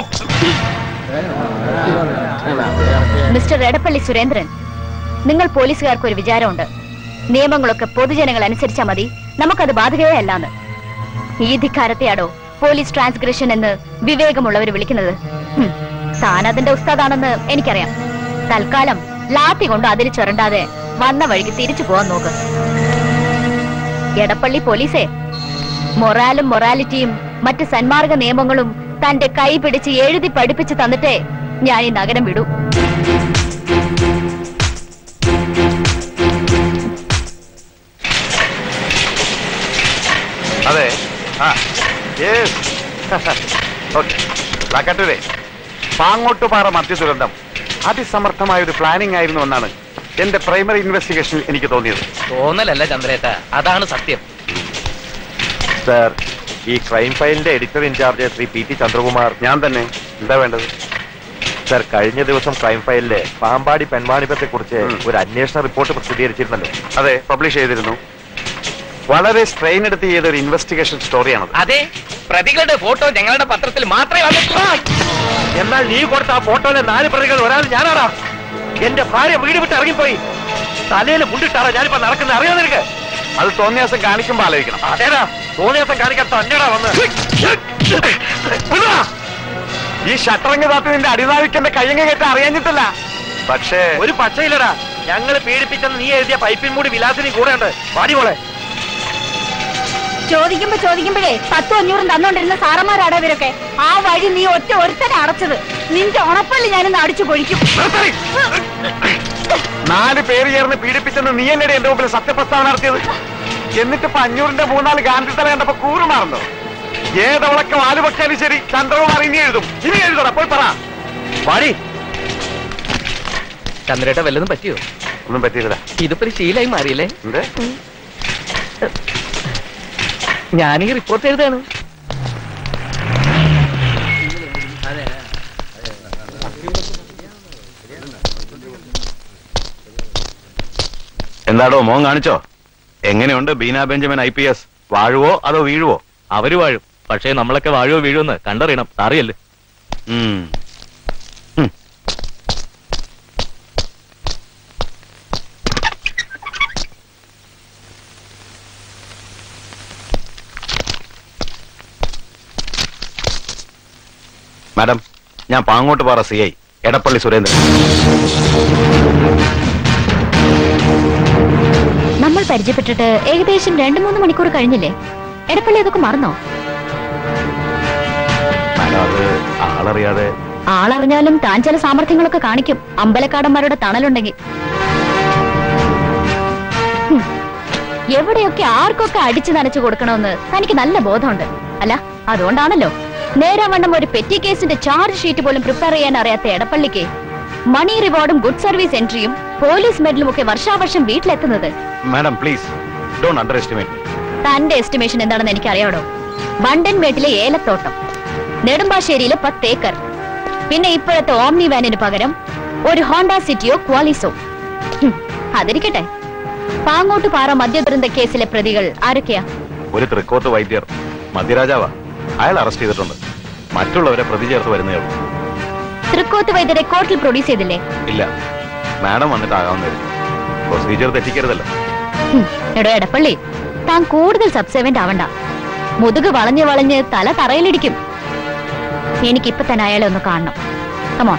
മിസ്റ്റർ എടപ്പള്ളി സുരേന്ദ്രൻ നിങ്ങൾ പോലീസുകാർക്ക് ഒരു വിചാരമുണ്ട് നിയമങ്ങളൊക്കെ പൊതുജനങ്ങൾ അനുസരിച്ചാൽ മതി നമുക്കത് ബാധകയേ അല്ലാന്ന് ഈ ധിക്കാരത്തെയാണോ പോലീസ് ട്രാൻസ്ഗ്രഷൻ എന്ന് വിവേകമുള്ളവർ വിളിക്കുന്നത് ഹും, താൻ അതിന്റെ ഉസ്താദാണെന്ന് എനിക്കറിയാം തൽക്കാലം ലാത്തി കൊണ്ട് അതിൽ ചുരണ്ടാതെ വന്ന വഴിക്ക് തിരിച്ചു പോവാൻ നോക്ക് എടപ്പള്ളി പോലീസേ മൊറാലും മൊറാലിറ്റിയും മറ്റ് സന്മാർഗ നിയമങ്ങളും തന്റെ കൈ പിടിച്ച് എഴുതി പഠിപ്പിച്ച് തന്നിട്ടേ ഞാൻ ഈ നഗരം വിടൂ അതെ ആ യെസ് ഓക്കെ ലാക്കാട്ടൂരെ പാങ്ങോട്ടുപാറ മദ്യ ദുരന്തം അതിസമർത്ഥമായ ഒരു പ്ലാനിംഗ് ആയിരുന്നു എന്നാണ് എന്റെ പ്രൈമറി ഇൻവെസ്റ്റിഗേഷനിൽ എനിക്ക് തോന്നിയത് തോന്നലല്ല ചന്ദ്രേട്ട അതാണ് സത്യം സാർ ഈ ക്രൈം ഫയലിന്റെ editor in charge Shri P T Chandrakumar ഞാൻ തന്നെ എന്താ വേണ്ടത് സാർ കഴിഞ്ഞ ദിവസം ക്രൈം ഫയലിലെ പാമ്പാടി പെൺവാണിഭത്തെ കുറിച്ച് ഒരു അന്വേഷണ റിപ്പോർട്ട് പ്രസിദ്ധീകരിച്ചിരുന്നല്ലോ അതെ പബ്ലിഷ് ചെയ്തിരുന്നു വളരെ സ്ട്രെയിൻ എടുത്ത് ചെയ്ത ഒരു ഇൻവെസ്റ്റിഗേഷൻ സ്റ്റോറിയാണത് അതെ പ്രതികളുടെ ഫോട്ടോ ഞങ്ങളുടെ പത്രത്തിൽ മാത്രമേ വന്നിട്ടുള്ളൂ എന്നാൽ നീ കൊടുത്ത ആ ഫോട്ടോയിലെ നാല് പ്രതികൾ ഒരാൾ ഞാനാടാ എന്റെ ഭാര്യ വീട് വിട്ട് ഇറങ്ങിപ്പോയി തലയിൽ മുണ്ടിട്ടാറാ ഞാനിപ്പോ നടക്കുന്ന അറിയാൻ നിനക്ക് അത് തോന്നിയാസം കാണിക്കുമ്പോ ആലോചിക്കണം അതേടാ തോന്നിയാസം കാണിക്കാൻ തന്നെടാ വന്ന് വിടുടാ. ഈ ഷട്ടറിങ് താത്ത് നിന്റെ അടിനാവിക്കെന്റെ കയ്യങ്ങ കേട്ട അറിയാഞ്ഞിട്ടില്ല പക്ഷേ ഒരു പച്ചയില്ലടാ ഞങ്ങൾ പീഡിപ്പിച്ചെന്ന് നീ എഴുതിയ പൈപ്പിൻ മൂടി വിലാസിനി കൂടെ ഉണ്ട് പാടി മോളെ ചോദിക്കുമ്പോ ചോദിക്കുമ്പോഴേ പത്തും അഞ്ഞൂറും തന്നോണ്ടിരുന്ന സാറന്മാരാടാ ഇവരൊക്കെ ആ വഴി നീ ഒറ്റ ഒരുത്തനെ അടച്ചത് നിന്റെ ഉണപ്പള്ളി ഞാനിന്ന് അടിച്ചു പൊഴിക്കും നാല് പേര് ചേർന്ന് പീഡിപ്പിച്ചെന്ന് നീ എന്നടി എന്റെ മുമ്പിൽ സത്യപ്രസ്താവന നടത്തിയത് എന്നിട്ടിപ്പോ അഞ്ഞൂറിന്റെ മൂന്നാല് ഗാന്ധി തല കണ്ടപ്പോ കൂറുമാറുന്നോ ഏതവളൊക്കെ വാലുപക്ഷാലും ശരി ചന്ദ്രകുമാർ ഇനി എഴുതും ഇനി എഴുതണം പോയി പറ പാടി ചന്ദ്രേട്ട വല്ലതും പറ്റിയോ ഒന്നും പറ്റിയില്ല ഇതിപ്പോ ഒരു ശീലായി മാറിയില്ലേ എന്ത് ഞാൻ ഈ റിപ്പോർട്ട് എഴുതാണ് എന്താടോ മോൻ കാണിച്ചോ എങ്ങനെയുണ്ട് Beena Benjamin I P S വാഴുവോ അതോ വീഴുവോ അവര് വാഴും പക്ഷേ നമ്മളൊക്കെ വാഴുവോ വീഴുമെന്ന് കണ്ടറിയണം അറിയല്ലേ ഉം. മാഡം ഞാൻ പാങ്ങോട്ട് പാറ സി ഐ എടപ്പള്ളി സുരേന്ദ്രൻ നമ്മൾ പരിചയപ്പെട്ടിട്ട് ഏകദേശം രണ്ടു മൂന്ന് മണിക്കൂർ കഴിഞ്ഞില്ലേ എടപ്പള്ളി അതൊക്കെ മറന്നോ മാഡം അത് ആളറിയാതെ ആളറിഞ്ഞാലും താൻ ചില സാമർഥ്യങ്ങളൊക്കെ കാണിക്കും അമ്പലക്കാടന്മാരുടെ തണലുണ്ടെങ്കിൽ ഹും. എവിടെയൊക്കെ ആർക്കൊക്കെ അടിച്ചു നനച്ചു കൊടുക്കണമെന്ന് തനിക്ക് നല്ല ബോധമുണ്ട് അല്ല അതുകൊണ്ടാണല്ലോ നേരാവണ്ണം ഒരു പെറ്റി കേസിന്റെ ചാർജ് ഷീറ്റ് പോലും പ്രിപ്പയർ ചെയ്യാൻ അറിയാത്ത എടപ്പള്ളിക്ക് മണി റിവാർഡും ഗുഡ് സർവീസ് എൻട്രിയും പോലീസ് മെഡലും ഒക്കെ വർഷാവർഷം വീട്ടിലെത്തുന്നത് madam please don't underestimate തന്റെ എസ്റ്റിമേഷൻ എന്താണെന്ന് എനിക്കറിയാടോ വണ്ടൻമേട്ടിലെ ഏലത്തോട്ടം നെടുമ്പാശ്ശേരിയിലെ പത്ത് ഏക്കർ പിന്നെ ഇപ്പോഴത്തെ ഓംനി വാനിന് പകരം ഒരു ഹോണ്ട സിറ്റിയോ ക്വാളിസോ ഹും, അതിരിക്കട്ടെ പാങ്ങോട്ട് പാറ മദ്യദുരന്ത കേസിലെ പ്രതികൾ ആരൊക്കെയാ ഒരു തൃക്കോത്ത് വൈദ്യർ മധ്യരാജാവാ അയാൾ അറസ്റ്റ് ചെയ്തിട്ടുണ്ട് മറ്റുള്ളവരെ പ്രതി ചേർത്ത് വരുന്നേ ഉള്ളൂ തൃക്കോത്ത് വൈദ്യരെ കോർട്ടിൽ പ്രൊഡ്യൂസ് ചെയ്തില്ലേ ഇല്ല മാഡം വന്നിട്ടാകാവുന്നതായിരുന്നു പ്രൊസീജിയർ തെറ്റിക്കരുതല്ലോ ഹും, എടോ എടപ്പള്ളി താൻ കൂടുതൽ സബ്സേവന്റ് ആവണ്ട മുതുക് വളഞ്ഞ് വളഞ്ഞ് തല തറയിലിടിക്കും എനിക്കിപ്പൊ തന്നെ അയാളെ ഒന്ന് കാണണം കമോൺ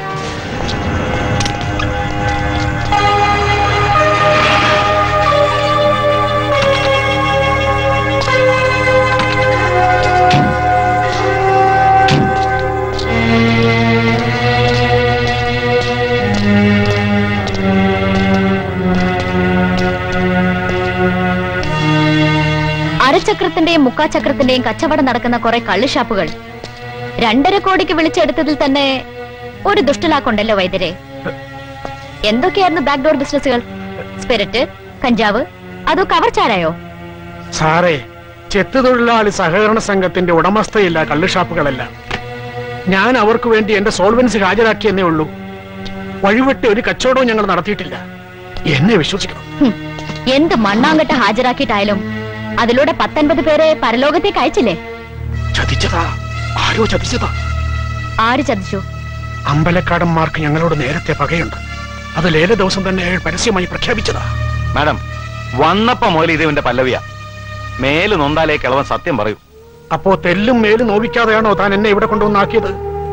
അരചക്രത്തിന്റെയും മുക്കാചക്രത്തിന്റെയും കച്ചവടം നടക്കുന്ന കുറെ കള്ളുഷാപ്പുകൾ രണ്ടര കോടിക്ക് വിളിച്ചെടുത്തതിൽ തന്നെ ഒരു ദുഷ്ടലാക്കുണ്ടല്ലോ വൈദ്യരെ എന്തൊക്കെയായിരുന്നു ബാക്ക്ഡോർ ബിസിനസ്സുകൾ സ്പിരിറ്റ് കഞ്ചാവ് അതോ കവർച്ചാരായോ സാറേ ചെത്തുതൊഴിലാളി സഹകരണ സംഘത്തിന്റെ ഉടമസ്ഥയില്ല കള്ളുഷാപ്പുകളെല്ലാം ഞാൻ അവർക്ക് വേണ്ടി എന്റെ സോൾവൻസി ഹാജരാക്കിയെന്നേ ഉള്ളൂ വഴിവിട്ട് ഒരു കച്ചവടവും ഞങ്ങൾ നടത്തിയിട്ടില്ല എന്നെ വിശ്വസിക്കണം ഹും, എന്ത് മണ്ണാങ്കട്ട ഹാജരാക്കിയിട്ടായാലും അതിലൂടെ പത്തൊൻപത് പേരെ പരലോകത്തേക്ക് അയച്ചില്ലേ ചതിച്ചതാ ആരോ ചതിച്ചതാ ആര് ചതിച്ചു അമ്പലക്കാടന്മാർക്ക് ഞങ്ങളോട് നേരത്തെ പകയുണ്ട് അത് ലേല ദിവസം തന്നെ അയാൾ പരസ്യമായി പ്രഖ്യാപിച്ചതാ മാഡം വന്നപ്പോ മുതൽ ഇത് ഇവന്റെ പല്ലവിയ മേല് നൊന്താലേ കിളവൻ സത്യം പറയൂ അപ്പോ തെല്ലും മേലും നോവിക്കാതെയാണോ താൻ എന്നെ ഇവിടെ കൊണ്ടുവന്നാക്കിയത്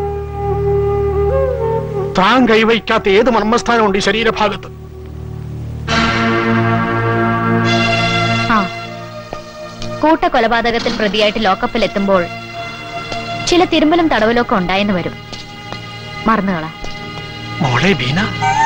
താൻ കൈവയ്ക്കാത്ത ഏത് മർമ്മസ്ഥാനമുണ്ട് ഈ ശരീരഭാഗത്ത് ആ കൂട്ടക്കൊലപാതകത്തിൽ പ്രതിയായിട്ട് ലോക്കപ്പിൽ എത്തുമ്പോൾ ചില തിരുമ്പലും തടവലൊക്കെ ഉണ്ടായെന്ന് വരും മറന്നുകളാ മോളെ ബീന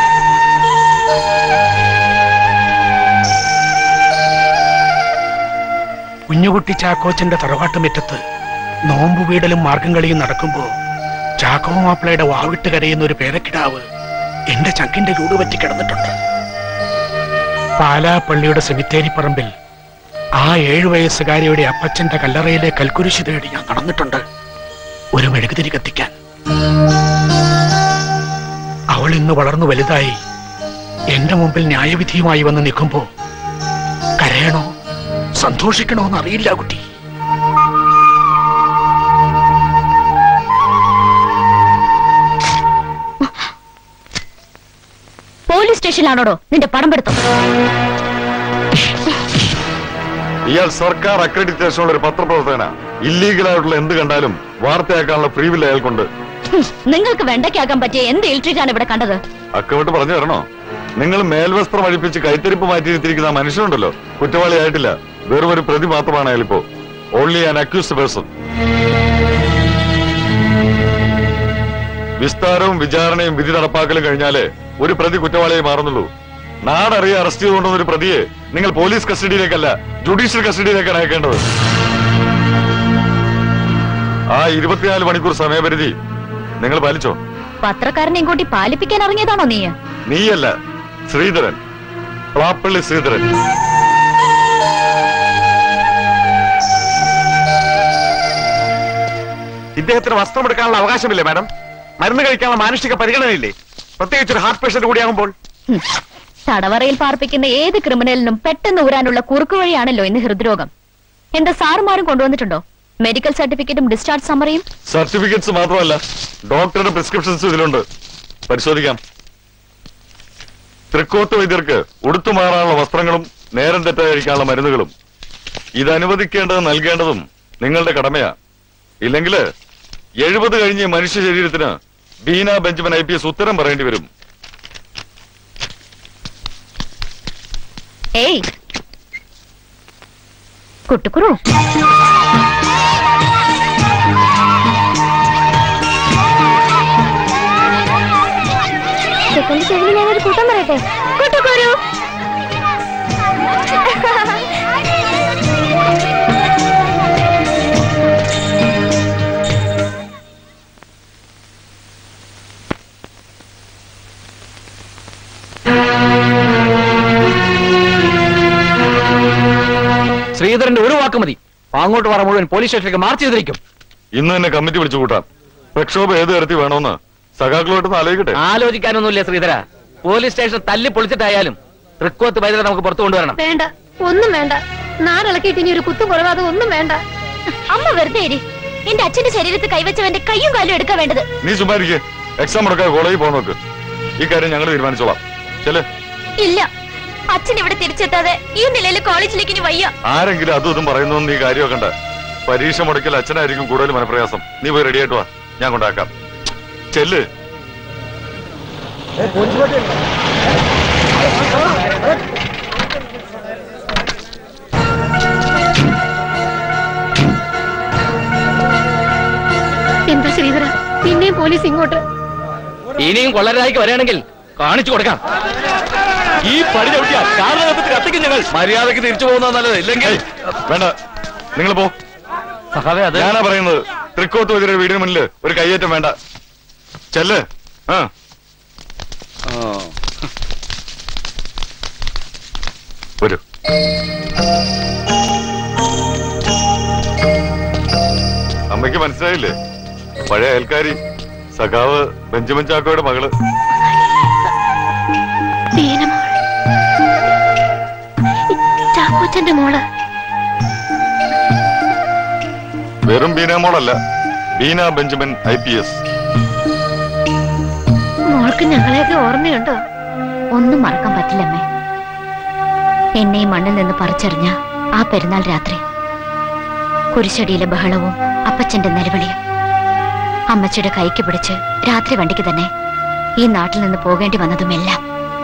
കുഞ്ഞുകുട്ടി ചാക്കോച്ചന്റെ തറവാട്ട് മുറ്റത്ത് നോമ്പ് വീടലും മാർഗം കളിയും നടക്കുമ്പോ ചാക്കോ മാപ്പിളയുടെ വാവിട്ട് കരയുന്ന ഒരു പേരക്കിടാവ് എന്റെ ചങ്കിന്റെ ചൂട് പറ്റി കിടന്നിട്ടുണ്ട് പാലാപ്പള്ളിയുടെ സെമിത്തേരി പറമ്പിൽ ആ ഏഴു വയസ്സുകാരിയുടെ അപ്പച്ചന്റെ കല്ലറയിലെ കൽക്കുരിശ് തേടി ഞാൻ നടന്നിട്ടുണ്ട് ഒരു മെഴുകുതിരി കത്തിക്കാൻ അവൾ ഇന്ന് വളർന്നു വലുതായി എന്റെ മുമ്പിൽ ന്യായവിധിയുമായി വന്ന് നിൽക്കുമ്പോ കരയണോ സന്തോഷിക്കണോ എന്ന് അറിയില്ല കുട്ടി പോലീസ് സ്റ്റേഷനിലാണോടോ നിന്റെ പടം പെടുത്തം ഇയാൾ സർക്കാർ അക്രഡിറ്റേഷനുള്ള ഒരു പത്രപ്രവർത്തകന ഇല്ലീഗലായിട്ടുള്ള എന്ത് കണ്ടാലും വാർത്തയാക്കാനുള്ള ഫ്രീ വില്ല അയാൾക്കുണ്ട് ഹും, നിങ്ങൾക്ക് വെണ്ടയ്ക്കാക്കാൻ പറ്റിയ എന്ത് ഇൽട്രീറ്റാണ് ഇവിടെ കണ്ടത് അക്കമിട്ട് പറഞ്ഞു തരണോ നിങ്ങൾ മേൽവസ്ത്രം അഴിപ്പിച്ച് കൈത്തരിപ്പ് മാറ്റിയിരുത്തിയിരിക്കുന്ന ആ മനുഷ്യനുണ്ടല്ലോ കുറ്റവാളിയായിട്ടില്ല വെറും ഒരു പ്രതി മാത്രമാണ് അയാളിപ്പോ ഓൺലി ആൻ അക്യൂസ്ഡ് പേഴ്സൺ വിസ്താരവും വിചാരണയും വിധി നടപ്പാക്കലും കഴിഞ്ഞാല് ഒരു പ്രതി കുറ്റവാളിയായി മാറുന്നുള്ളൂ നാടറിയെ അറസ്റ്റ് ചെയ്തുകൊണ്ടുവന്ന ഒരു പ്രതിയെ നിങ്ങൾ പോലീസ് കസ്റ്റഡിയിലേക്കല്ല ജുഡീഷ്യൽ കസ്റ്റഡിയിലേക്കാണ് അയക്കേണ്ടത് ആ ഇരുപത്തിനാല് മണിക്കൂർ സമയപരിധി നിങ്ങൾ പാലിച്ചോ പത്രക്കാരനെയും കൂട്ടി പാലിപ്പിക്കാൻ ഇറങ്ങിയതാണോ നീ നീയല്ല ശ്രീധരൻ പ്ലാപ്പള്ളി ശ്രീധരൻ ഇദ്ദേഹത്തിന് വസ്ത്രമെടുക്കാനുള്ള അവകാശമില്ലേ മാഡം മരുന്ന് കഴിക്കാനുള്ള മാനുഷിക പരിഗണനയില്ലേ പ്രത്യേകിച്ച് ഒരു ഹാർട്ട് പേഷ്യന്റ് കൂടിയാകുമ്പോൾ ഹും, തടവറയിൽ പാർപ്പിക്കുന്ന ഏത് ക്രിമിനലിനും പെട്ടെന്ന് ഊരാനുള്ള കുറുക്കു വഴിയാണല്ലോ ഇന്ന് ഹൃദ്രോഗം എന്താ സാറുമാരും കൊണ്ടുവന്നിട്ടുണ്ടോ മെഡിക്കൽ സർട്ടിഫിക്കറ്റും ഡിസ്ചാർജ് സമ്മറിയും സർട്ടിഫിക്കറ്റ്സ് മാത്രമല്ല ഡോക്ടറുടെ പ്രിസ്ക്രിപ്ഷൻസ് ഇതിലുണ്ട് പരിശോധിക്കാം തൃക്കോത്ത് വൈദ്യർക്ക് ഉടുത്തു മാറാനുള്ള വസ്ത്രങ്ങളും നേരം തെറ്റ കഴിക്കാനുള്ള മരുന്നുകളും ഇത് അനുവദിക്കേണ്ടതും നൽകേണ്ടതും നിങ്ങളുടെ കടമയാ ഇല്ലെങ്കിൽ എഴുപത് കഴിഞ്ഞ് മനുഷ്യ ശരീരത്തിന് Beena Benjamin I P S ഉത്തരം പറയേണ്ടി വരും ഏയ് കുട്ടുക്കുറു സെക്കൻഡ് ചെവിയിൽ ഞാനൊരു കൂട്ടം പറയട്ടെ കുട്ടുക്കുരു ശ്രീധരന്റെ ഒരു വാക്ക് മതി അങ്ങോട്ട് പറ മുഴുവൻ പോലീസ് സ്റ്റേഷനിലേക്ക് മാർച്ച് ചെയ്തിരിക്കും ഇന്ന് തന്നെ കമ്മിറ്റി വിളിച്ചു കൂട്ടാം പ്രക്ഷോഭം ഏത് തരത്തിൽ വേണമെന്ന് സഖാക്കളോട്ടൊന്ന് ആലോചിക്കട്ടെ ആലോചിക്കാനൊന്നുമില്ല ശ്രീധര പോലീസ് സ്റ്റേഷൻ തല്ലി പൊളിച്ചിട്ടായാലും തൃക്കോത്ത് വൈദ്യുതി നമുക്ക് പുറത്തു കൊണ്ടുവരണം വേണ്ട ഒന്നും വേണ്ട നാടിളക്കിയിട്ട് ഇനി ഒരു കുത്തു കുറവാതെ ഒന്നും വേണ്ട അമ്മ വെറുതെ ഇരി എന്റെ അച്ഛന്റെ ശരീരത്തിൽ കൈവച്ചവന്റെ കയ്യും കാലും എടുക്കാൻ വേണ്ടത് നീ ചുമ്മാരിക്കേ എക്സാം മുടക്കാതെ കോളേജിൽ പോകാൻ നോക്ക് ഈ കാര്യം ഞങ്ങൾ തീരുമാനിച്ചോളാം ചെല് ഇല്ല അച്ഛൻ ഇവിടെ തിരിച്ചെത്താതെ ഈ നിലയിൽ കോളേജിലേക്ക് ഇനി വയ്യ ആരെങ്കിലും അതും ഇതും പറയുന്നു നീ കാര്യമാക്കണ്ട പരീക്ഷ മുടക്കൽ അച്ഛനായിരിക്കും കൂടുതൽ മനപ്രയാസം നീ പോയി റെഡി ആയിട്ട് വാ ഞാൻ കൊണ്ടാക്കാം ചെല്ല് എന്താ ശ്രീധര പിന്നെയും പോലീസ് ഇങ്ങോട്ട് ഇനിയും കൊള്ളരായിക്ക് വരികയാണെങ്കിൽ കാണിച്ചു കൊടുക്കാം ഈ പടി ചവിട്ടിയാ കാരണത്തിൽ കത്തിക്കും ഞങ്ങൾ മര്യാദക്ക് തിരിച്ചു പോകുന്ന നല്ലത് ഇല്ലെങ്കിൽ വേണ്ട നിങ്ങൾ പോ ഞാനാ പറയുന്നത് തൃക്കോത്ത് വൈദ്യരുടെ വീടിന് മുന്നിൽ ഒരു കയ്യേറ്റം വേണ്ട ചെല്ല് ആ വരൂ അമ്മയ്ക്ക് മനസ്സിലായില്ലേ പഴയ അയൽക്കാരി സഖാവ് ബെഞ്ചമിൻ ചാക്കോയുടെ മകള് ചാക്കോച്ചന്റെ മോള് വെറും ബീന മോളല്ല Beena Benjamin I P S മോൾക്ക് ഞങ്ങളെയൊക്കെ ഓർമ്മയുണ്ടോ ഒന്നും മറക്കാൻ പറ്റില്ലമ്മേ എന്നെ ഈ മണ്ണിൽ നിന്ന് പറിച്ചെറിഞ്ഞ ആ പെരുന്നാൾ രാത്രി കുരിശടിയിലെ ബഹളവും അപ്പച്ചന്റെ നിലവിളിയും അമ്മച്ചിയുടെ കൈക്ക് പിടിച്ച് രാത്രി വണ്ടിക്ക് തന്നെ ഈ നാട്ടിൽ നിന്ന് പോകേണ്ടി വന്നതുമെല്ലാം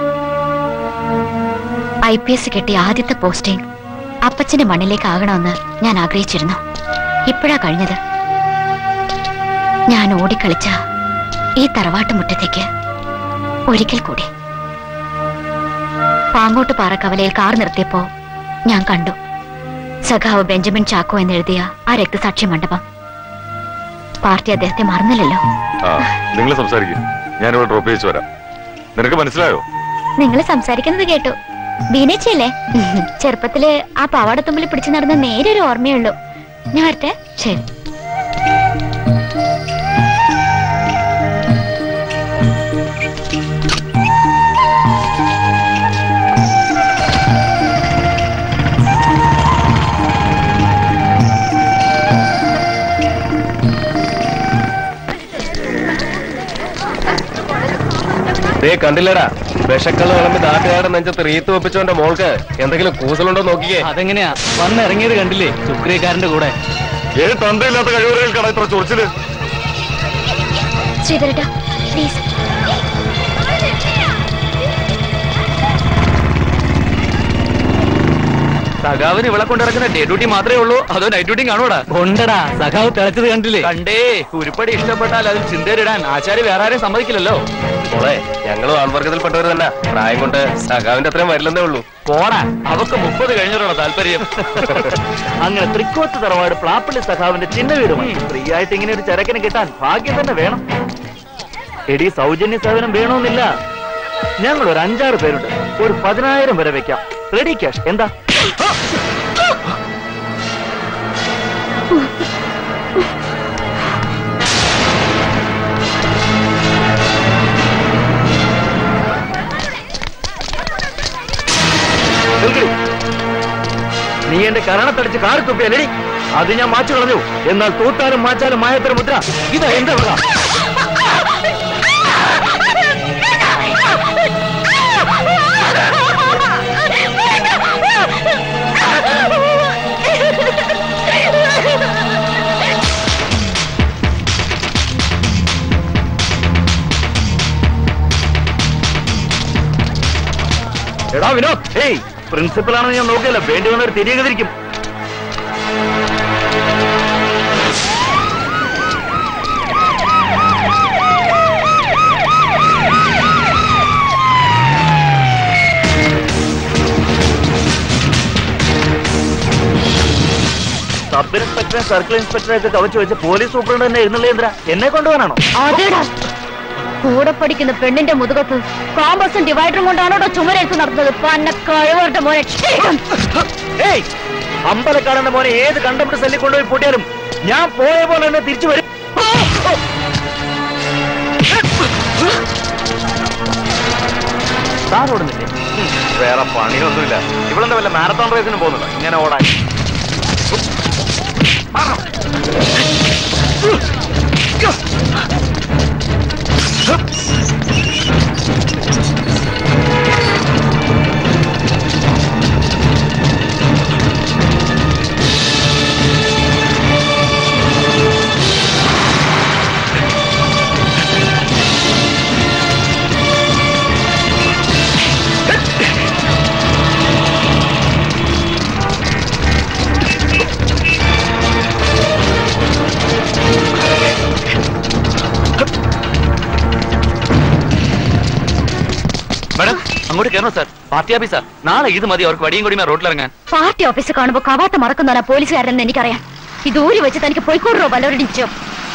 ഐ പി എസ് കിട്ടിയ ആദ്യത്തെ പോസ്റ്റിംഗ് അപ്പച്ചന്റെ മണ്ണിലേക്ക് ആകണമെന്ന് ഞാൻ ആഗ്രഹിച്ചിരുന്നു ഇപ്പോഴാ കഴിഞ്ഞത് ഞാൻ ഓടിക്കളിച്ച ഈ തറവാട്ടുമുറ്റത്തേക്ക് ഒരിക്കൽ കൂടി പാങ്ങോട്ട് പാറക്കവലയിൽ കാർ നിർത്തിയപ്പോ ഞാൻ കണ്ടു സഖാവ് ബെഞ്ചമിൻ ചാക്കോ എന്നെഴുതിയ ആ രക്തസാക്ഷി മണ്ഡപം പാർട്ടി അദ്ദേഹത്തെ മറന്നില്ലല്ലോ ആ നിങ്ങൾ സംസാരിക്കും ഞാനിവിടെ ഡ്രോപ്പ് ചെയ്ച്ചു വരാം നിനക്ക് മനസ്സിലായോ നിങ്ങൾ സംസാരിക്കുന്നത് കേട്ടു ബീനച്ചല്ലേ ചെറുപ്പത്തില് ആ പാവാടത്തുമ്പിൽ പിടിച്ചു നടന്ന നേരെ ഒരു ഓർമ്മയുള്ളൂ ഞാൻ വരട്ടെ ശരി ദേ കണ്ടില്ലടാ വിഷക്കള്ള് വിളമ്പി നാട്ടുകാരുടെ നെഞ്ചത്ത് റീത്ത് വെപ്പിച്ചോന്റെ മോൾക്ക് എന്തെങ്കിലും കൂസലുണ്ടോ നോക്കിക്കേ അതെങ്ങനെയാ വന്നിറങ്ങിയത് കണ്ടില്ലേ സുക്രിയക്കാരന്റെ കൂടെ ഏത് തന്തയില്ലാത്ത കഴിവുകൾക്കാണ് ഇത്ര ചൊറിച്ചില് ശ്രീധരേട്ടാ പ്ലീസ് സഖാവിന് ഇവളെ കൊണ്ടിറക്കുന്ന ഡേ ഡ്യൂട്ടി മാത്രമേ ഉള്ളൂ അതോ നൈറ്റ് ഡ്യൂട്ടി കാണൂടാ കൊണ്ടടാ സഖാവ് തിളച്ചത് കണ്ടില്ലേ കണ്ടേ ഉരുപ്പടി ഇഷ്ടപ്പെട്ടാൽ അതിൽ ചിന്തയിലിടാൻ ആശാരി വേറെ ആരെയും സമ്മതിക്കില്ലല്ലോ മോളെ ഞങ്ങളും ആൺവർഗത്തിൽപ്പെട്ടവർ തന്നെ പ്രായം കൊണ്ട് സഖാവിന്റെ അത്രയും വരില്ലെന്നേ ഉള്ളൂ പോടാ അവക്ക് മുപ്പത് കഴിഞ്ഞിട്ടുള്ള താല്പര്യം അങ്ങനെ തൃക്കോത്ത് തറവാട് പ്ലാപ്പള്ളി സഖാവിന്റെ ചിന്ന വീടുമായി ഫ്രീ ആയിട്ട് ഇങ്ങനെ ഒരു ചരക്കിന് കിട്ടാൻ ഭാഗ്യം തന്നെ വേണം എടി സൗജന്യ സേവനം വേണമെന്നില്ല ഞങ്ങൾ ഒരു അഞ്ചാറ് പേരുണ്ട് ഒരു പതിനായിരം വരെ വെക്കാം റെഡി ക്യാഷ് എന്താ എന്റെ കരണത്തടിച്ച് കാറി തുപ്പിയല്ലേ അത് ഞാൻ മാച്ചു കളഞ്ഞു എന്നാൽ തൂത്താലും മാച്ചാലും മായത്തൊരു മുദ്ര ഇതാ എന്റെ വക എടാ വിനോദ് ഏയ് പ്രിൻസിപ്പൽ ആണെന്ന് ഞാൻ നോക്കിയല്ല വേണ്ടി വന്നവർ തിരികെ തിരിക്കും സബ് ഇൻസ്പെക്ടറെ സർക്കിൾ ഇൻസ്പെക്ടറെ ഒക്കെ കവച്ചു വെച്ച് പോലീസ് സൂപ്രണ്ട് തന്നെ എഴുന്നള്ളേന്ദ്ര എന്നെ കൊണ്ടുപോകാനാണോ അതേടാ കൂടെ പഠിക്കുന്ന പെണ്ണിന്റെ മുതുകത്ത് കോമ്പസും ഡിവൈഡറും കൊണ്ടാണോ ചുമരെടുത്ത് നടന്നത് പന്ന കഴിവരുടെ മോനെ ഛീ! ഏയ് അമ്പലക്കാടന്റെ മോനെ ഏത് കണ്ടമിട്ട് സെല്ലിൽ കൊണ്ടുപോയി പൂട്ടിയാലും ഞാൻ പോയ പോലെ തന്നെ തിരിച്ചു വരും താൻ ഓടുന്നില്ലേ വേറെ പണിയൊന്നുമില്ല ഇവളെന്താ വല്ല മാരത്തോൺ റേസിന് പോകുന്നുണ്ടോ ഇങ്ങനെ ഓടാൻ മാഡം അങ്ങോട്ട് കയറണോ സാർ പാർട്ടി ഓഫീസാ നാളെ ഇത് മതി അവർക്ക് വടിയും കൂടി റോട്ടിലിറങ്ങാൻ പാർട്ടി ഓഫീസ് കാണുമ്പോ കവാത്ത മറക്കുന്നവനാ പോലീസുകാരനെന്ന് എനിക്കറിയാം ഇത് ഊരി വെച്ച് തനിക്ക് പോയിക്കോടോ വല്ലവരുടെ ഇച്ചോ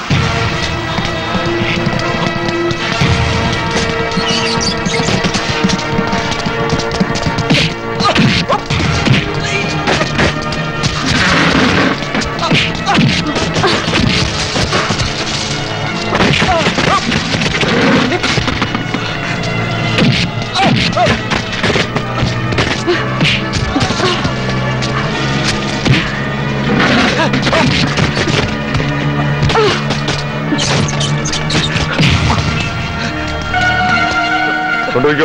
കൊണ്ടുപോയിക്കോ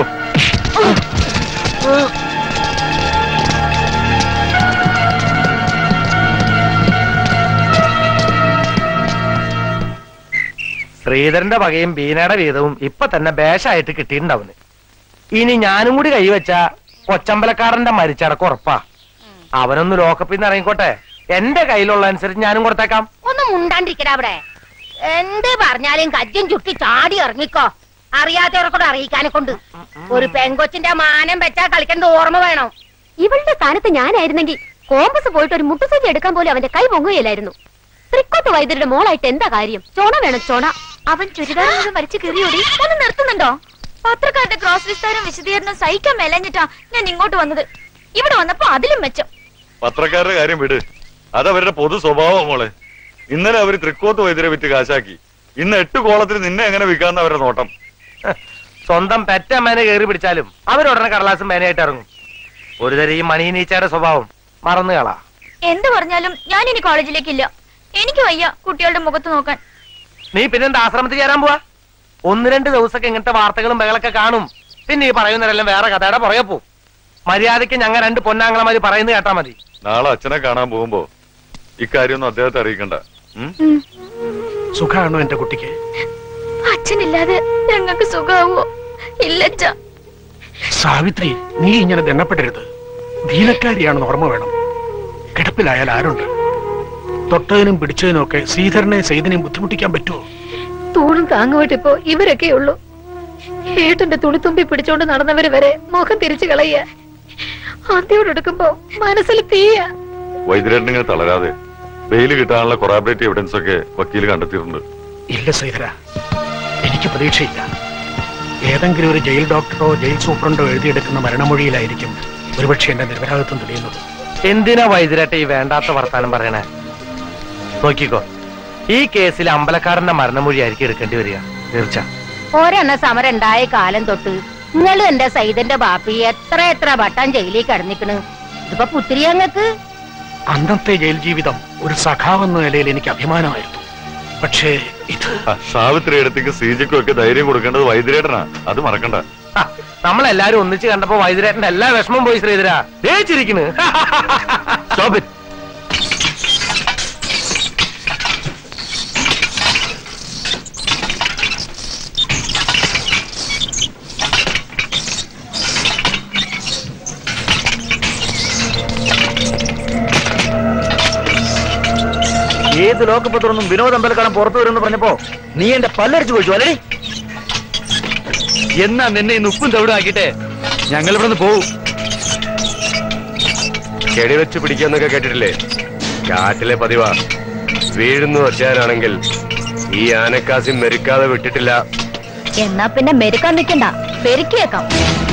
ശ്രീധരന്റെ വകയും ബീനയുടെ വീതവും ഇപ്പൊ തന്നെ ബേഷായിട്ട് കിട്ടിയിട്ടുണ്ടാവുന്നു ഇനി ഞാനും കൂടി കൈവച്ച കൊച്ചമ്പലക്കാരന്റെ മരിച്ചടക്കം ഉറപ്പാ അവനൊന്ന് ലോക്കപ്പിൽ നിന്ന് ഇറങ്ങിക്കോട്ടെ എന്റെ കയ്യിലുള്ള അനുസരിച്ച് ഞാനും കൊടുത്തേക്കാം ഒന്ന് മുണ്ടാണ്ടിരിക്കട അവിടെ എന്ത് പറഞ്ഞാലും കജ്ജും ചുട്ടി ചാടി ഇറങ്ങിക്കോ അറിയാത്തവർക്കൂടെ അറിയിക്കാനെ കൊണ്ട് ഒരു പെങ്കൊച്ചിന്റെ മാനം വെച്ചാ കളിക്കേണ്ട ഓർമ്മ വേണം ഇവളുടെ സ്ഥാനത്ത് ഞാനായിരുന്നെങ്കിൽ കോമ്പസ് പോയിട്ട് ഒരു മുട്ടുസൂചി എടുക്കാൻ പോലും അവന്റെ കൈ പൊങ്ങുകയില്ലായിരുന്നു തൃക്കോത്ത് വൈദ്യരുടെ മോളായിട്ട് എന്താ കാര്യം ചോണ വേണം ചോണ അവൻ ചുരിദാർ വരച്ച് കീറിയോടി ഒന്ന് നിർത്തുന്നുണ്ടോ പത്രക്കാരുടെ ക്രോസ് വിസ്താരം വിശദീകരണം സഹിക്കാൻ മേലഞ്ഞിട്ടാ ഞാൻ ഇങ്ങോട്ട് വന്നത് ഇവിടെ വന്നപ്പോ അതിലും മെച്ചം പത്രക്കാരുടെ കാര്യം വിട് അതവരുടെ പൊതു സ്വഭാവം മോളെ ഇന്നലെ അവര് തൃക്കോത്ത് വൈദ്യരെ വിറ്റ് കാശാക്കി ഇന്ന് എട്ട് കോളത്തിൽ നിന്നെ എങ്ങനെ വിൽക്കാന്ന് അവരുടെ നോട്ടം സ്വന്തം പെറ്റമ്മേനെ കയറി പിടിച്ചാലും അവരുടനെ കടലാസും മേനയായിട്ട് ഇറങ്ങും ഒരു തരം ഈ മണി നീച്ചയുടെ സ്വഭാവം മറന്നു കളാ എന്ത് പറഞ്ഞാലും ഞാൻ ഇനി കോളേജിലേക്കില്ല എനിക്ക് വയ്യ കുട്ടികളുടെ മുഖത്ത് നോക്കാൻ നീ പിന്നെന്താ ആശ്രമത്തിൽ ചേരാൻ പോവാ ഒന്ന് രണ്ട് ദിവസമൊക്കെ ഇങ്ങനത്തെ വാർത്തകളും ബഹളൊക്കെ കാണും പിന്നെ ഈ പറയുന്നവരെല്ലാം വേറെ കഥയുടെ പുറകെ പോവും മര്യാദയ്ക്ക് ഞങ്ങൾ രണ്ട് പൊന്നാങ്ങളമാര് പറയുന്നത് കേട്ടാ മതി നാളെ അച്ഛനെ കാണാൻ പോകുമ്പോ ഇക്കാര്യമൊന്നും അദ്ദേഹത്തെ അറിയിക്കണ്ട ഉം? സുഖാണോ എന്റെ കുട്ടിക്ക് അച്ഛനില്ലാതെ ഞങ്ങൾക്ക് സുഖാവോ ഇല്ലച്ച സാവിത്രി നീ ഇങ്ങനെ ദണ്ണപ്പെടരുത് ദീനക്കാരിയാണെന്ന് ഓർമ്മ വേണം കിടപ്പിലായാൽ ആരുണ്ട് തൊട്ടതിനും പിടിച്ചതിനും ഒക്കെ ശ്രീധരനെ സെയ്തിനെയും ബുദ്ധിമുട്ടിക്കാൻ പറ്റുമോ തൂണും താങ്ങുവിട്ടിപ്പോ ഇവരൊക്കെ ഉള്ളൂ ഏട്ടന്റെ തുണിത്തുമ്പി പിടിച്ചോണ്ട് നടന്നവര് വരെ മുഖം തിരിച്ചു കളയ ആദ്യോടെടുക്കുമ്പോ മനസ്സിൽ തീയ വൈദ്യരേട്ടൻ ഇങ്ങനെ തളരാതെ ബെയില് കിട്ടാനുള്ള കൊറാബറേറ്റീവ് എവിഡൻസ് ഒക്കെ വക്കീല് കണ്ടെത്തിയിട്ടുണ്ട് ഇല്ല ശ്രീധര എനിക്ക് പ്രതീക്ഷയില്ല ഏതെങ്കിലും ഒരു ജയിൽ ഡോക്ടറോ ജയിൽ സൂപ്രണ്ടോ എഴുതിയെടുക്കുന്ന മരണമൊഴിയിലായിരിക്കും ഒരുപക്ഷെ എന്റെ നിരപരാധിത്വം തെളിയുന്നത് എന്തിനാ വൈദ്യരട്ടെ ഈ വേണ്ടാത്ത വർത്താനം പറയണേ നോക്കിക്കോ ഈ കേസിൽ അമ്പലക്കാരന്റെ മരണമൊഴിയായിരിക്കും എടുക്കേണ്ടി വരിക തീർച്ച ഒരെണ്ണ സമരം ഉണ്ടായ കാലം തൊട്ട് നിങ്ങളും എന്റെ സൈതന്റെ ബാപ്പി എത്ര എത്ര വട്ടം ജയിലിൽ കിടന്നിക്കണ് ഇതിപ്പോ പുത്തിരി ഞങ്ങക്ക് അന്നത്തെ ജയിൽ ജീവിതം ഒരു സഖാവെന്ന നിലയിൽ എനിക്ക് അഭിമാനമായിരുന്നു പക്ഷേ ഇത് സാവിത്രി ഇടത്തേക്ക് ശ്രീജയ്ക്കും ഒക്കെ ധൈര്യം കൊടുക്കേണ്ടത് വൈദ്യരേട്ടനാ അത് മറക്കണ്ട നമ്മളെല്ലാരും ഒന്നിച്ച് കണ്ടപ്പോ വൈദ്യരേട്ടന്റെ എല്ലാ വിഷമം പോയി ശ്രീധരാ ജയിച്ചിരിക്കുന്നു Stop it. ഏത് ലോക്കപ്പ് തുറന്നും വിനോദ് അമ്പലക്കാലം പുറത്തു വരുമെന്ന് പറഞ്ഞപ്പോ നീ എന്റെ പല്ലടിച്ചു കൊഴിച്ചു അല്ലേ എന്നാ നിന്നെ ഇന്ന് ഉപ്പും തവിടാക്കിട്ടെ ഞങ്ങൾ ഇവിടെ നിന്ന് പോവും കെടിവെച്ച് പിടിക്കാന്നൊക്കെ കേട്ടിട്ടില്ലേ കാറ്റിലെ പതിവാ വീഴുന്നു വച്ചാനാണെങ്കിൽ ഈ ആനക്കാസി മെരുക്കാതെ വിട്ടിട്ടില്ല എന്നാ പിന്നെ മെരുക്കാൻ നിൽക്കണ്ട പെരുക്കിയേക്കാം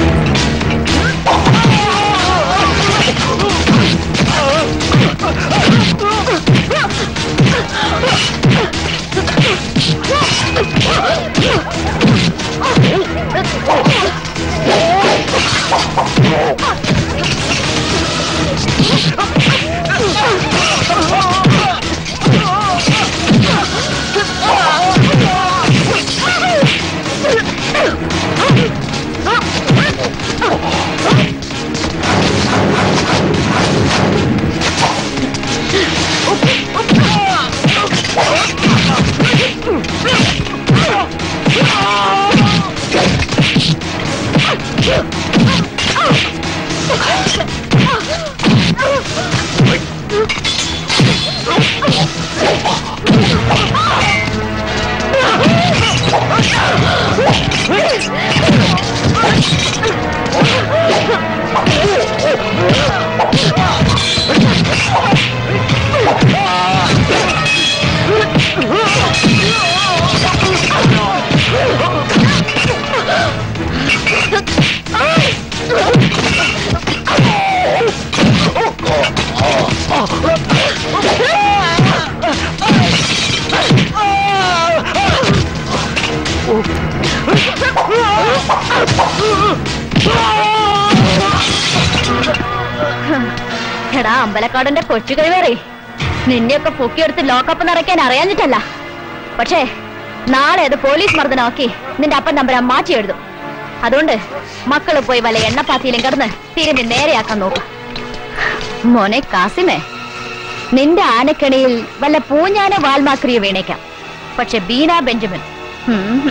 എടാ അമ്പലക്കാടന്റെ കൊച്ചു കഴിവേറി നിന്നെയൊക്കെ പൊക്കിയെടുത്ത് ലോക്കപ്പ് നിറയ്ക്കാൻ അറിയാഞ്ഞിട്ടല്ല പക്ഷേ നാളെ അത് പോലീസ് മർദ്ദനമാക്കി നിന്റെ അപ്പൻ നമ്പരാൻ മാറ്റി എഴുതും അതുകൊണ്ട് മക്കള് പോയി വല്ല എണ്ണപ്പാത്തിയിലും കിടന്ന് തിരുമ്പി നേരെയാക്കാൻ നോക്കും മോനെ കാസിമേ നിന്റെ ആനക്കണിയിൽ വല്ല പൂഞ്ഞാന വാൽമാക്രിയ വീണേക്കാം പക്ഷെ ബീന ബെഞ്ചമിൻ ഉം.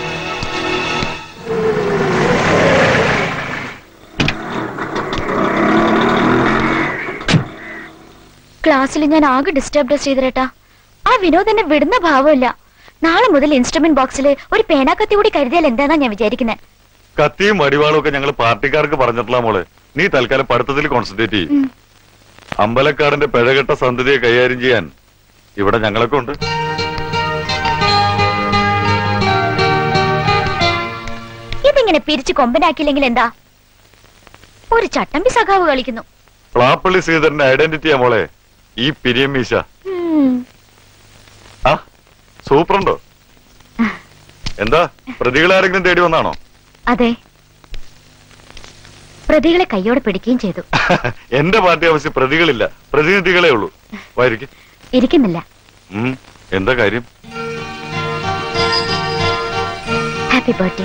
ക്ലാസ്സിൽ ഞാൻ ആകെ ഡിസ്റ്റർബ് ചെയ്തിരട്ടാ ആ വിനോദ് എന്നെ വിടുന്ന ഭാവമില്ല നാളെ മുതൽ ഇൻസ്ട്രുമെന്റ് ബോക്സിൽ ഒരു പേനാക്കത്തി കൂടി കരുതിയാൽ എന്താന്നാ ഞാൻ വിചാരിക്കുന്നത് കത്തിയും വടിവാളും ഒക്കെ ഞങ്ങൾ പാർട്ടിക്കാർക്ക് പറഞ്ഞിട്ടുള്ള മോളെ നീ തൽക്കാലം പഠിത്തത്തിൽ കോൺസെൻട്രേറ്റ് ചെയ്യും അമ്പലക്കാരന്റെ പിഴകെട്ട സന്തതിയെ കൈകാര്യം ചെയ്യാൻ ഇവിടെ ഞങ്ങളൊക്കെ ഉണ്ട് ഇതിങ്ങനെ പിരിച്ച് കൊമ്പനാക്കിയില്ലെങ്കിൽ എന്താ ഒരു ചട്ടമ്പി സഖാവ് കളിക്കുന്നു പ്ലാപ്പള്ളി ശ്രീധരന്റെ ഐഡന്റിറ്റിയാ മോളെ ഈ പിരിയം മീശ ഉം. ആ സൂപ്പറുണ്ടോ എന്താ പ്രതികളാരെങ്കിലും തേടി വന്നാണോ അതെ പ്രതികളെ കയ്യോടെ പിടിക്കുകയും ചെയ്തു എന്റെ പാർട്ടി ആവശ്യം പ്രതികളില്ല പ്രതിനിധികളേ ഉള്ളൂ വായിരിക്കും ഇരിക്കുന്നില്ല എന്താ കാര്യം ഹാപ്പി ബർത്ത്ഡേ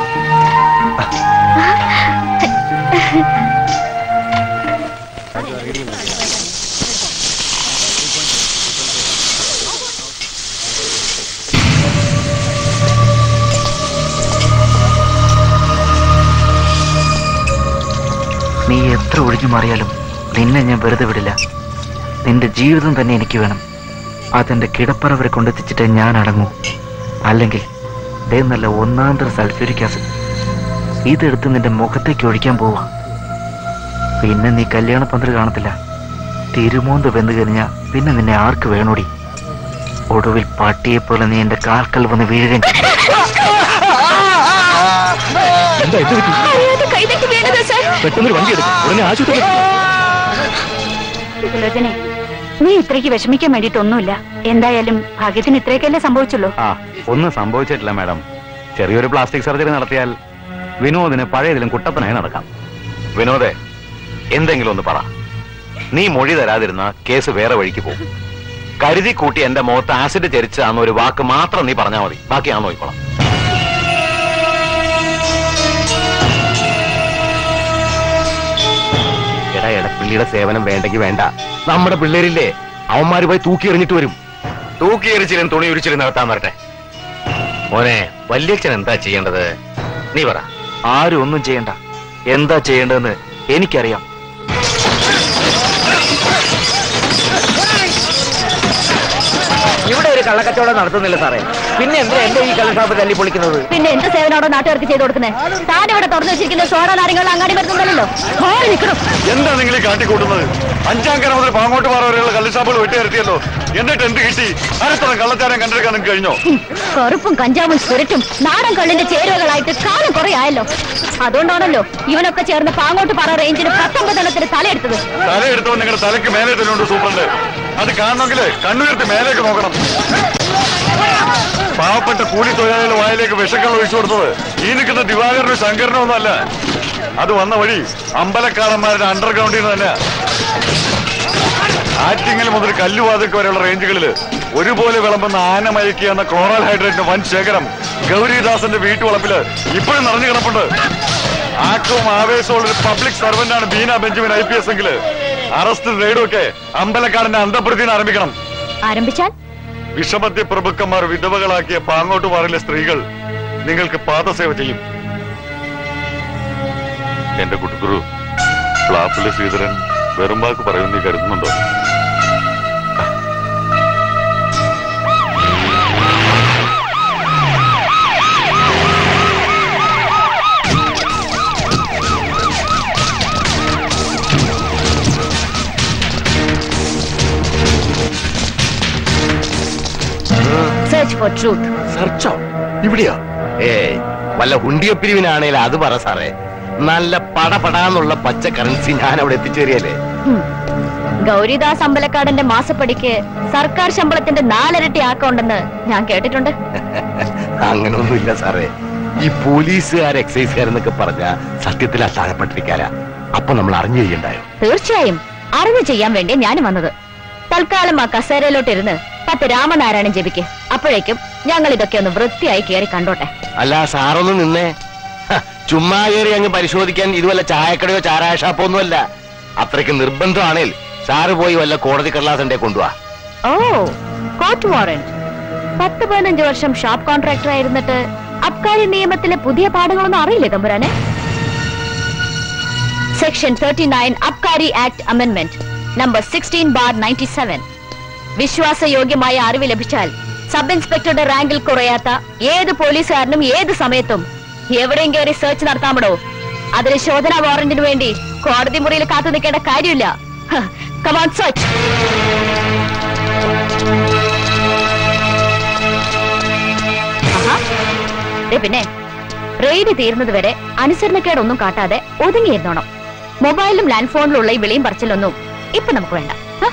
നീ എത്ര ഒഴിഞ്ഞു മാറിയാലും നിന്നെ ഞാൻ വെറുതെ വിടില്ല നിന്റെ ജീവിതം തന്നെ എനിക്ക് വേണം അതെന്റെ കിടപ്പറ വരെ കൊണ്ടെത്തിച്ചിട്ട് ഞാൻ അടങ്ങൂ അല്ലെങ്കിൽ ദേ നല്ല ഒന്നാന്തര സൾഫ്യൂരിക് ആസിഡ് ഇതെടുത്ത് നിന്റെ മുഖത്തേക്ക് ഒഴിക്കാൻ പോവാ പിന്നെ നീ കല്യാണ പന്തൽ കാണത്തില്ല തിരുമോന്ത് വെന്ത് കഴിഞ്ഞാ പിന്നെ നിന്നെ ആർക്ക് വേണോടി ഒടുവിൽ പട്ടിയെ പോലെ നീ എന്റെ കാൽക്കൽ വന്ന് വീഴുകയും ചെയ്യും. പെട്ടെന്ന് വണ്ടി എടുക്കും ഉടനെ ആശുപത്രി സുലോചനെ നീ ഇത്രയ്ക്ക് വിഷമിക്കാൻ വേണ്ടിയിട്ടൊന്നുമില്ല എന്തായാലും ഭാഗ്യത്തിന് ഇത്രയൊക്കെയല്ലേ സംഭവിച്ചുള്ളൂ ആ ഒന്നും സംഭവിച്ചിട്ടില്ല മാഡം ചെറിയൊരു പ്ലാസ്റ്റിക് സർജറി നടത്തിയാൽ വിനോദിന് പഴയതിലും കുട്ടപ്പനായി നടക്കാം വിനോദേ എന്തെങ്കിലും ഒന്ന് പറ നീ മൊഴി തരാതിരുന്ന കേസ് വേറെ വഴിക്ക് പോകും കരുതി കൂട്ടി എന്റെ മുഖത്ത് ആസിഡ് ചരിച്ചതാന്ന് ഒരു വാക്ക് മാത്രം നീ പറഞ്ഞാൽ മതി ബാക്കി ഞാൻ നോക്കിക്കോളാം എടാ എടപ്പിള്ളിയുടെ സേവനം വേണ്ടെങ്കിൽ വേണ്ട നമ്മുടെ പിള്ളേരില്ലേ അവന്മാര് പോയി തൂക്കി എറിഞ്ഞിട്ട് വരും തൂക്കി എരിച്ചിലും തുണി ഉരിച്ചിലും നടത്താൻ വരട്ടെ മോനെ വല്യച്ഛൻ എന്താ ചെയ്യേണ്ടത് നീ പറ ആരും ഒന്നും ചെയ്യണ്ട എന്താ ചെയ്യേണ്ടതെന്ന് എനിക്കറിയാം ഇവിടെ ഒരു കള്ളക്കച്ചവടം നടത്തുന്നില്ല സാറേ പിന്നെ എന്താ എന്റെ ഈ കള്ളഷാപ്പ് തല്ലി പൊളിക്കുന്നത് പിന്നെ എന്ത് സേവനമാണോ നാട്ടുകാർക്ക് ചെയ്തു കൊടുക്കുന്നത് താൻ ഇവിടെ തുറന്നു വെച്ചിരിക്കുന്ന സോഡ നാരങ്ങളും അങ്ങാടി മരുന്നുണ്ടല്ലോ മാറി നിൽക്കണം എന്താ നിങ്ങൾ ഈ കാട്ടിക്കൂട്ടുന്നത് അഞ്ചാം കര മുതൽ പാങ്ങോട്ട് പാറ വരെയുള്ള കള്ളിഷാപ്പുകൾ വെട്ടിയിറത്തിയല്ലോ എന്നിട്ട് എന്ത് കിട്ടി അരത്തരം കള്ളച്ചാരം കണ്ടെടുക്കാൻ നിങ്ങൾക്ക് കഴിഞ്ഞോ കറുപ്പും കഞ്ചാവും സ്പിരിറ്റും നാടൻ കള്ളിന്റെ ചേരുവകളായിട്ട് കാലം കുറെ ആയല്ലോ അതുകൊണ്ടാണല്ലോ ഇവനൊക്കെ ചേർന്ന് പാങ്ങോട്ട് പറ റേഞ്ചിന് പത്തൊമ്പതെണ്ണത്തിന് തലയെടുത്തത് തലയെടുത്തവൻ നിങ്ങളുടെ തലയ്ക്ക് മേലെ തന്നെയുണ്ട് സൂപ്രണ്ട് അത് കാണണമെങ്കിൽ കണ്ണുയർത്തി മേലേക്ക് നോക്കണം പാവപ്പെട്ട കൂലി തൊഴിലാളികളുടെ വായിലേക്ക് വിഷങ്ങൾ ഒഴിച്ചു കൊടുത്തത് ഈ നിൽക്കുന്ന ദിവാകരനും ശങ്കരനും ഒന്നുമല്ല അത് വന്ന വഴി അമ്പലക്കാരന്മാരുടെ അണ്ടർഗ്രൗണ്ടിൽ നിന്ന് തന്നെ ആറ്റിങ്ങൽ മുതൽ കല്ലുവാതിക്ക് വരെയുള്ള റേഞ്ചുകളിൽ ഒരുപോലെ വിളമ്പുന്ന ആന മയക്കി എന്ന ക്ലോറൽ ഹൈഡ്രേറ്റിന്റെ വൻ ശേഖരം ഗൗരിദാസന്റെ വീട്ടുവളപ്പില് ഇപ്പോഴും നിറഞ്ഞു കിടപ്പുണ്ട് ആക്കവും ആവേശമുള്ള ഒരു പബ്ലിക് സർവന്റ് ആണ് Beena Benjamin I P S എങ്കിൽ അറസ്റ്റ് റെയ്ഡും ഒക്കെ അമ്പലക്കാരന്റെ അന്തപ്രതിന്ന് ആരംഭിക്കണം ആരംഭിച്ചാൽ വിഷമദ്യ പ്രഭുക്കന്മാർ വിധവകളാക്കിയ പാങ്ങോട്ട് പാറിലെ സ്ത്രീകൾ നിങ്ങൾക്ക് പാദസേവ ചെയ്യും എന്റെ കുട്ടുകുരു പ്ലാപ്പിലെ ശ്രീധരൻ വെറും വാക്ക് പറയുമെന്ന് നീ കരുതുന്നുണ്ടോ സെർച്ച് ഫോർ ട്രൂത്ത് സെർച്ചോ ഇവിടെയോ ഏ വല്ല ഹുണ്ടിയപ്പിരിവിനാണേൽ അത് പറ സാറേ നല്ല പടപടാന്നുള്ള പച്ച കറൻസി ഞാൻ അവിടെ എത്തിച്ചേരിയല്ലേ ഗൗരിദാസ് അമ്പലക്കാടന്റെ മാസപ്പടിക്ക് സർക്കാർ ശമ്പളത്തിന്റെ നാലരട്ടി ആക്കമുണ്ടെന്ന് ഞാൻ കേട്ടിട്ടുണ്ട് അങ്ങനൊന്നുമില്ല സാറേ ഈ പോലീസുകാർ എക്സൈസുകാരെന്നൊക്കെ പറഞ്ഞ സത്യത്തിൽ അത്താഴപ്പെട്ടിരിക്കാരാ അപ്പൊ നമ്മൾ അറിഞ്ഞു ചെയ്യണ്ടായോ തീർച്ചയായും അറിവ് ചെയ്യാൻ വേണ്ടി ഞാനും വന്നത് തൽക്കാലം ആ കസേരയിലോട്ട് ഇരുന്ന് പത്ത് രാമനാരായണൻ ജപിക്ക് അപ്പോഴേക്കും ഞങ്ങൾ ഇതൊക്കെ ഒന്ന് വൃത്തിയായി കയറി കണ്ടോട്ടെ അല്ല സാറൊന്ന് നിന്നേ ഹ, ചുമ്മാ കയറി അങ്ങ് പരിശോധിക്കാൻ ഇതുവല്ല ചായക്കടയോ ചാരായ ഷാപ്പോ ഒന്നുമല്ല അത്രയ്ക്ക് നിർബന്ധമാണേൽ സാറ് പോയി വല്ല കോടതി കള്ളാസന്റെ കൊണ്ടുവാ ഓ കോർട്ട് വാറന്റ് പത്ത് പതിനഞ്ച് വർഷം ഷോപ്പ് കോൺട്രാക്ടർ ആയിരുന്നിട്ട് അബ്കാരി നിയമത്തിലെ പുതിയ പാഠങ്ങളൊന്നും അറിയില്ലേ തമ്പുരാനെ section thirty nine Abkari act amendment number sixteen bar ninety seven വിശ്വാസയോഗ്യമായ അറിവ് ലഭിച്ചാൽ സബ് ഇൻസ്പെക്ടറുടെ റാങ്കിൽ കുറയാത്ത ഏത് പോലീസുകാരനും ഏത് സമയത്തും എവിടെയും കയറി സെർച്ച് നടത്താമടോ അതിന് ശോധന വാറന്റിന് വേണ്ടി കോടതി മുറിയിൽ കാത്തു നിൽക്കേണ്ട കാര്യമില്ല കമാൺ സെർച്ച് ആഹാ. ദേ പിന്നെ റെയ്ഡ് തീരുന്നത് വരെ അനുസരണക്കേടൊന്നും കാട്ടാതെ ഒതുങ്ങിയിരുന്നോണം മൊബൈലും ലാൻഡ് ഫോണിലുള്ള ഈ വിളിയും പറച്ചിലൊന്നും ഇപ്പൊ നമുക്ക് വേണ്ട ഹ?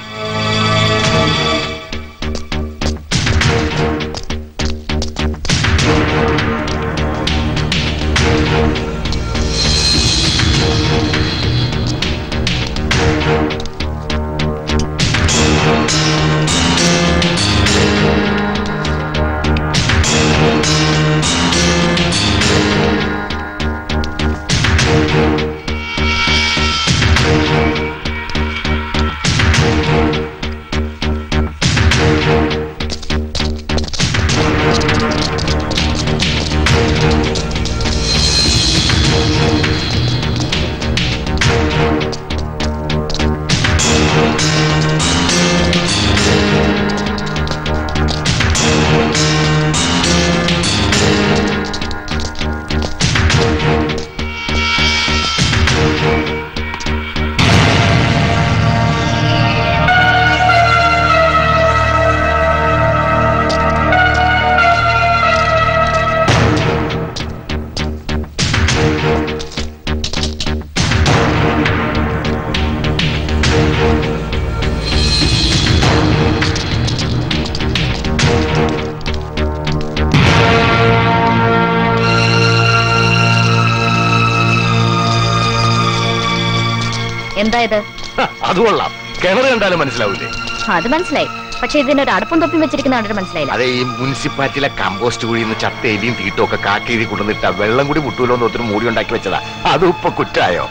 എന്താ ഇത് ഹ, അത് കൊള്ളാം കിണർ കണ്ടാലും മനസ്സിലാവൂലേ അത് മനസ്സിലായി പക്ഷെ ഇതിനൊരു അടപ്പും തൊപ്പി വെച്ചിരിക്കുന്ന കണ്ടിട്ട് മനസ്സിലായില്ല അതെ ഈ മുനിസിപ്പാലിറ്റിയിലെ കമ്പോസ്റ്റ് കുഴിയിൽ നിന്ന് ചത്ത എലിയും തീട്ടും ഒക്കെ കാക്കേരി കൊണ്ടുവന്നിട്ട വെള്ളം കൂടി മുട്ടൂലോ എന്ന് ഒത്തിരി മൂടി ഉണ്ടാക്കി വെച്ചതാ അതും ഇപ്പൊ കുറ്റായോ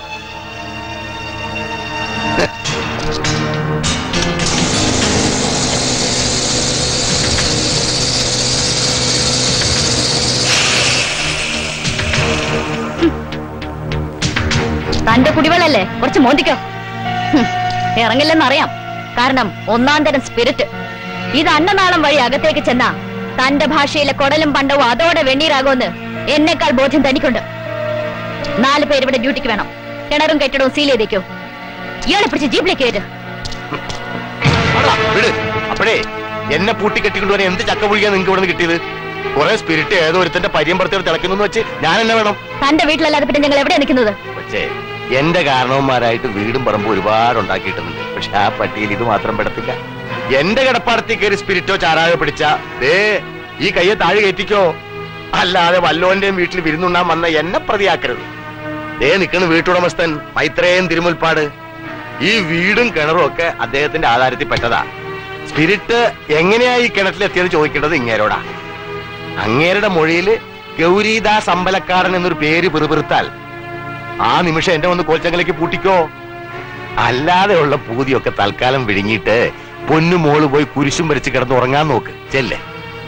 തന്റെ കുടിവെള്ളല്ലേ കുറച്ച് മോന്തിക്കോ ഹും, ഇറങ്ങില്ലെന്ന് അറിയാം കാരണം ഒന്നാം തരം സ്പിരിറ്റ് ഇത് അന്നനാളം വഴി അകത്തേക്ക് ചെന്ന തന്റെ ഭാഷയിലെ കൊടലും പണ്ടവും അതോടെ വെണ്ണീരാകുമെന്ന് എന്നെക്കാൾ ബോധ്യം തനിക്കുണ്ട് നാല് പേര് ഇവിടെ ഡ്യൂട്ടിക്ക് വേണം കിണറും കെട്ടിടവും സീൽ ചെയ്തേക്കോ ഇയാളെ പിടിച്ച് ജീപ്പിലേക്ക് കയറ്റ് വിട് അപ്പോഴേ എന്നെ പൂട്ടി കെട്ടിക്കൊണ്ടുവരാൻ എന്ത് ചക്ക പുഴിക്കാൻ നിങ്ങൾക്ക് ഇവിടെ നിന്ന് കിട്ടിയത് കുറെ സ്പിരിറ്റ് ഏതോ ഒരുത്തന്റെ പരിയമ്പറത്തിൽ തിളക്കുന്നു വെച്ച് ഞാൻ എന്നെ വേണം തന്റെ വീട്ടിലല്ലാതെ പിന്നെ നിങ്ങൾ എവിടെ നിൽക്കുന്നത് പക്ഷേ എന്റെ കാരണവന്മാരായിട്ട് വീടും പറമ്പും ഒരുപാട് ഉണ്ടാക്കിയിട്ടുണ്ട് പക്ഷെ ആ പട്ടിയിൽ ഇത് മാത്രം പെടത്തില്ല എന്റെ കിടപ്പാടത്തിൽ കയറി സ്പിരിറ്റോ ചാരായോ പിടിച്ച ദേ ഈ കയ്യെ താഴെ കയറ്റിക്കോ അല്ലാതെ വല്ലോന്റെയും വീട്ടിൽ വിരുന്നുണ്ണാൻ വന്ന എന്നെ പ്രതിയാക്കരുത് ദേ നിൽക്കുന്ന വീട്ടുടമസ്ഥൻ മൈത്രേയൻ തിരുമുൽപ്പാട് ഈ വീടും കിണറും ഒക്കെ അദ്ദേഹത്തിന്റെ ആധാരത്തിൽ പെട്ടതാ സ്പിരിറ്റ് എങ്ങനെയാ ഈ കിണറ്റിലെത്തിയത് ചോദിക്കേണ്ടത് ഇങ്ങേരോടാ അങ്ങേരുടെ മൊഴിയില് ഗൗരീദാസ് അമ്പലക്കാരൻ എന്നൊരു പേര് പിറുപിറുത്താൽ ആ നിമിഷം എന്നെ ഒന്ന് കോച്ചങ്കലേക്ക് പൂട്ടിക്കോ അല്ലാതെയുള്ള പൂതിയൊക്കെ തൽക്കാലം വിഴുങ്ങിയിട്ട് പൊന്നു മോള് പോയി കുരിശും വരച്ച് കിടന്ന് ഉറങ്ങാൻ നോക്ക് ചെല്ലേ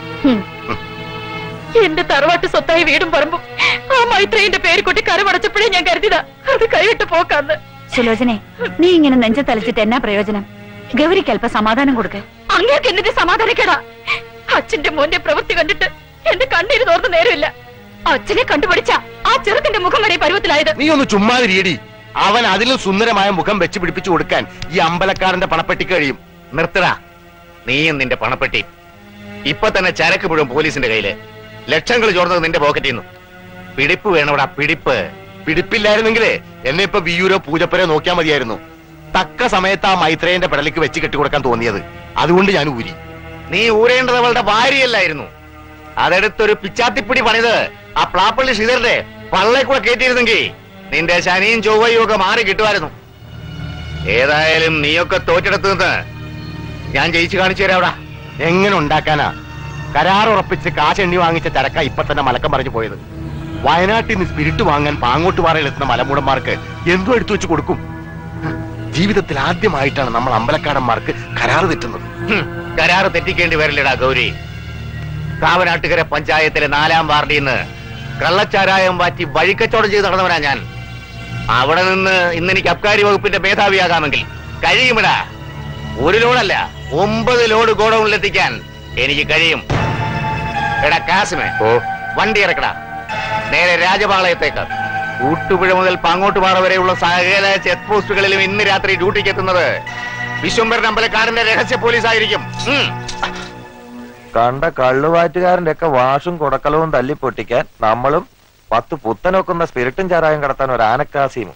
എന്റെ തറവാട്ട് സ്വത്തായി വീടും പറമ്പും ആ മൈത്രേയിന്റെ പേര് കൊട്ടി കരമടച്ചപ്പോഴേ ഞാൻ കരുതിയതാ അത് കൈവിട്ട് പോക്കാന്ന് സുലോചനെ നീ ഇങ്ങനെ നെഞ്ച തളിച്ചിട്ട് എന്നാ പ്രയോജനം ഗൗരിക്ക് അല്പ സമാധാനം കൊടുക്ക അങ്ങേക്ക് എന്നിട്ട് സമാധാനിക്കടാ അച്ഛന്റെ മോന്റെ പ്രവൃത്തി കണ്ടിട്ട് എന്റെ കണ്ണീര് തോർന്ന നേരമില്ല അച്ഛനെ കണ്ടുപിടിച്ച ആ ചെറുക്കന്റെ മുഖം വരെ പരുവത്തിലായത് നീ ഒന്ന് ചുമ്മാതിരിയടി അവൻ അതിലും സുന്ദരമായ മുഖം വെച്ച് പിടിപ്പിച്ചു കൊടുക്കാൻ ഈ അമ്പലക്കാരന്റെ പണപ്പെട്ടി കഴിയും നിർത്തടാ നീയും നിന്റെ പണപ്പെട്ടി ഇപ്പൊ തന്നെ ചരക്ക് മുഴുവൻ പോലീസിന്റെ കയ്യില് ലക്ഷങ്ങൾ ചോർന്നത് നിന്റെ പോക്കറ്റിൽ നിന്ന് പിടിപ്പ് വേണവിടെ പിടിപ്പ് പിടിപ്പില്ലായിരുന്നെങ്കിലേ എന്നെ ഇപ്പൊ വിയൂരോ പൂജപ്പുരോ നോക്കിയാൽ മതിയായിരുന്നു തക്ക സമയത്ത് ആ മൈത്രേയന്റെ പെടലിക്ക് വെച്ച് കെട്ടിക്കൊടുക്കാൻ തോന്നിയത് അതുകൊണ്ട് ഞാൻ ഊരി നീ ഊരേണ്ടത് അവളുടെ ഭാര്യയല്ലായിരുന്നു അതെടുത്തൊരു പിച്ചാത്തിപ്പിടി പണിത് ആ പ്ലാപ്പള്ളി ശ്രീധരന്റെ പള്ളെ കൂടെ കയറ്റിയിരുന്നെങ്കിൽ നിന്റെ ശനിയും ചൊവ്വയും ഒക്കെ മാറി കിട്ടുമായിരുന്നു ഏതായാലും നീയൊക്കെ തോറ്റെടുത്ത് നിന്ന് ഞാൻ ജയിച്ചു കാണിച്ചു തരാം അവിടെ എങ്ങനെ ഉണ്ടാക്കാനാ കരാർ ഉറപ്പിച്ച് കാശ് എണ്ണി വാങ്ങിച്ച ചരക്ക ഇപ്പൊ തന്നെ മലക്കം പറഞ്ഞു പോയത് വയനാട്ടിൽ നിന്ന് സ്പിരിറ്റ് വാങ്ങാൻ പാങ്ങോട്ട് പാറയിലെത്തുന്ന മലമൂടന്മാർക്ക് എന്തോ എടുത്തു വെച്ച് കൊടുക്കും ജീവിതത്തിൽ ആദ്യമായിട്ടാണ് നമ്മൾ അമ്പലക്കാടന്മാർക്ക് കരാർ തെറ്റുന്നത് ഹും, കരാറ് തെറ്റിക്കേണ്ടി വരില്ലടാ ഗൗരി കാവനാട്ടുകര പഞ്ചായത്തിലെ നാലാം വാർഡിൽ നിന്ന് കള്ളച്ചാരായം വാറ്റി വഴിക്കച്ചവടം ചെയ്ത് നടന്നവനാ ഞാൻ അവിടെ നിന്ന് ഇന്ന് എനിക്ക് അബ്കാരി വകുപ്പിന്റെ മേധാവിയാകാമെങ്കിൽ കഴിയുമിടാ ഒരു ലോഡല്ല ഒമ്പത് ലോഡ് ഗോഡൌണിലെത്തിക്കാൻ എനിക്ക് കഴിയും എടാ കാസിമേ ഓ വണ്ടി ഇറക്കടാ നേരെ രാജപാളയത്തേക്ക് കൂട്ടുപുഴ മുതൽ പാങ്ങോട്ടുപാറ വരെയുള്ള സകല ചെക്ക് പോസ്റ്റുകളിലും ഇന്ന് രാത്രി ഡ്യൂട്ടിക്ക് എത്തുന്നത് വിശ്വംഭരൻ അമ്പലക്കാരന്റെ രഹസ്യ പോലീസ് ആയിരിക്കും ഉം. കണ്ട കള്ളുവാറ്റുകാരന്റെ ഒക്കെ വാഷും കുടക്കലവും തല്ലി പൊട്ടിക്കാൻ നമ്മളും പത്ത് പുത്തനൊക്കുന്ന സ്പിരിറ്റും ചാരായം കടത്താൻ ഒരു ആനക്കാസിയും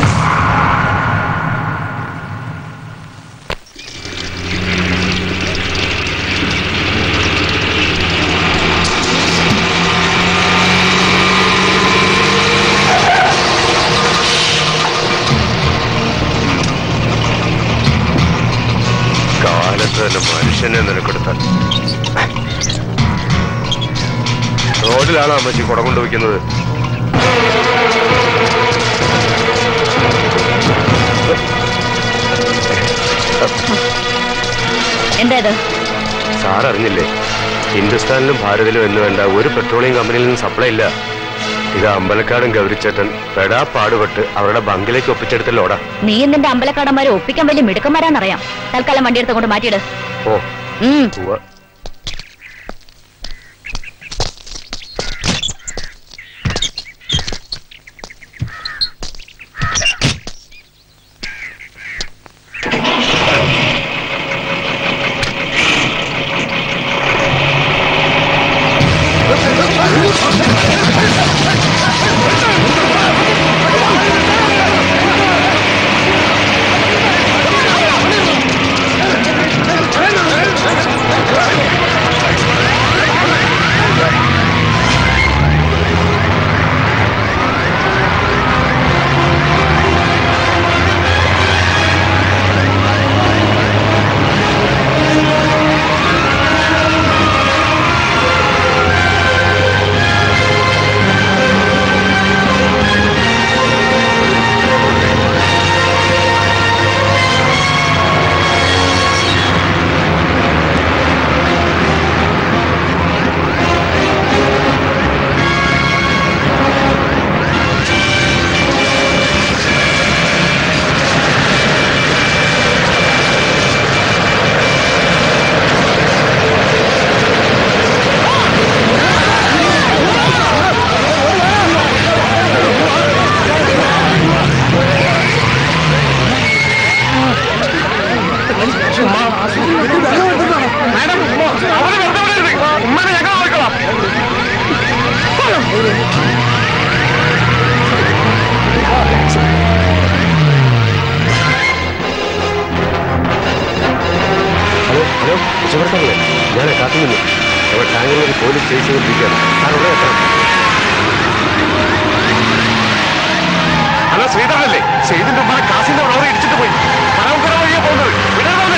കാലത്ത് തന്നെ മനുഷ്യനെ നിനക്കെടുത്താൽ റോഡിലാണ് അമ്മച്ചി കുട കൊണ്ടുവയ്ക്കുന്നത് എന്താ ഇത് സാർ അറിഞ്ഞില്ലേ ഹിന്ദുസ്ഥാനിലും ഭാരതിലും എന്ന് വേണ്ട ഒരു പെട്രോളിയം കമ്പനിയിൽ നിന്നും സപ്ലൈ ഇല്ല ഇത് അമ്പലക്കാടും ഗൗരിച്ചേട്ടൻ പെടാ പാടുപെട്ട് അവരുടെ ബങ്കിലേക്ക് ഒപ്പിച്ചെടുത്ത ലോടാ നീ നിന്റെ അമ്പലക്കാടന്മാരെ ഒപ്പിക്കാൻ വലിയ മിടുക്കന്മാരാന്നറിയാം തൽക്കാലം വണ്ടി എടുത്ത് കൊണ്ട് മാറ്റിയിട് ഓ ഉം ഉവ്വ. Hey! ഹലോ ഹലോ രക്ഷപ്പെടുത്തല്ലേ ഞാൻ കാത്തുനിന്നു അവിടെ ടാങ്കറിൽ ഒരു പോലീസ് ചേസ് ചെയ്തിരിക്കുകയാണ് സാർ ഉടനെ എത്തണം ഹലോ ശ്രീധരനല്ലേ ശ്രീധരന്റെ ഉമ്മ കാസിന്റെ റോഡ് ഇടിച്ചിട്ട് പോയി പരമപുര വഴിയാ പോകുന്നത് വിടരുതേ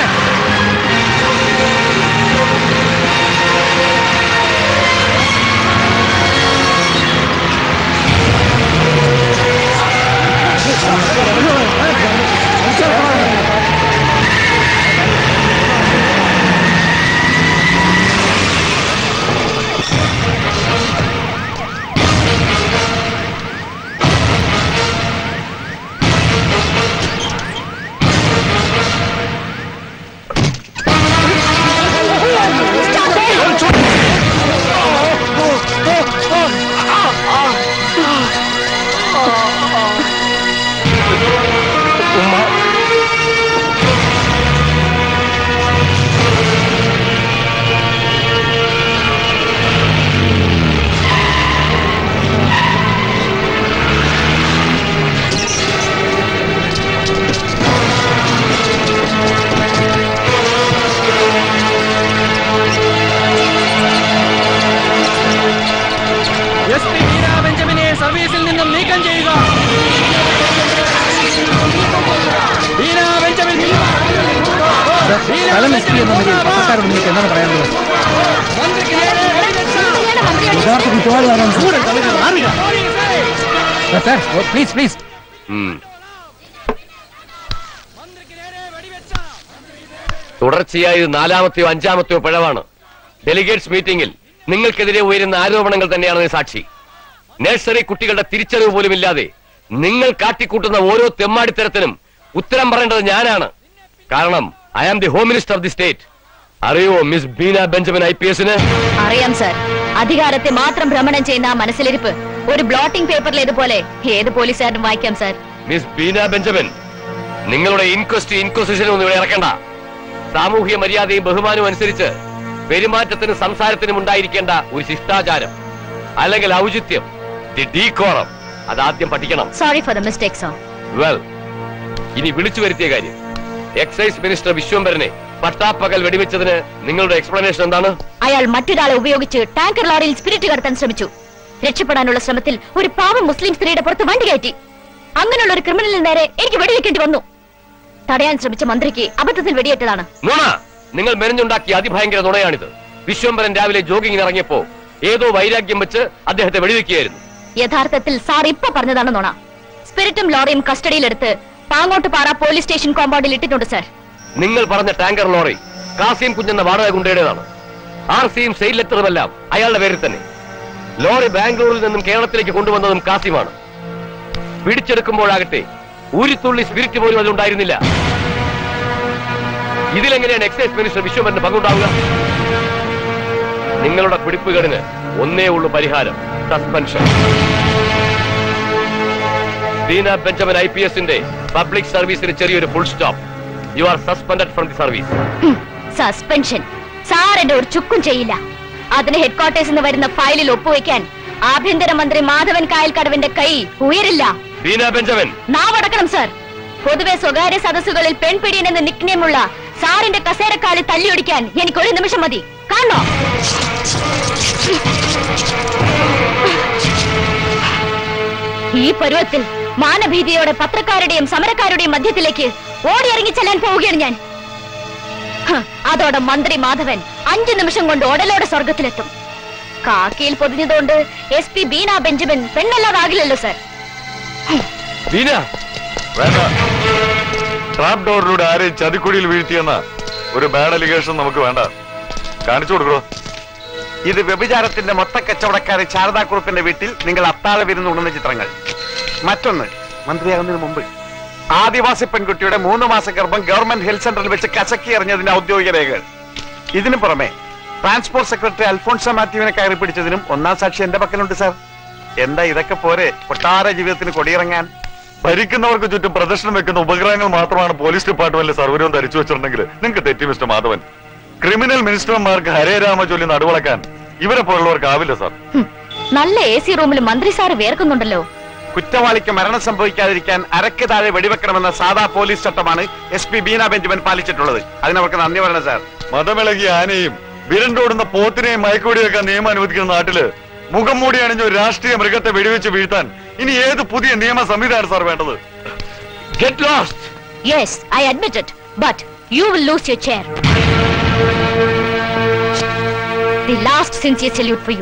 എസ് പി ബീന ബെഞ്ചമിനെ സർവീസിൽ നിന്നും നീക്കം ചെയ്യുക ബീന ബെഞ്ചമിൻ സ്ഥലം എസ് പി എന്ന നിലയിൽ പത്രക്കാരോട് നിങ്ങൾക്ക് എന്താണ് പറയാനുള്ളത് യഥാർത്ഥ കുറ്റവാളി ആരാണ് സാർ പ്ലീസ് പ്ലീസ് തുടർച്ചയായ ഇത് നാലാമത്തെയോ അഞ്ചാമത്തെയോ പിഴവാണ് ഡെലിഗേറ്റ്സ് മീറ്റിംഗിൽ നിങ്ങൾക്കെതിരെ ഉയരുന്ന ആരോപണങ്ങൾ തന്നെയാണ് ഇതിന് സാക്ഷി നഴ്സറി കുട്ടികളുടെ തിരിച്ചറിവ് പോലും ഇല്ലാതെ നിങ്ങൾ കാട്ടിക്കൂട്ടുന്ന ഓരോ തെമ്മാടിത്തരത്തിനും ഉത്തരം പറയേണ്ടത് ഞാനാണ് കാരണം I am the home minister of the state അറിയോ miss Beena Benjamin I P എസിന് അറിയാം സർ അധികാരത്തെ മാത്രം ഭ്രമണം ചെയ്യുന്ന ആ മനസ്സിലിരിപ്പ് ഒരു ബ്ലോട്ടിംഗ് പേപ്പറിലേതുപോലെ ഏത് പോലീസുകാരനും വായിക്കാം സർ മിസ് ബീന ബെഞ്ചമിൻ നിങ്ങളുടെ ഇൻക്വസ്റ്റ് ഇൻക്വസിഷനും ഒന്നും ഇവിടെ ഇറക്കണ്ട സാമൂഹ്യ മര്യാദയും ബഹുമാനവും അനുസരിച്ച് പെരുമാറ്റത്തിനും സംസാരത്തിനും ഉണ്ടായിരിക്കേണ്ട ഒരു ശിഷ്ടാചാരം അല്ലെങ്കിൽ ഔചിത്യം ദി ഡീകോറം അതാദ്യം പഠിക്കണം sorry for the mistake sir well ഇനി വിളിച്ചു വരുത്തിയ കാര്യം എക്സൈസ് മിനിസ്റ്റർ വിശ്വംഭരനെ പട്ടാപ്പകൽ വെടിവെച്ചതിന് നിങ്ങളുടെ എക്സ്പ്ലനേഷൻ എന്താണ് അയാൾ മറ്റൊരാളെ ഉപയോഗിച്ച് ടാങ്കർ ലോറിയിൽ സ്പിരിറ്റ് കടത്താൻ ശ്രമിച്ചു രക്ഷപ്പെടാനുള്ള ശ്രമത്തിൽ ഒരു പാവം മുസ്ലിം സ്ത്രീയുടെ പുറത്ത് വണ്ടി കയറ്റി അങ്ങനെയുള്ള ഒരു ക്രിമിനലിന് നേരെ എനിക്ക് വെടിവെക്കേണ്ടി വന്നു തടയാൻ ശ്രമിച്ച മന്ത്രിക്ക് അബദ്ധത്തിൽ വെടിയേറ്റതാണ് നുണ നിങ്ങൾ മെനഞ്ഞുണ്ടാക്കിയ അതിഭയങ്കര നുണയാണിത് വിശ്വംഭരൻ രാവിലെ ജോഗിങ്ങിന് ഇറങ്ങിയപ്പോ ഏതോ വൈരാഗ്യം വെച്ച് അദ്ദേഹത്തെ വെടിവെക്കുകയായിരുന്നു യഥാർത്ഥത്തിൽ സാർ ഇപ്പൊ പറഞ്ഞതാണ് നുണ സ്പിരിറ്റും ലോറിയും കസ്റ്റഡിയിലെടുത്ത് പാങ്ങോട്ടുപാറ പോലീസ് സ്റ്റേഷൻ കോമ്പൗണ്ടിൽ ഇട്ടിട്ടുണ്ട് സർ നിങ്ങൾ പറഞ്ഞ ടാങ്കർ ലോറി കാസിം കുഞ്ഞെന്ന വാടക ഗുണ്ടയുടേതാണ് ആർ സിയും സെയിൽ ലെറ്ററുമെല്ലാം അയാളുടെ പേരിൽ തന്നെ ലോറി ബാംഗ്ലൂരിൽ നിന്നും കേരളത്തിലേക്ക് കൊണ്ടുവന്നതും കാസിമാണ് പിടിച്ചെടുക്കുമ്പോഴാകട്ടെ ഊരിത്തുള്ളി സ്പിരിറ്റ് പോലും അതിലുണ്ടായിരുന്നില്ല ഇതിലെങ്ങനെയാണ് എക്സൈസ് മിനിസ്റ്റർ വിശ്വമരന് പങ്കുണ്ടാവുക നിങ്ങളുടെ പിടിപ്പുകേടിന് ഒന്നേ ഉള്ളൂ പരിഹാരം suspension Deena Benjamin I P എസിന്റെ പബ്ലിക് സർവീസിന് ചെറിയൊരു full stop you are suspended from the service suspension sir എന്റെ ഒരു ചുക്കും ചെയ്യില്ല അതിന് ഹെഡ്ക്വാർട്ടേഴ്സിൽ നിന്ന് വരുന്ന ഫയലിൽ ഒപ്പുവെക്കാൻ ആഭ്യന്തരമന്ത്രി മാധവൻ കായൽക്കടവിന്റെ കൈ ഉയരില്ല ദീന ബെഞ്ചമിൻ നാവടക്കണം സർ പൊതുവെ സ്വകാര്യ സദസ്സുകളിൽ പെൺപിടിയൻ എന്ന നിക്നെയിമുള്ള സാറിന്റെ കസേരക്കാളി തല്ലിയൊടിക്കാൻ എനിക്ക് ഒരു നിമിഷം മതി കാണോ ഈ പരുവത്തിൽ മാനഭീതിയോടെ പത്രക്കാരുടെയും സമരക്കാരുടെയും മധ്യത്തിലേക്ക് ഓടിയിറങ്ങി ചെല്ലാൻ പോവുകയാണ് ഞാൻ ഹ്, അതോടെ മന്ത്രി മാധവൻ അഞ്ചു നിമിഷം കൊണ്ട് ഓടലോടെ സ്വർഗത്തിലെത്തും കാക്കിയിൽ പൊതിഞ്ഞതുകൊണ്ട് എസ് പി ബീന ബെഞ്ചമിൻ പെണ്ണല്ലാതാകില്ലല്ലോ സർ ബീന വേണ്ട ട്രാപ്പ് ഡോറിലൂടെ ആരെയും ചതിക്കുഴിയിൽ വീഴ്ത്തിയെന്ന ഒരു ബാഡ് അലിഗേഷൻ നമുക്ക് വേണ്ട കാണിച്ചു കൊടുക്കണോ ഇത് വ്യഭിചാരത്തിന്റെ മൊത്ത കച്ചവടക്കാരി ശാരദാക്കുറുപ്പിന്റെ വീട്ടിൽ നിങ്ങൾ അത്താഴ വിരുന്ന് ഉണ്ണുന്ന ചിത്രങ്ങൾ മറ്റൊന്ന് മന്ത്രിയാകുന്നതിന് മുമ്പ് ആദിവാസി പെൺകുട്ടിയുടെ മൂന്ന് മാസ ഗർഭം ഗവൺമെന്റ് ഹെൽത്ത് സെന്ററിൽ വെച്ച് കസക്കി എറിഞ്ഞതിന്റെ ഔദ്യോഗിക രേഖകൾ ഇതിനു പുറമെ ട്രാൻസ്പോർട്ട് സെക്രട്ടറി അൽഫോൺസ മാത്യുവിനെ കയറി പിടിച്ചതിനും ഒന്നാം സാക്ഷി എന്റെ പക്കലുണ്ട് സാർ എന്താ ഇതൊക്കെ പോരെ കൊട്ടാര ജീവിതത്തിന് കൊടിയിറങ്ങാൻ ഭരിക്കുന്നവർക്ക് ചുറ്റും പ്രദർശനം വെക്കുന്ന ഉപഗ്രഹങ്ങൾ മാത്രമാണ് പോലീസ് ഡിപ്പാർട്ട്മെന്റിലെ സർവരവും ധരിച്ചു വെച്ചിട്ടുണ്ടെങ്കിൽ നിങ്ങൾക്ക് തെറ്റി മിസ്റ്റർ മാധവൻ ക്രിമിനൽ മിനിസ്റ്റർമാർക്ക് ഹരേ രാമ ചൊല്ലി നടുവളക്കാൻ ഇവരെ പോലുള്ളവർക്ക് ആവില്ല സാർ നല്ല എ സി റൂമിൽ മന്ത്രി സാറ് വേർക്കുന്നുണ്ടല്ലോ കുറ്റവാളിക്ക് മരണം സംഭവിക്കാതിരിക്കാൻ അരക്ക് താഴെ വെടിവെക്കണമെന്ന സാധാ പോലീസ് ചട്ടമാണ് എസ് പി ബീന ബെഞ്ചമിൻ പാലിച്ചിട്ടുള്ളത് അതിനവർക്ക് നന്ദി പറയണം സാർ മതമിളകിയ ആനയും വിരണ്ടോടുന്ന പോത്തിനെയും മയക്കുവെടി വെക്കാൻ നിയമം അനുവദിക്കുന്ന നാട്ടില് മുഖം മൂടി അണിഞ്ഞ ഒരു രാഷ്ട്രീയ മൃഗത്തെ വെടിവെച്ച് വീഴ്ത്താൻ ഇനി ഏത് പുതിയ നിയമ സംവിധാനം സാർ വേണ്ടത് get lost yes I admit it but you will lose your chair the last sincere salute for you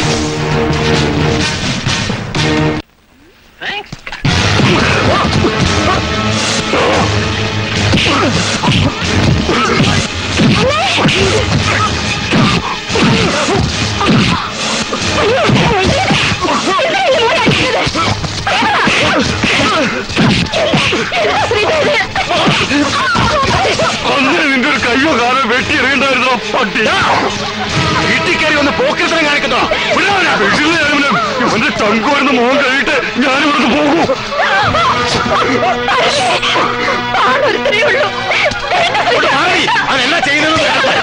അന്നേ നിന്റെ ഒരു കയ്യോ കാലോ വെട്ടി എറിയണ്ടായിരുന്നോ പട്ടി വീട്ടിൽ ഒന്ന് പോക്കറ്റിനെ കാണിക്കുന്നോ ഇവന്റെ ചങ്കു വരുന്ന മോഹം കഴിയിട്ട് ഞാൻ ഇവിടുന്ന് പോകും അവനെല്ലാം ചെയ്യുന്നത്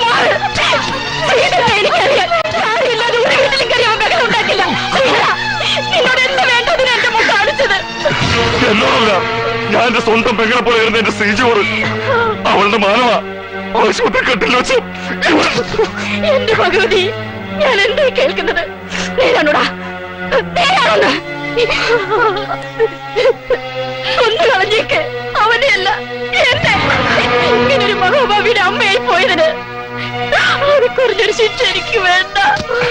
എനിക്കറിയാം ഞാനില്ലാതെ ഒരു വീട്ടിലും കയറി അവൻ ബഹളം ഉണ്ടാക്കില്ല നിന്നോട് എന്ത് വേണ്ടതിന് എന്റെ മുഖം കാണിച്ചത് എന്നോടല്ല ഞാൻ എന്റെ സ്വന്തം പെങ്ങളെ പോലെ ഇരുന്ന എന്റെ ശ്രീജോറ് അവളുടെ മാനവ ആശുപത്രി കെട്ടിൽ വെച്ച് എന്റെ ഭഗവതി ഞാൻ എന്താ കേൾക്കുന്നത് നേരാണോടാ നേരാണോന്ന് ഒന്ന് കളഞ്ഞേക്ക് അവനെയല്ല എന്നെ ഇങ്ങനൊരു മഹോഭാവിയുടെ അമ്മയായി പോയതിന് അത് കുറഞ്ഞൊരു ശിക്ഷ എനിക്ക് വേണ്ട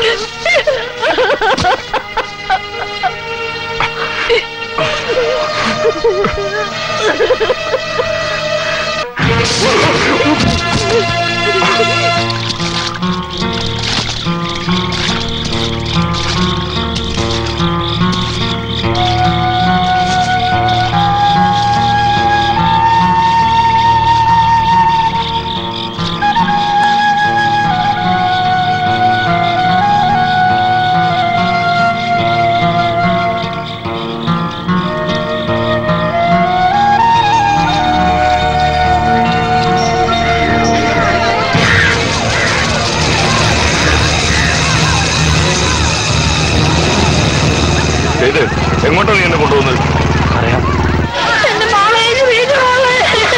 ഇത് എങ്ങോട്ടാ നീ എന്നെ കൊണ്ടുപോകുന്നത് അറിയാം എന്റെ മോളെ വീട് മോളെ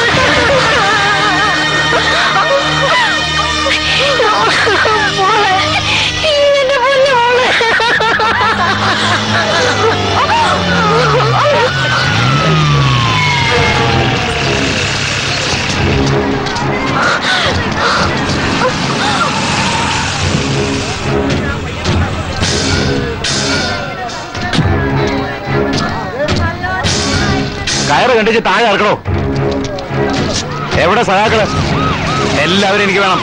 മോളെ എന്റെ പൊന്നു മോളെ കയറ് കണ്ടിച്ച് താഴെ ഇറക്കണോ എവിടെ സഹാക്കള് എല്ലാവരും എനിക്ക് വേണം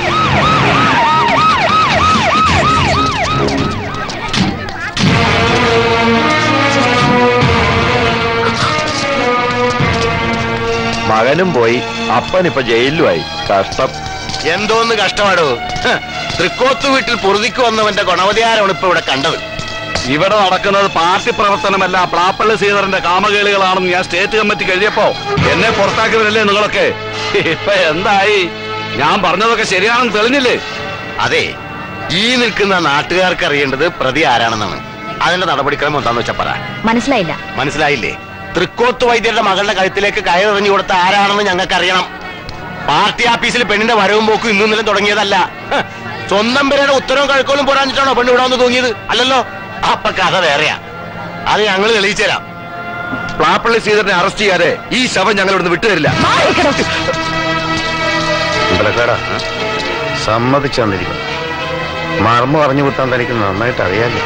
മകനും പോയി അപ്പനിപ്പൊ ജയിലിലുമായി കഷ്ടം എന്തോന്ന് കഷ്ടമാടോ ഹ്, തൃക്കോത്ത് വീട്ടിൽ പൊറുതിക്ക് വന്നവന്റെ ഗുണവധികാരമാണ് ഇപ്പൊ ഇവിടെ കണ്ടത് ഇവിടെ നടക്കുന്നത് പാർട്ടി പ്രവർത്തനമല്ല പ്ലാപ്പള്ളി ശ്രീധരന്റെ കാമകേളികളാണെന്ന് ഞാൻ സ്റ്റേറ്റ് കമ്മിറ്റിക്ക് എഴുതിയപ്പോ എന്നെ പുറത്താക്കിയവരല്ലേ നിങ്ങളൊക്കെ ഇപ്പൊ എന്തായി ഞാൻ പറഞ്ഞതൊക്കെ ശരിയാണെന്ന് തെളിഞ്ഞില്ലേ അതെ ഈ നിൽക്കുന്ന നാട്ടുകാർക്ക് അറിയേണ്ടത് പ്രതി ആരാണെന്നാണ് അതിന്റെ നടപടിക്രമം എന്താന്ന് വെച്ചാ പറ മനസ്സിലായില്ല മനസ്സിലായില്ലേ തൃക്കോത്ത് വൈദ്യരുടെ മകളുടെ കഴുത്തിലേക്ക് കയറെറിഞ്ഞു കൊടുത്ത ആരാണെന്ന് ഞങ്ങൾക്ക് അറിയണം പാർട്ടി ആഫീസിൽ പെണ്ണിന്റെ വരവും പോക്കും ഇന്നും ഇന്നലെ തുടങ്ങിയതല്ല ഹ്, സ്വന്തം പേരുടെ ഉത്തരവും കഴുക്കോലും പോരാഞ്ഞിട്ടാണോ പെണ്ണ് ഇവിടെ വന്ന് തൂങ്ങിയത് അല്ലല്ലോ അപ്പൊ കഥ വേറെയാ അത് ഞങ്ങൾ തെളിയിച്ചു തരാം പ്ലാപ്പള്ളി ശ്രീധരനെ അറസ്റ്റ് ചെയ്യാതെ ഈ ശവം ഞങ്ങൾ ഇവിടുന്ന് വിട്ടുതരില്ല അമ്പലക്കാടാ സമ്മതിച്ചു തന്നിരിക്കും മർമ്മം അറിഞ്ഞു കുത്താൻ തനിക്ക് നന്നായിട്ട് അറിയാലോ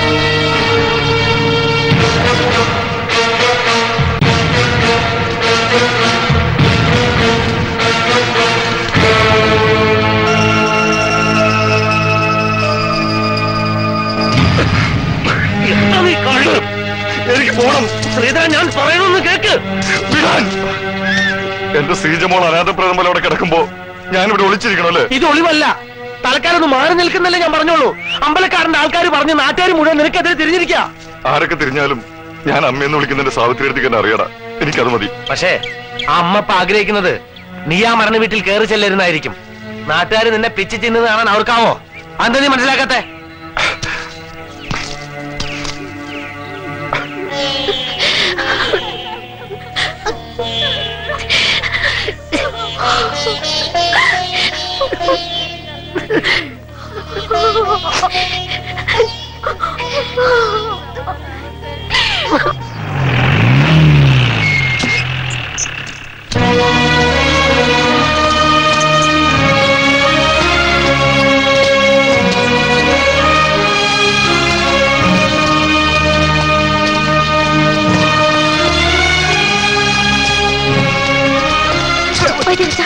എനിക്ക് പോണം ശ്രീധരൻ ഞാൻ പറയണമെന്ന് കേക്ക് വിടാൻ എന്റെ ശ്രീജമോൾ അനാഥപ്രേതം പോലെ അവിടെ കിടക്കുമ്പോ ഞാനിവിടെ ഒളിച്ചിരിക്കണം അല്ലേ ഇത് ഒളിവല്ല തൽക്കാലം ഒന്ന് മാറി നിൽക്കുന്നല്ലേ ഞാൻ പറഞ്ഞോളൂ അമ്പലക്കാരന്റെ ആൾക്കാർ പറഞ്ഞ് നാട്ടുകാർ മുഴുവൻ നിനക്കെതിരെ തിരിഞ്ഞിരിക്കുക ആരൊക്കെ തിരിഞ്ഞാലും ഞാൻ അമ്മയെന്ന് വിളിക്കുന്നതിന്റെ സാവിത്രി അടുത്തേക്ക് എന്നെ അറിയടാ എനിക്കത് മതി പക്ഷേ ആ അമ്മ ഇപ്പൊ ആഗ്രഹിക്കുന്നത് നീ ആ മരണ വീട്ടിൽ കയറി ചെല്ലരുന്നായിരിക്കും നാട്ടുകാർ നിന്നെ പിച്ച് തിന്നത് കാണാൻ അവർക്കാവോ അതെന്താ നീ മനസ്സിലാക്കത്തെ വൈദ്യരച്ച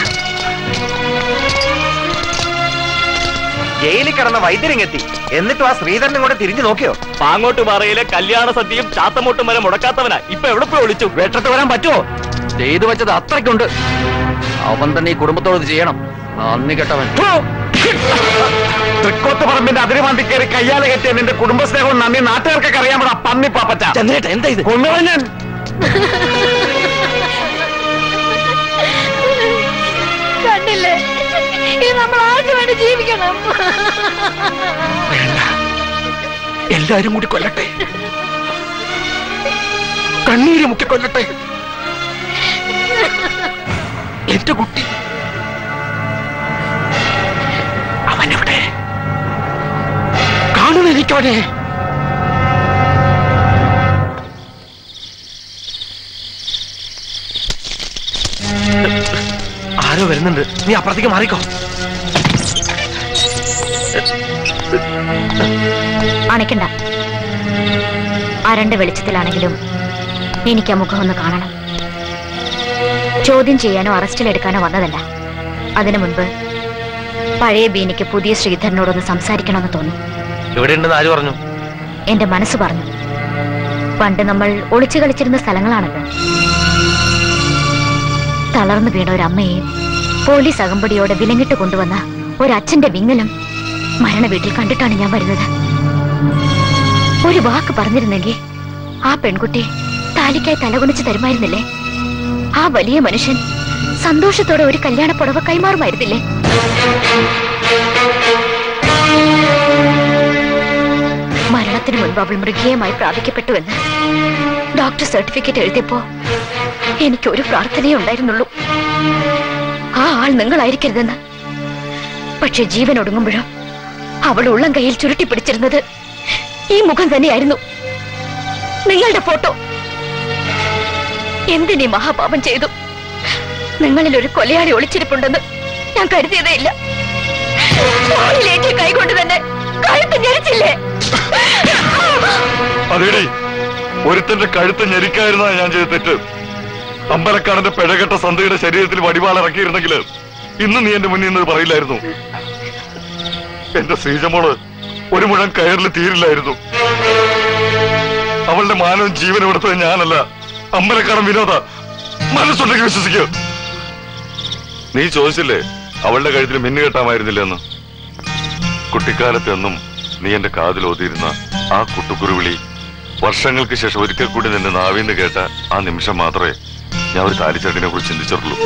ജയിലിൽ കിടന്ന വൈദ്യരിങ്ങെത്തി എന്നിട്ടും ആ ശ്രീധരനും കൂടെ തിരിഞ്ഞു നോക്കിയോ പാങ്ങോട്ട് പാറയിലെ കല്യാണ സദ്യയും ചാത്തമൂട്ടും വരെ മുടക്കാത്തവനാ ഇപ്പൊ എവിടെ പോയി വിളിച്ചു വെട്ടത്ത് വരാൻ പറ്റുമോ ചെയ്തു വെച്ചത് അത്രയ്ക്കുണ്ട് അവൻ തന്നെ ഈ കുടുംബത്തോട് ഇത് ചെയ്യണം നന്ദി കെട്ടവൻ തൃക്കോത്ത് പറമ്പിന്റെ അതിരുമാന്തി കയറി കയ്യാലെ കെട്ടിയ നിന്റെ കുടുംബസ്നേഹവും നന്ദി നാട്ടുകാർക്കൊക്കെ അറിയാമോ പന്നി പാപ്പച്ച ചന്ദ്രേട്ട എന്താ ഇത് കൊണ്ടുപോയി ഞാൻ കണ്ടില്ലേ ഇത് നമ്മൾ ആർക്ക് വേണ്ടി ജീവിക്കണം എല്ലാരും കൂടി കൊല്ലട്ടെ കണ്ണീര് മുക്കി കൊല്ലട്ടെ എന്റെ കുട്ടി അവനെവിടെ കാണുന്ന എനിക്കവനെ ആരോ വരുന്നുണ്ട് നീ അപ്പുറത്തേക്ക് മാറിക്കോ അണയ്ക്കണ്ട അരണ്ട വെളിച്ചത്തിലാണെങ്കിലും എനിക്ക് ആ മുഖം ഒന്ന് കാണണം ചോദ്യം ചെയ്യാനോ അറസ്റ്റിലെടുക്കാനോ വന്നതല്ല അതിനു മുൻപ് പഴയ ബീനിക്ക് പുതിയ ശ്രീധരനോടൊന്ന് സംസാരിക്കണമെന്ന് തോന്നി ഇവിടെ ഉണ്ടെന്ന് ആര് പറഞ്ഞു എന്റെ മനസ്സ് പറഞ്ഞു പണ്ട് നമ്മൾ ഒളിച്ചു കളിച്ചിരുന്ന സ്ഥലങ്ങളാണത് തളർന്നു വീണ ഒരു അമ്മയെയും പോലീസ് അകമ്പടിയോടെ വിലങ്ങിട്ട് കൊണ്ടുവന്ന ഒരച്ഛന്റെ വിങ്ങലും മരണ വീട്ടിൽ കണ്ടിട്ടാണ് ഞാൻ വരുന്നത് ഒരു വാക്ക് പറഞ്ഞിരുന്നെങ്കിൽ ആ പെൺകുട്ടി താലിക്കായി തലകുണിച്ച് തരുമായിരുന്നില്ലേ ആ വലിയ മനുഷ്യൻ സന്തോഷത്തോടെ ഒരു കല്യാണ പുടവ കൈമാറുമായിരുന്നില്ലേ മരണത്തിന് മുൻപ് അവൾ മൃഗീയമായി പ്രാപിക്കപ്പെട്ടുവെന്ന് ഡോക്ടർ സർട്ടിഫിക്കറ്റ് എഴുതിയപ്പോ എനിക്ക് ഒരു പ്രാർത്ഥനയേ ഉണ്ടായിരുന്നുള്ളൂ ആ ആൾ നിങ്ങളായിരിക്കരുതെന്ന് പക്ഷെ ജീവൻ ഒടുങ്ങുമ്പോഴോ അവൾ ഉള്ളം കയ്യിൽ ചുരുട്ടി പിടിച്ചിരുന്നത് ഈ മുഖം തന്നെയായിരുന്നു നിങ്ങളുടെ ഫോട്ടോ എന്തിനീ മഹാപാപം ചെയ്തു നിങ്ങളിൽ ഒരു കൊലയാളി ഒളിച്ചിരിപ്പുണ്ടെന്ന് ഞാൻ കരുതിയതേ ഇല്ല തോളിലേറ്റിയ കൈകൊണ്ട് തന്നെ കഴുത്ത് ഞെരിച്ചില്ലേ അതേടി ഒരുത്തന്റെ കഴുത്ത് ഞെരിക്കായിരുന്ന ഞാൻ ചെയ്ത തെറ്റ് അമ്പലക്കാടന്റെ പിഴകെട്ട സന്ധ്യയുടെ ശരീരത്തിൽ വടിവാൾ ഇറക്കിയിരുന്നെങ്കിൽ ഇന്ന് നീ എന്റെ മുന്നിൽ നിന്ന് പറയില്ലായിരുന്നു എന്റെ ശ്രീജമോള് ഒരു മുഴം കയറിൽ തീരില്ലായിരുന്നു അവളുടെ മാനവും ജീവനും എടുത്തത് ഞാനല്ല അമ്പലക്കാടൻ വിനോദ മനസ്സുണ്ടെങ്കിൽ വിശ്വസിക്കൂ നീ ചോദിച്ചില്ലേ അവളുടെ കഴുത്തിൽ മിന്നു കെട്ടാമായിരുന്നില്ലെന്ന് കുട്ടിക്കാലത്ത് എന്നും നീ എന്റെ കാതിൽ ഓതിയിരുന്ന ആ കുട്ടുകുരുവിളി വർഷങ്ങൾക്ക് ശേഷം ഒരിക്കൽ കൂടി നിന്റെ നാവിന്ന് കേട്ട ആ നിമിഷം മാത്രമേ ഞാൻ ഒരു താലിച്ചേട്ടിനെ കുറിച്ച് ചിന്തിച്ചിട്ടുള്ളൂ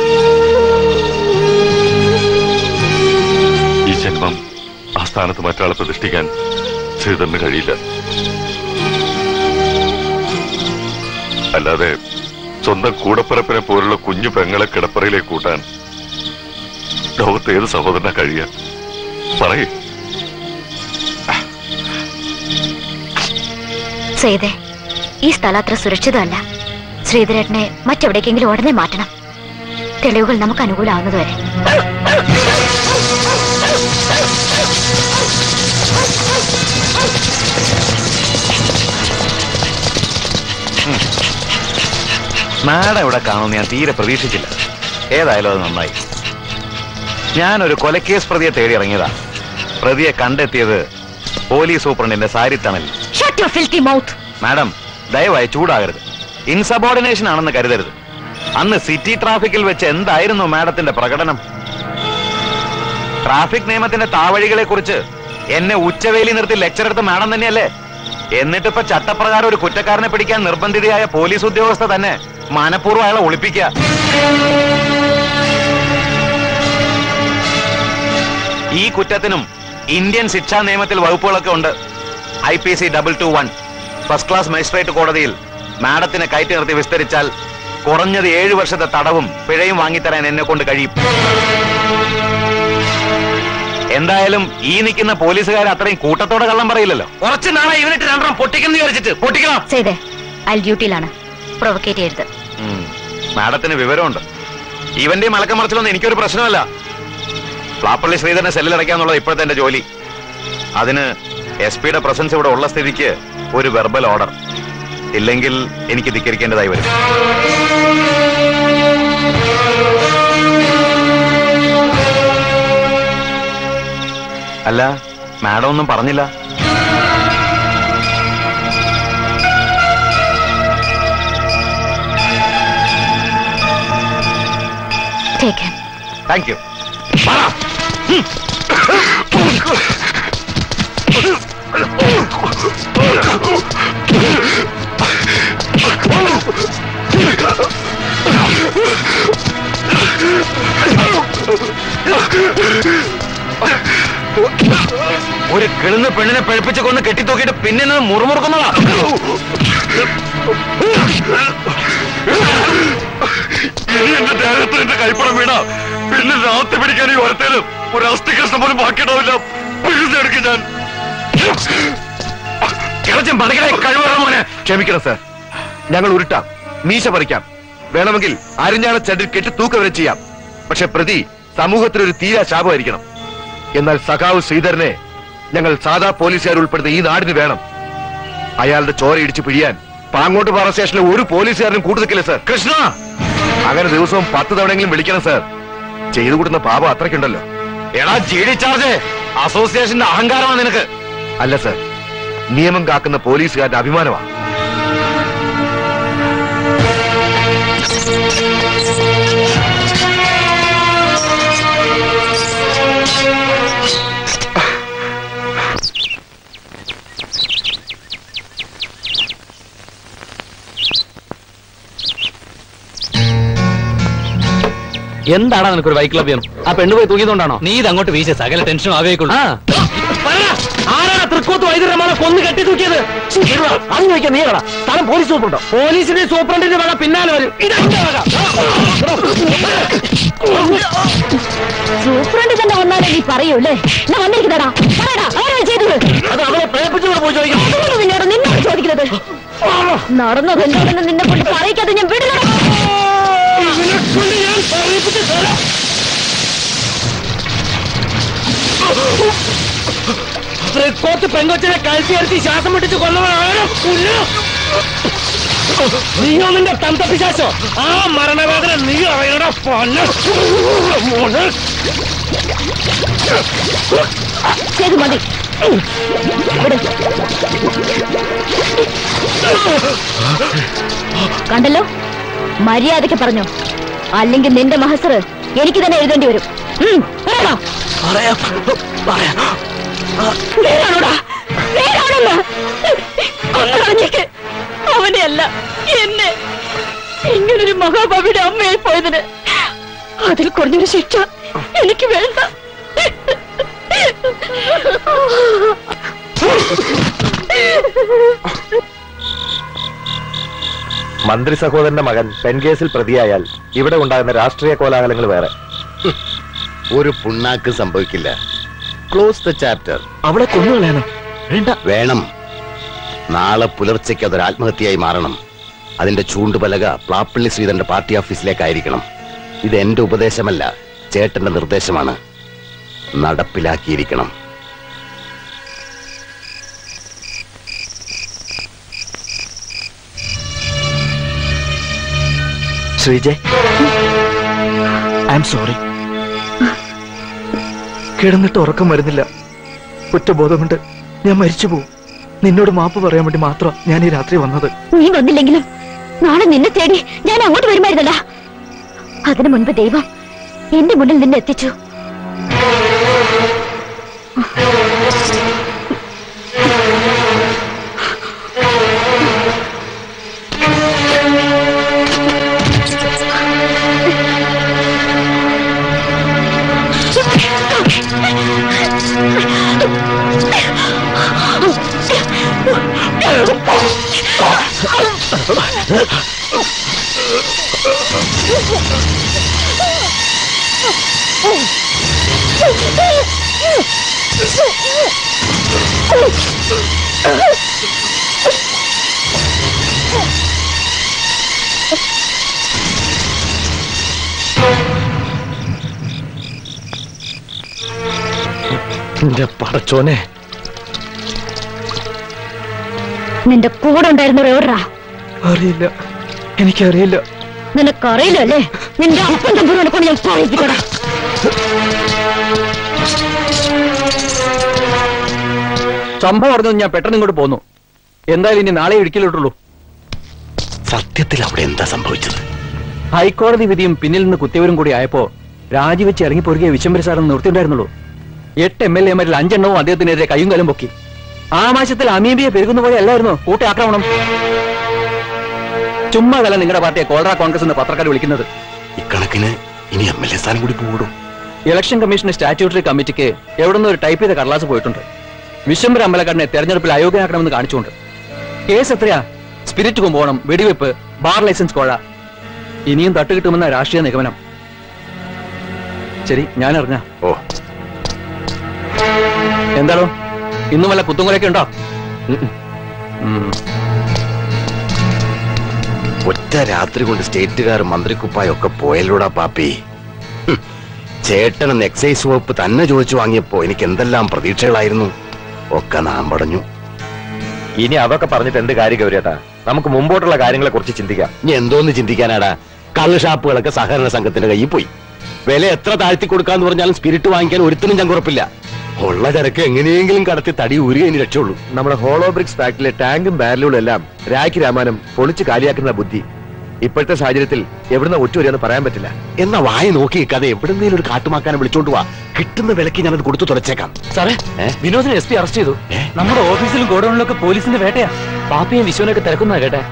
ഈ ജന്മം ആ സ്ഥാനത്ത് മറ്റാളെ പ്രതിഷ്ഠിക്കാൻ ശ്രീധരന് കഴിയില്ല അല്ലാതെ സ്വന്തം കൂടപ്പിറപ്പിനെ പോലുള്ള കുഞ്ഞു പെങ്ങളെ കിടപ്പറയിലേക്ക് കൂട്ടാൻ ലോകത്ത് ഏത് സഹോദരനാ കഴിയുക പറയേ സേതേ ഈ സ്ഥലം അത്ര സുരക്ഷിതമല്ല ശ്രീധരേട്ടനെ മറ്റെവിടേക്കെങ്കിലും ഉടനെ മാറ്റണം തെളിവുകൾ നമുക്ക് അനുകൂലമാവുന്നതുവരെ മാഡം ഇവിടെ കാണുമെന്ന് ഞാൻ തീരെ പ്രതീക്ഷിച്ചില്ല ഏതായാലും അത് നന്നായി ഞാനൊരു കൊലക്കേസ് പ്രതിയെ തേടി ഇറങ്ങിയതാ പ്രതിയെ കണ്ടെത്തിയത് പോലീസ് സൂപ്രണ്ടിന്റെ സാരിത്തണൽ Shut your filthy mouth. Madam ദയവായി ചൂടാകരുത് ഇൻസബോർഡിനേഷൻ ആണെന്ന് കരുതരുത് അന്ന് സിറ്റി ട്രാഫിക്കിൽ വെച്ച് എന്തായിരുന്നു മാഡത്തിന്റെ പ്രകടനം ട്രാഫിക് നിയമത്തിന്റെ താവഴികളെ കുറിച്ച് എന്നെ ഉച്ചവേലി നിർത്തി ലെക്ചർ എടുത്ത മാഡം തന്നെയല്ലേ എന്നിട്ടിപ്പോ ചട്ടപ്രകാരം ഒരു കുറ്റക്കാരനെ പിടിക്കാൻ നിർബന്ധിതയായ പോലീസ് ഉദ്യോഗസ്ഥ തന്നെ മനഃപൂർവ്വം അയാളെ ഒളിപ്പിക്കുക ഈ കുറ്റത്തിനും ഇന്ത്യൻ ശിക്ഷാ നിയമത്തിൽ വകുപ്പുകളൊക്കെ ഉണ്ട് I P C double two one first class magistrate കോടതിയിൽ മാഡത്തിനെ കയറ്റി നിർത്തി വിസ്തരിച്ചാൽ കുറഞ്ഞത് ഏഴു വർഷത്തെ തടവും പിഴയും വാങ്ങിത്തരാൻ എന്നെ കൊണ്ട് കഴിയും എന്തായാലും ഈ നിൽക്കുന്ന പോലീസുകാർ അത്രയും കൂട്ടത്തോടെ കള്ളം പറയില്ലല്ലോ കുറച്ച് നാളെ ഇവനിട്ട് രണ്ടെണ്ണം പൊട്ടിക്കുന്നു വിചാരിച്ചിട്ട് പൊട്ടിക്കണം സേതേ അയാൾ ഡ്യൂട്ടിയിലാണ് പ്രൊവക്കേറ്റ് ചെയ്യരുത് ഉം. മാഡത്തിന് വിവരമുണ്ട് ഇവന്റെ മലക്കമറച്ചിലൊന്നും എനിക്കൊരു പ്രശ്നമല്ല പ്ലാപ്പള്ളി ശ്രീധരനെ സെല്ലിൽ അടയ്ക്കാന്നുള്ളത് ഇപ്പോഴത്തെ എന്റെ ജോലി അതിന് എസ് പിയുടെ പ്രസൻസ് ഇവിടെ ഉള്ള സ്ഥിതിക്ക് ഒരു വെർബൽ ഓർഡർ ഇല്ലെങ്കിൽ എനിക്ക് ധിക്കരിക്കേണ്ടതായി വരും അല്ല മാഡം ഒന്നും പറഞ്ഞില്ല ടേക്ക് ഹിം താങ്ക് യു ഒരു കിളുന്ന പെണ്ണിനെ പഴുപ്പിച്ച് കൊന്ന് കെട്ടിത്തൂക്കിയിട്ട് പിന്നെ നിന്ന് മുറുമുറുക്കുന്നതാ ഇനി എന്റെ ദേഹത്ത് എന്റെ കൈപ്പടം വീണ പിന്നെ രാത്രി പിടിക്കാൻ ഈ ഒരത്തേലും ഒരു അസ്ഥി കഷ്ണം പോലും ബാക്കിയുണ്ടാവില്ല പിഴുതെടുക്കും ഞാൻ കിളച്ചും പതുക്കെ കഴിവറ മോനെ ക്ഷമിക്കണം സാർ ഞങ്ങൾ ഉരുട്ടാം മീശ പറിക്കാം വേണമെങ്കിൽ അരിഞ്ഞാള ചണ്ടിൽ കെട്ടി തൂക്ക വരെ ചെയ്യാം പക്ഷെ പ്രതി സമൂഹത്തിനൊരു തീരാ ശാപമായിരിക്കണം എന്നാൽ സഖാവ് ശ്രീധരനെ ഞങ്ങൾ സാധാ പോലീസുകാർ ഉൾപ്പെടുന്ന ഈ നാടിന് വേണം അയാളുടെ ചോര ഇടിച്ചു പിഴിയാൻ പാങ്ങോട്ട് പാറ സ്റ്റേഷനിലെ ഒരു പോലീസുകാരനും കൂടുതൽ സാർ കൃഷ്ണ അങ്ങനെ ദിവസവും പത്ത് തവണയെങ്കിലും വിളിക്കണം സാർ ചെയ്തു കൊടുക്കുന്ന പാപം അത്രയ്ക്കുണ്ടല്ലോ എടാ ജി ഡി ചാർജ് അസോസിയേഷന്റെ അഹങ്കാരമാണ് നിനക്ക് അല്ല സാർ നിയമം കാക്കുന്ന പോലീസുകാരുടെ അഭിമാനമാണ് എന്താടാ നിനക്കൊരു ബൈക്ക് ലഭ്യം ആ പെണ്ണ് പോയി തൂങ്ങിയതുകൊണ്ടാണോ നീ ഇത് അങ്ങോട്ട് വീശ സകല ടെൻഷനും ആവേക്കുള്ളൂ ആരാണ് തൃക്കോത്ത് വൈദ്യുരമാണെ കൊന്ന് കെട്ടി തൂക്കിയത് അത് ചോദിക്കാം നീ കടാ സ്ഥലം പോലീസ് സൂപ്രണ്ടോ പോലീസിന്റെ സൂപ്രണ്ടിന്റെ വേണം പിന്നാലെ വരും ഇതെന്റെ വക. സൂപ്രണ്ട് തന്നെ വന്നാലേ നീ പറയൂല്ലേ എന്നാ വന്നിരിക്കുന്നടാ പറയടാ ആരാ ചെയ്തത് അത് അവളെ പ്രേപ്പിച്ചുകൂടെ പോയി ചോദിക്കാം അതുകൊണ്ട് നിന്നോട് നിന്നോട് ചോദിക്കുന്നത് നടന്നത് എന്താണെന്ന് നിന്നെ കൊണ്ട് പറയിക്കാതെ ഞാൻ വിടില്ല തൃക്കോത്ത് പെങ്കൊച്ചിനെ കഴുത്തി എടുത്തി ശ്വാസം മുട്ടിച്ച് കൊന്നവനാണ് നീയോ നിന്റെ തന്തപ്പിശാശോ ആ മരണവേദന നീ അറിയണ പല മോനെ ചെയ്ത് മതി വിട്. കണ്ടല്ലോ മര്യാദയ്ക്ക് പറഞ്ഞു അല്ലെങ്കിൽ നിന്റെ മഹസർ എനിക്ക് തന്നെ എഴുതേണ്ടി വരും ഉം, പറയടാ. നേരാണോടാ? നേരാണെന്ന്? കൊന്നു കളഞ്ഞേക്ക്. അവനെ അല്ല എന്നെ ഇങ്ങനൊരു മഹാഭാവിയുടെ അമ്മയായി പോയതിന് അതിൽ കുറഞ്ഞൊരു ശിക്ഷ എനിക്ക് വേണ്ട മന്ത്രി സഹോദരന്റെ മകൻ പെൻകേസിൽ പ്രതിയായാൽ ഇവിടെ ഉണ്ടാകുന്ന രാഷ്ട്രീയ കോലാഹലങ്ങൾ വേറെ ഒരു പുണ്ണാക്ക് സംഭവിക്കില്ല ക്ലോസ് ദ ചാപ്റ്റർ അവളെ കൊന്നുകളയാനോ വേണ്ട വേണം നാളെ പുലർച്ചയ്ക്ക് അതൊരു ആത്മഹത്യയായി മാറണം അതിന്റെ ചൂണ്ടുപലക പ്ലാപ്പള്ളി ശ്രീധരന്റെ പാർട്ടി ഓഫീസിലേക്കായിരിക്കണം ഇത് എന്റെ ഉപദേശമല്ല ചേട്ടന്റെ നിർദ്ദേശമാണ് നടപ്പിലാക്കിയിരിക്കണം ശ്രീജയ് ഐ എം സോറി കിടന്നിട്ട് ഉറക്കം വരുന്നില്ല കുറ്റബോധം കൊണ്ട് ഞാൻ മരിച്ചു പോകും നിന്നോട് മാപ്പ് പറയാൻ വേണ്ടി മാത്രം ഞാൻ ഈ രാത്രി വന്നത് നീ വന്നില്ലെങ്കിലും നാളെ നിന്നെ തേടി ഞാൻ അങ്ങോട്ട് വരുമായിരുന്നല്ല അതിനു മുൻപ് ദൈവം എന്റെ മുന്നിൽ നിന്നെ എത്തിച്ചു Oh! എന്റെ പടച്ചോനെ നിന്റെ കൂടെ ഉണ്ടായിരുന്നവർ എവിടാ അറിയില്ല എനിക്കറിയില്ല നിനക്കറിയില്ല അല്ലേ നിന്റെ അപ്പം തമ്പുരാനെ കൊണ്ട് ഞാൻ പറയിപ്പിക്കടാ സംഭവം അറിഞ്ഞു ഞാൻ പെട്ടെന്ന് ഇങ്ങോട്ട് പോന്നു എന്തായാലും ഇനി നാളെ ഇടിക്കലിട്ടുള്ളൂ സത്യത്തിൽ അവിടെ എന്താ സംഭവിച്ചത് ഹൈക്കോടതി വിധിയും പിന്നിൽ നിന്ന് കുത്തിയവരും കൂടി ആയപ്പോ രാജിവെച്ച് ഇറങ്ങി പൊരുകിയ വിശംബര സാറെന്ന് നിർത്തിണ്ടായിരുന്നുള്ളൂ എട്ട് എം എൽ എമാരിൽ അഞ്ചെണ്ണവും അദ്ദേഹത്തിനെതിരെ കയ്യും കാലും പൊക്കി ആമാശത്തിൽ അമീബിയെ പെരുകുന്ന പോലെ അല്ലായിരുന്നു കൂട്ടി ആക്രമണം ചുമ്മാ കല നിങ്ങളുടെ പാർട്ടിയെ കോളറ കോൺഗ്രസ് എന്ന് പത്രക്കാർ വിളിക്കുന്നത് ഇക്കണക്കിന് ഇനി എം എൽ എ സ്ഥാനം കൂടി കൂടും ഇലക്ഷൻ കമ്മീഷന്റെ സ്റ്റാറ്റ്യൂട്ടറി കമ്മിറ്റിക്ക് എവിടുന്ന് ഒരു ടൈപ്പ് ചെയ്ത കടലാസ് പോയിട്ടുണ്ട് വിശ്വംബര അമ്പലക്കാരനെ തെരഞ്ഞെടുപ്പിൽ അയോഗ്യനാക്കണമെന്ന് കാണിച്ചുകൊണ്ട് കേസ് എത്രയാ സ്പിരിറ്റ് കുമ്പോണം വെടിവെപ്പ് ബാർ ലൈസൻസ് കോഴ ഇനിയും തട്ടുകിട്ടുമെന്ന രാഷ്ട്രീയ നിഗമനം ശരി ഞാൻ അറിഞ്ഞ ഓ എന്താണോ ഇന്നും വല്ല കുത്തുങ്കുലൊക്കെ ഉണ്ടോ ഉം. ഒറ്റ രാത്രി കൊണ്ട് സ്റ്റേറ്റുകാർ മന്ത്രിക്കുപ്പായും ഒക്കെ പോയല്ലോടാ പാപ്പി ഹും. ചേട്ടനെന്ന് എക്സൈസ് വകുപ്പ് തന്നെ ചോദിച്ചു വാങ്ങിയപ്പോ എനിക്ക് എന്തെല്ലാം പ്രതീക്ഷകളായിരുന്നു ഒക്കെ നാം പടഞ്ഞു ഇനി അതൊക്കെ പറഞ്ഞിട്ട് എന്ത് കാര്യം ഗൗരിയേട്ടാ നമുക്ക് മുമ്പോട്ടുള്ള കാര്യങ്ങളെ കുറിച്ച് ചിന്തിക്കാം ഇനി എന്തോന്ന് ചിന്തിക്കാനാടാ കള്ള് ഷാപ്പുകളൊക്കെ സഹകരണ സംഘത്തിന്റെ കയ്യിൽ പോയി വില എത്ര താഴ്ത്തി കൊടുക്കാന്ന് പറഞ്ഞാലും സ്പിരിറ്റ് വാങ്ങിക്കാൻ ഒരുത്തിനും ചങ്കുറപ്പില്ല ഉള്ള ചരക്ക് എങ്ങനെയെങ്കിലും കടത്തി തടി ഊരുക ഇനി രക്ഷയുള്ളൂ നമ്മുടെ ഹോളോ ബ്രിക്സ് ഫാക്ടറിയിലെ ടാങ്കും ബാരലുകളും എല്ലാം രാഖി രാമാനം പൊളിച്ച് കാലിയാക്കുന്ന ബുദ്ധി ഇപ്പോഴത്തെ സാഹചര്യത്തിൽ എവിടുന്ന ഒറ്റുവരികയെന്ന് പറയാൻ പറ്റില്ല എന്നാ വായ നോക്കി നിൽക്കാതെ എവിടെന്നെങ്കിലും ഒരു കാട്ടുമാക്കാനെ വിളിച്ചോണ്ട് വാ കിട്ടുന്ന വിലക്ക് ഞാനത് കൊടുത്തു തുറച്ചേക്കാം സാറേ വിനോദിനെ എസ് പി അറസ്റ്റ് ചെയ്തു നമ്മുടെ ഓഫീസിലും ഗോഡൌണിലൊക്കെ പോലീസിന്റെ വേട്ടയാ പാപ്പിയും വിശ്വനൊക്കെ തിരക്കുന്ന കേട്ടെ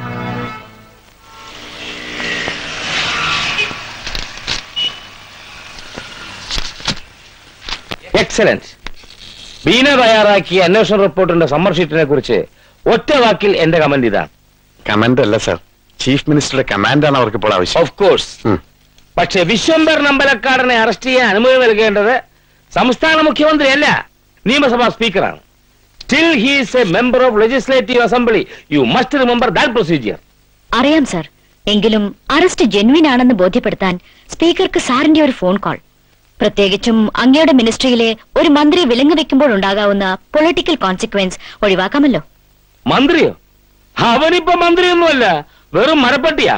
എക്സലന്റ് ബീന തയ്യാറാക്കിയ അന്വേഷണ റിപ്പോർട്ടിന്റെ സമ്മർ ഷീറ്റിനെ കുറിച്ച് ഒറ്റ വാക്കിൽ എന്റെ കമന്റ് ഇതാണ് കമാൻഡ് അല്ല സർ ചീഫ് മിനിസ്റ്ററുടെ കമാൻഡാണ് അവർക്ക് ഇപ്പോൾ ആവശ്യം ഓഫ് കോഴ്സ് പക്ഷെ വിശ്വംബർ നമ്പലക്കാരനെ അറസ്റ്റ് ചെയ്യാൻ അനുമതി നൽകേണ്ടത് സംസ്ഥാന മുഖ്യമന്ത്രിയല്ല നിയമസഭാ സ്പീക്കറാണ് still he's a member of legislative assembly you must remember that procedure അറിയാം സർ എങ്കിലും അറസ്റ്റ് ജെന്വിൻ ആണെന്ന് ബോധ്യപ്പെടുത്താൻ സ്പീക്കർക്ക് സാറിന്റെ ഒരു ഫോൺ കോൾ പ്രത്യേകിച്ചും അങ്ങയുടെ മിനിസ്ട്രിയിലെ ഒരു മന്ത്രി വിലങ്ങ് വെക്കുമ്പോൾ ഉണ്ടാകാവുന്ന പൊളിറ്റിക്കൽ കോൺസിക്വൻസ് ഒഴിവാക്കാമല്ലോ മന്ത്രിയോ അവനിപ്പോ മന്ത്രിയൊന്നുമല്ല വെറും മരപ്പട്ടിയാ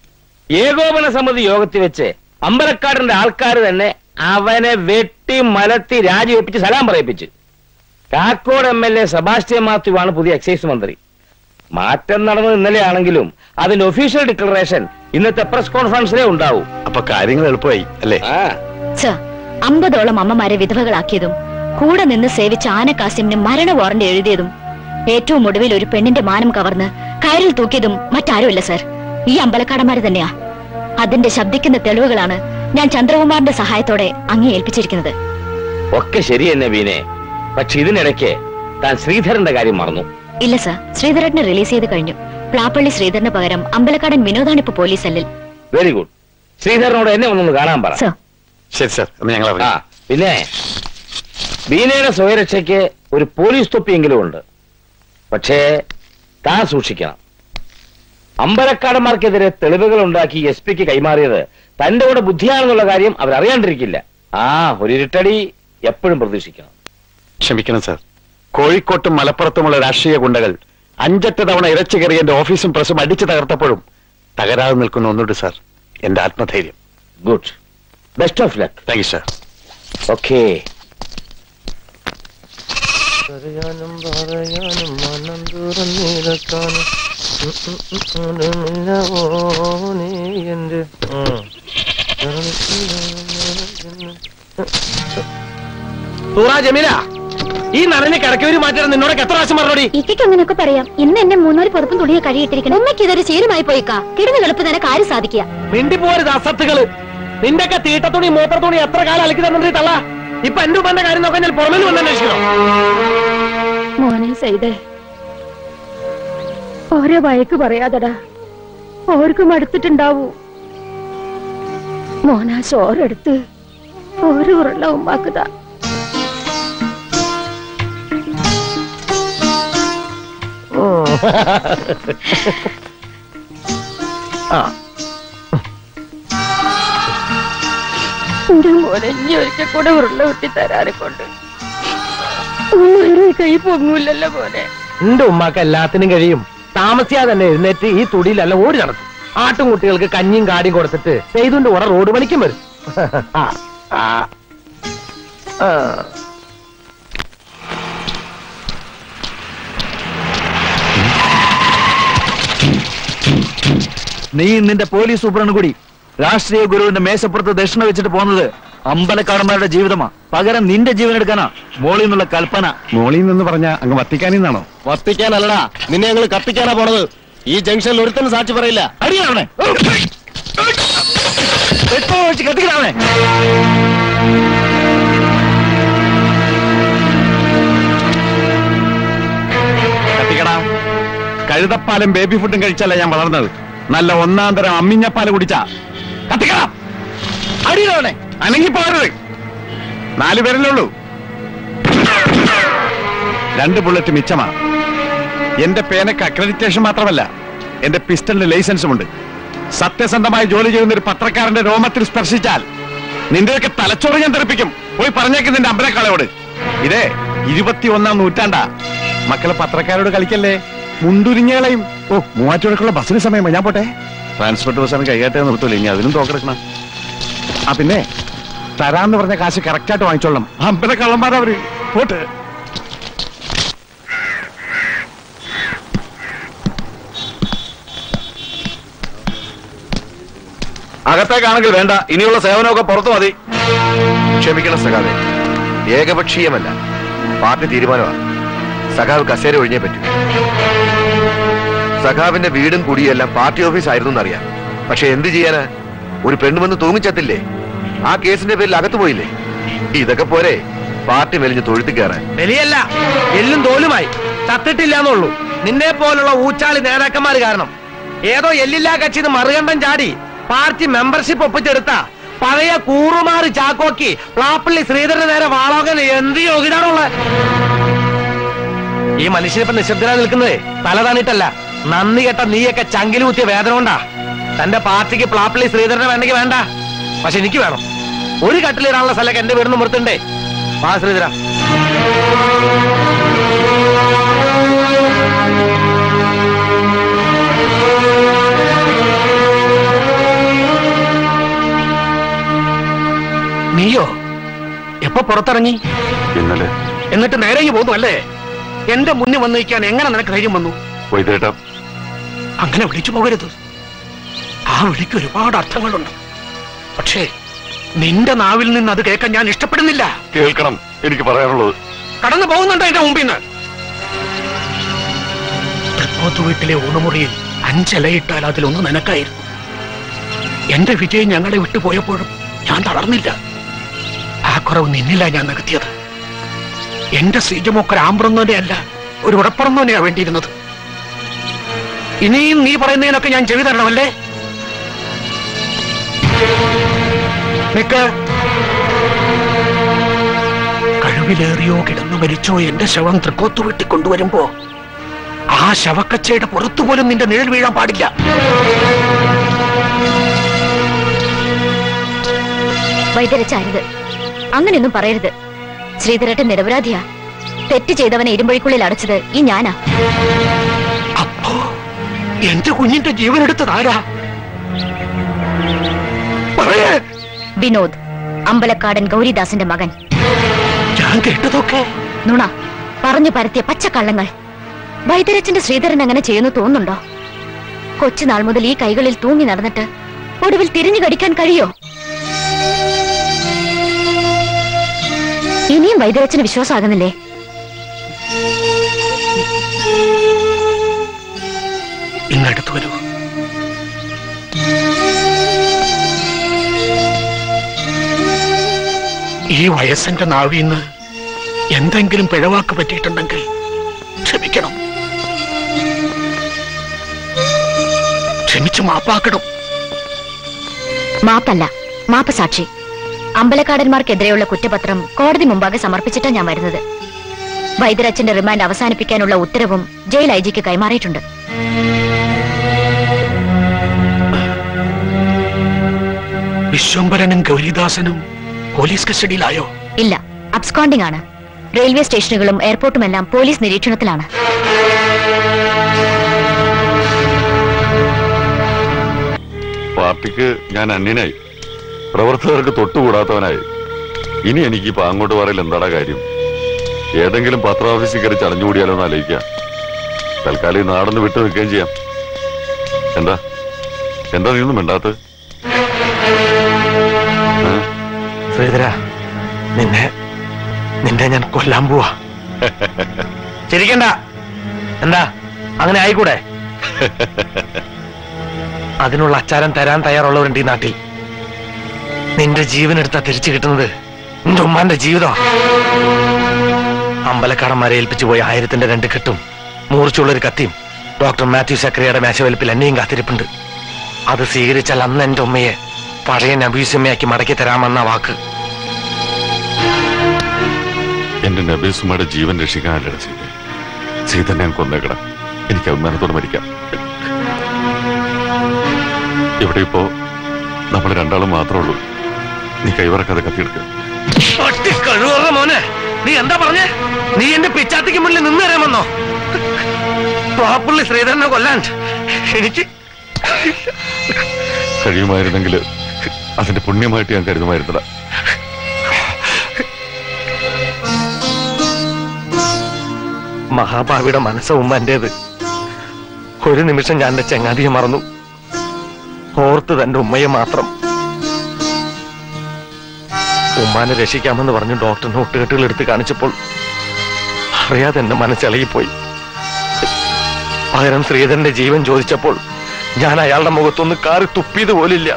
ഏകോപന സമിതി യോഗത്തിൽ വെച്ച് അമ്പലക്കാടിന്റെ ആൾക്കാർ തന്നെ അവനെ വെട്ടി മലത്തി രാജിവെപ്പിച്ച് സലാം പറയിപ്പിച്ച് Kakkode M L A Sebastian Mathew ആണ് പുതിയ എക്സൈസ് മന്ത്രി മാറ്റം നടന്നത് ഇന്നലെയാണെങ്കിലും അതിന്റെ ഒഫീഷ്യൽ ഡിക്ലറേഷൻ ഇന്നത്തെ പ്രസ് കോൺഫറൻസിലേ ഉണ്ടാവൂ അപ്പൊ കാര്യങ്ങൾ എളുപ്പമായി അല്ലേ സർ അമ്പതോളം അമ്മമാരെ വിധവകളാക്കിയതും കൂടെ നിന്ന് സേവിച്ച ആന കാസിമിന് മരണ വാറന്റ് എഴുതിയതും ഏറ്റവും ഒടുവിൽ ഒരു പെണ്ണിന്റെ മാനം കവർന്ന് കയറിൽ തൂക്കിയതും മറ്റാരുമല്ല സർ ഈ അമ്പലക്കാടന്മാര് തന്നെയാ അതിന്റെ ശബ്ദിക്കുന്ന തെളിവുകളാണ് ഞാൻ ചന്ദ്രകുമാറിന്റെ സഹായത്തോടെ അങ്ങേ ഏൽപ്പിച്ചിരിക്കുന്നത് ഒക്കെ ശരി തന്നെ ബീനെ പക്ഷെ ഇതിനിടയ്ക്ക് താൻ ശ്രീധരന്റെ കാര്യം മറന്നു ഇല്ല സർ ശ്രീധരനെ റിലീസ് ചെയ്ത് കഴിഞ്ഞു പ്ലാപ്പള്ളി ശ്രീധരന് പകരം അമ്പലക്കാടൻ വിനോദാണ് ഇപ്പൊ പോലീസ് സെല്ലിൽ വെരി ഗുഡ് ശ്രീധരനോട് എന്നെ ഒന്നൊന്ന് കാണാൻ പറ സർ ശരി സാർ എന്ന് ഞങ്ങൾ ആ പിന്നെ ബീനയുടെ സ്വയരക്ഷയ്ക്ക് ഒരു പോലീസ് തൊപ്പിയെങ്കിലും ഉണ്ട് പക്ഷേ താൻ സൂക്ഷിക്കണം അമ്പലക്കാടന്മാർക്കെതിരെ തെളിവുകൾ ഉണ്ടാക്കി എസ് പിക്ക് കൈമാറിയത് തന്റെ കൂടെ ബുദ്ധിയാണെന്നുള്ള കാര്യം അവരറിയാണ്ടിരിക്കില്ല ആ ഒരു ഇരുട്ടടി എപ്പോഴും പ്രതീക്ഷിക്കണം ക്ഷമിക്കണം സാർ കോഴിക്കോട്ടും മലപ്പുറത്തുമുള്ള രാഷ്ട്രീയ ഗുണ്ടകൾ അഞ്ചെട്ട് തവണ ഇരച്ചു കയറി എന്റെ ഓഫീസും പ്രസും അടിച്ചു തകർത്തപ്പോഴും തകരാതെ നിൽക്കുന്ന ഒന്നുണ്ട് സാർ എന്റെ ആത്മധൈര്യം good best of luck thank you sir okay പറയാനും പറയാനും മനം തുറന്നിരക്കാനും ഓനേ എന്റെ തൂറാ ജമീല ഈ നനഞ്ഞ കിടക്കവര് മാറ്റാൻ നിന്നോടൊക്കെ എത്ര പ്രാവശ്യം പറഞ്ഞോടി ഇക്കയ്ക്ക് അങ്ങനെയൊക്കെ പറയാം ഇന്ന് എന്നെ മൂന്നാല് പുറത്തും തുണിയെ കഴിയിട്ടിരിക്കണം ഉമ്മയ്ക്ക് ഇതൊരു ശീലമായി പോയിക്കാ കിടന്ന് കിളപ്പ് തന്നെ കാര്യം സാധിക്കുക മിണ്ടി പോരുത് അസത്തുകള് നിന്റെയൊക്കെ തീട്ടത്തുണി മൂത്രത്തുണി എത്ര കാലം അലക്കി തന്നെ തള്ള ഇപ്പൊ എന്റെ ഉമ്മന്റെ കാര്യം നോക്കാൻ ഞാൻ പുറമേന്ന് വന്ന് അന്വേഷിക്കണം മോനെ സൈതേ ഓരോ വഴക്ക് പറയാതടാ ഓർക്കും അടുത്തിട്ടുണ്ടാവൂ മോനാ ചോറെടുത്ത് ഓരോ ഉരുള ഉമ്മാക്കുതാ ആ എന്റെ മോനെ ഇനി ഒരിക്കൽ കൂടെ ഉരുള ഊട്ടി തരാനെ കൊണ്ട് കൈ പൊങ്ങൂലല്ലോ പോലെ എന്റെ ഉമ്മാക്ക് എല്ലാത്തിനും കഴിയും താമസിയാതെ തന്നെ എഴുന്നേറ്റ് ഈ തുടിയിലല്ല ഓടി നടക്കും ആട്ടും കുട്ടികൾക്ക് കഞ്ഞിയും കാടിയും കൊടുത്തിട്ട് ചെയ്തുകൊണ്ട് കൂടെ റോഡ് പണിക്കും വരും ആ, ആ, ആ. നീ നിന്റെ പോലീസ് സൂപ്രണ്ട് കൂടി രാഷ്ട്രീയ ഗുരുവിന്റെ മേശപ്പുറത്ത് ദക്ഷിണ വെച്ചിട്ട് പോകുന്നത് അമ്പലക്കാടന്മാരുടെ ജീവിതമാ പകരം നിന്റെ ജീവൻ എടുക്കാനാ മോളിൽ നിന്നുള്ള കൽപ്പന മോളിൽ നിന്ന് പറഞ്ഞ അങ്ങ് വത്തിക്കാനിൽ നിന്നാണോ വത്തിക്കാനല്ലടാ നിന്നെ ഞങ്ങൾ കത്തിക്കാനാ പോണത് ഈ ജംഗ്ഷനിൽ ഒരുത്തനും സാക്ഷി പറയില്ല അടിയാവണേ പെട്രോൾ ഒഴിച്ച് കത്തിക്കണേ കത്തിക്കടാ കഴുതപ്പാലും ബേബി ഫുഡും കഴിച്ചല്ല ഞാൻ വളർന്നത് നല്ല ഒന്നാം തരം അമ്മിഞ്ഞപ്പാല് കുടിച്ചാ കത്തിക്കടാ അടിയാവണേ അനങ്ങി പോകരുത് നാല് പേരല്ലേ ഉള്ളൂ രണ്ട് ബുള്ളറ്റ് മിച്ചമാ എന്റെ പേനക്ക് അക്രഡിറ്റേഷൻ മാത്രമല്ല എന്റെ പിസ്റ്റലിന് ലൈസൻസും ഉണ്ട് സത്യസന്ധമായി ജോലി ചെയ്യുന്ന ഒരു പത്രക്കാരന്റെ രോമത്തിൽ സ്പർശിച്ചാൽ നിന്റെയൊക്കെ തലച്ചോറ് ഞാൻ തെറിപ്പിക്കും പോയി പറഞ്ഞേക്ക് നിന്റെ അമ്പലക്കാളയോട് ഇതേ ഇരുപത്തിയൊന്നാം നൂറ്റാണ്ടാ മക്കളെ പത്രക്കാരോട് കളിക്കല്ലേ മുണ്ടുരിഞ്ഞകളെയും ഓ മൂവാറ്റുപുഴക്കുള്ള ബസ്സിന് സമയമാ ഞാൻ പോട്ടെ ട്രാൻസ്പോർട്ട് ബസ്സാണ് കൈകാട്ടെ നിർത്തൂല ഇനി അതിനും തോക്കെടുക്കണം ആ പിന്നെ തരാന്ന് പറഞ്ഞ കാശ് കറക്റ്റായിട്ട് വാങ്ങിച്ചോളണം അമ്പല കള്ളന്മാരവര് പോട്ട് അകത്തേക്കാണെങ്കിൽ വേണ്ട ഇനിയുള്ള സേവനമൊക്കെ പുറത്തു മതി ക്ഷമിക്കണം സഖാവെ ഏകപക്ഷീയമല്ല പാർട്ടി തീരുമാനമാണ് സഖാവ് കസേര ഒഴിഞ്ഞേ പറ്റൂ സഖാവിന്റെ വീടും കുടിയെല്ലാം പാർട്ടി ഓഫീസ് ആയിരുന്നു എന്നറിയാം പക്ഷെ എന്ത് ചെയ്യാനാ ഒരു പെണ്ണുമെന്ന് തൂങ്ങിച്ചത്തില്ലേ ആ കേസിന്റെ പേരിൽ അകത്തു പോയില്ലേ ഇതൊക്കെ പോരെ പാർട്ടി മെലിഞ്ഞ് തൊഴുത്തി കയറാൻ വലിയല്ല എല്ലും തോലുമായി ചത്തിട്ടില്ലാന്നുള്ളൂ നിന്നെ പോലുള്ള ഊച്ചാളി നേതാക്കന്മാര് കാരണം ഏതോ എല്ലില്ലാ കക്ഷിന്ന് മറുകണ്ഠം ചാടി പാർട്ടി മെമ്പർഷിപ്പ് ഒപ്പിച്ചെടുത്ത പഴയ കൂറുമാറി ചാക്കോക്കി പ്ലാപ്പള്ളി ശ്രീധരന് നേരെ വാളോകൻ എന്ത് യോഗ്യതാണുള്ള ഈ മനുഷ്യനിപ്പോ നിശബ്ദനായി നിൽക്കുന്നത് തല താണിട്ടല്ല നന്ദി കെട്ട നീയൊക്കെ ചങ്കില് കുത്തിയ വേദന കൊണ്ടാ തന്റെ പാർട്ടിക്ക് പ്ലാപ്പള്ളി ശ്രീധരനെ വേണ്ടെങ്കിൽ വേണ്ട പക്ഷെ എനിക്ക് വേണം ഒരു കട്ടിലിടാനുള്ള സ്ഥലമൊക്കെ എന്റെ വീടിന് മുറത്തുണ്ടേ വാ ശ്രീധര നീയോ എപ്പോ പുറത്തിറങ്ങി ഇന്നലെ എന്നിട്ട് നേരെ ഇങ്ങ് പോന്നു അല്ലേ എന്റെ മുന്നിൽ വന്നു നിൽക്കാൻ എങ്ങനെ നിനക്ക് ധൈര്യം വന്നു വൈദ്യേട്ട അങ്ങനെ വിളിച്ചു പോകരുത് ആ വിളിക്ക് ഒരുപാട് അർത്ഥങ്ങളുണ്ട് പക്ഷേ നിന്റെ നാവിൽ നിന്ന് അത് കേൾക്കാൻ ഞാൻ ഇഷ്ടപ്പെടുന്നില്ല കേൾക്കണം എനിക്ക് പറയാനുള്ളത് കടന്നു പോകുന്നുണ്ടോ എന്റെ മുമ്പിൽ നിന്ന് തൃക്കോത്ത് വീട്ടിലെ ഊണുമുറിയിൽ അഞ്ചലയിട്ടാൽ അതിലൊന്ന് നിനക്കായിരുന്നു എന്റെ വിജയം ഞങ്ങളെ വിട്ടുപോയപ്പോഴും ഞാൻ തളർന്നില്ല ആ കുറവ് നിന്നില്ല ഞാൻ നികത്തിയത് എന്റെ സീജമൊക്കെ ഒരു ആമ്പ്രന്നോനെ അല്ല ഒരു ഉടപ്പറന്നോനെയാ വേണ്ടിയിരുന്നത് ഇനിയും നീ പറയുന്നതിനൊക്കെ ഞാൻ ചെവി തരണമല്ലേ നിക്ക് കഴിവിലേറിയോ കിടന്നു മരിച്ചോ എന്റെ ശവം തൃക്കോത്തു വീട്ടി കൊണ്ടുവരുമ്പോ ആ ശവക്കച്ചയുടെ പുറത്തുപോലും നിന്റെ നിഴൽ വീഴാൻ പാടില്ല വൈദ്യരച്ചാരുത് അങ്ങനെയൊന്നും പറയരുത് ശ്രീധരേട്ടൻ നിരപരാധിയാ തെറ്റ് ചെയ്തവനെ ഇരുമ്പഴിക്കുള്ളിൽ അടച്ചത് ഈ ഞാനാ എന്റെ കുഞ്ഞിന്റെ ജീവൻ എടുത്തത് ആരാ പറയേ വിനോദ് അമ്പലക്കാടൻ ഗൗരിദാസിന്റെ മകൻ ഞാൻ കേട്ടതൊക്കെ നുണ പറഞ്ഞു പരത്തിയ പച്ചക്കള്ളങ്ങൾ വൈദ്യരച്ചന്റെ ശ്രീധരൻ അങ്ങനെ ചെയ്യുന്നു തോന്നുന്നുണ്ടോ കൊച്ചുനാൾ മുതൽ ഈ കൈകളിൽ തൂങ്ങി നടന്നിട്ട് ഒടുവിൽ തിരിഞ്ഞു കടിക്കാൻ കഴിയോ ഇനിയും വൈദ്യരച്ചന് വിശ്വാസമാകുന്നില്ലേ ഇങ്ങടുത്ത് വരൂ ഈ വയസ്സിന്റെ നാവിന്ന് എന്തെങ്കിലും പിഴവാക്ക് പറ്റിയിട്ടുണ്ടെങ്കിൽ ക്ഷമിക്കണം ക്ഷമിച്ച് മാപ്പാക്കണം മാപ്പല്ല മാപ്പ് സാക്ഷി അമ്പലക്കാടന്മാർക്കെതിരെയുള്ള കുറ്റപത്രം കോടതി മുമ്പാകെ സമർപ്പിച്ചിട്ടാ ഞാൻ വരുന്നത് വൈദ്യരച്ചന്റെ റിമാൻഡ് അവസാനിപ്പിക്കാനുള്ള ഉത്തരവും ജയിൽ ഐ ജിക്ക് കൈമാറിയിട്ടുണ്ട് വിശ്വംഭരനും ഗൗരിദാസനും പോലീസ് കസ്റ്റഡിയിലായോ ഇല്ല അബ്സ്കോണ്ടിംഗ് ആണ് റെയിൽവേ സ്റ്റേഷനുകളും എയർപോർട്ടുമെല്ലാം പോലീസ് നിരീക്ഷണത്തിലാണ് പാർട്ടിക്ക് ഞാൻ അന്യനായി പ്രവർത്തകർക്ക് തൊട്ടുകൂടാത്തവനായി ഇനി എനിക്ക് ഇപ്പൊ അങ്ങോട്ട് പറയൽ എന്താടാ കാര്യം ഏതെങ്കിലും പത്രാഫീസിൽ കയറി ചടഞ്ഞുകൂടിയാലോ എന്ന് ആലോചിക്കാം തൽക്കാലം ഈ നാടൊന്ന് വിട്ടു നിൽക്കുകയും ചെയ്യാം എന്താ എന്താ നീ ഒന്നും മിണ്ടാത്തത് ശ്രീധര നിന്നെ നിന്നെ ഞാൻ കൊല്ലാൻ പോവാ ചിരിക്കണ്ട എന്താ അങ്ങനെ ആയിക്കൂടെ അതിനുള്ള അച്ചാരം തരാൻ തയ്യാറുള്ളവരുണ്ട് ഈ നാട്ടിൽ നിന്റെ ജീവൻ എടുത്താ തിരിച്ചു കിട്ടുന്നത് നിന്റെ ഉമ്മാന്റെ ജീവിതം അമ്പലക്കാടന്മാരെ ഏൽപ്പിച്ചു പോയ ആയിരത്തിന്റെ രണ്ട് കെട്ടും മൂർച്ചുള്ളൊരു കത്തിയും ഡോക്ടർ മാത്യു സക്രിയയുടെ മേശവലിപ്പിൽ എന്നെയും കാത്തിരിപ്പുണ്ട് അത് സ്വീകരിച്ചാൽ അന്ന് എന്റെ ഉമ്മയെ പഴയ നബീസമ്മയാക്കി മടക്കി തരാമെന്ന വാക്ക് എന്റെ നബീസുമ്മയുടെ ജീവൻ രക്ഷിക്കാനല്ലട സീത സീത ഞാൻ കൊന്നേക്കണം എനിക്ക് അഭിമാനത്തോടെ മരിക്കാം ഇവിടെ ഇപ്പോ നമ്മൾ രണ്ടാളും മാത്രമേ ഉള്ളൂ നീ കൈവറക്കാതെ കത്തിയെടുക്കുക ഒട്ടി കഴിവുറ മോനെ നീ എന്താ പറഞ്ഞേ നീ എന്റെ പിച്ചാത്തിക്ക് മുന്നിൽ നിന്ന് തരാമെന്നോ പാപ്പുള്ളി ശ്രീധരനെ കൊല്ലാൻ എനിക്ക് കഴിയുമായിരുന്നെങ്കിൽ അതിന്റെ പുണ്യമായിട്ട് ഞാൻ കരുതുമായിരുന്നടാ മഹാഭാവിയുടെ മനസ്സ് ഉമ്മ എന്റേത് ഒരു നിമിഷം ഞാൻ എന്റെ ചങ്ങാതിയെ മറന്നു ഓർത്ത് തന്റെ ഉമ്മയെ മാത്രം ഉമ്മാനെ രക്ഷിക്കാമെന്ന് പറഞ്ഞു ഡോക്ടറിന് ഒട്ടുകെട്ടുകൾ എടുത്ത് കാണിച്ചപ്പോൾ അറിയാതെ എന്റെ മനസ്സിളകിപ്പോയി പകരം ശ്രീധരന്റെ ജീവൻ ചോദിച്ചപ്പോൾ ഞാൻ അയാളുടെ മുഖത്തൊന്ന് കാറി തുപ്പിയത് പോലില്ല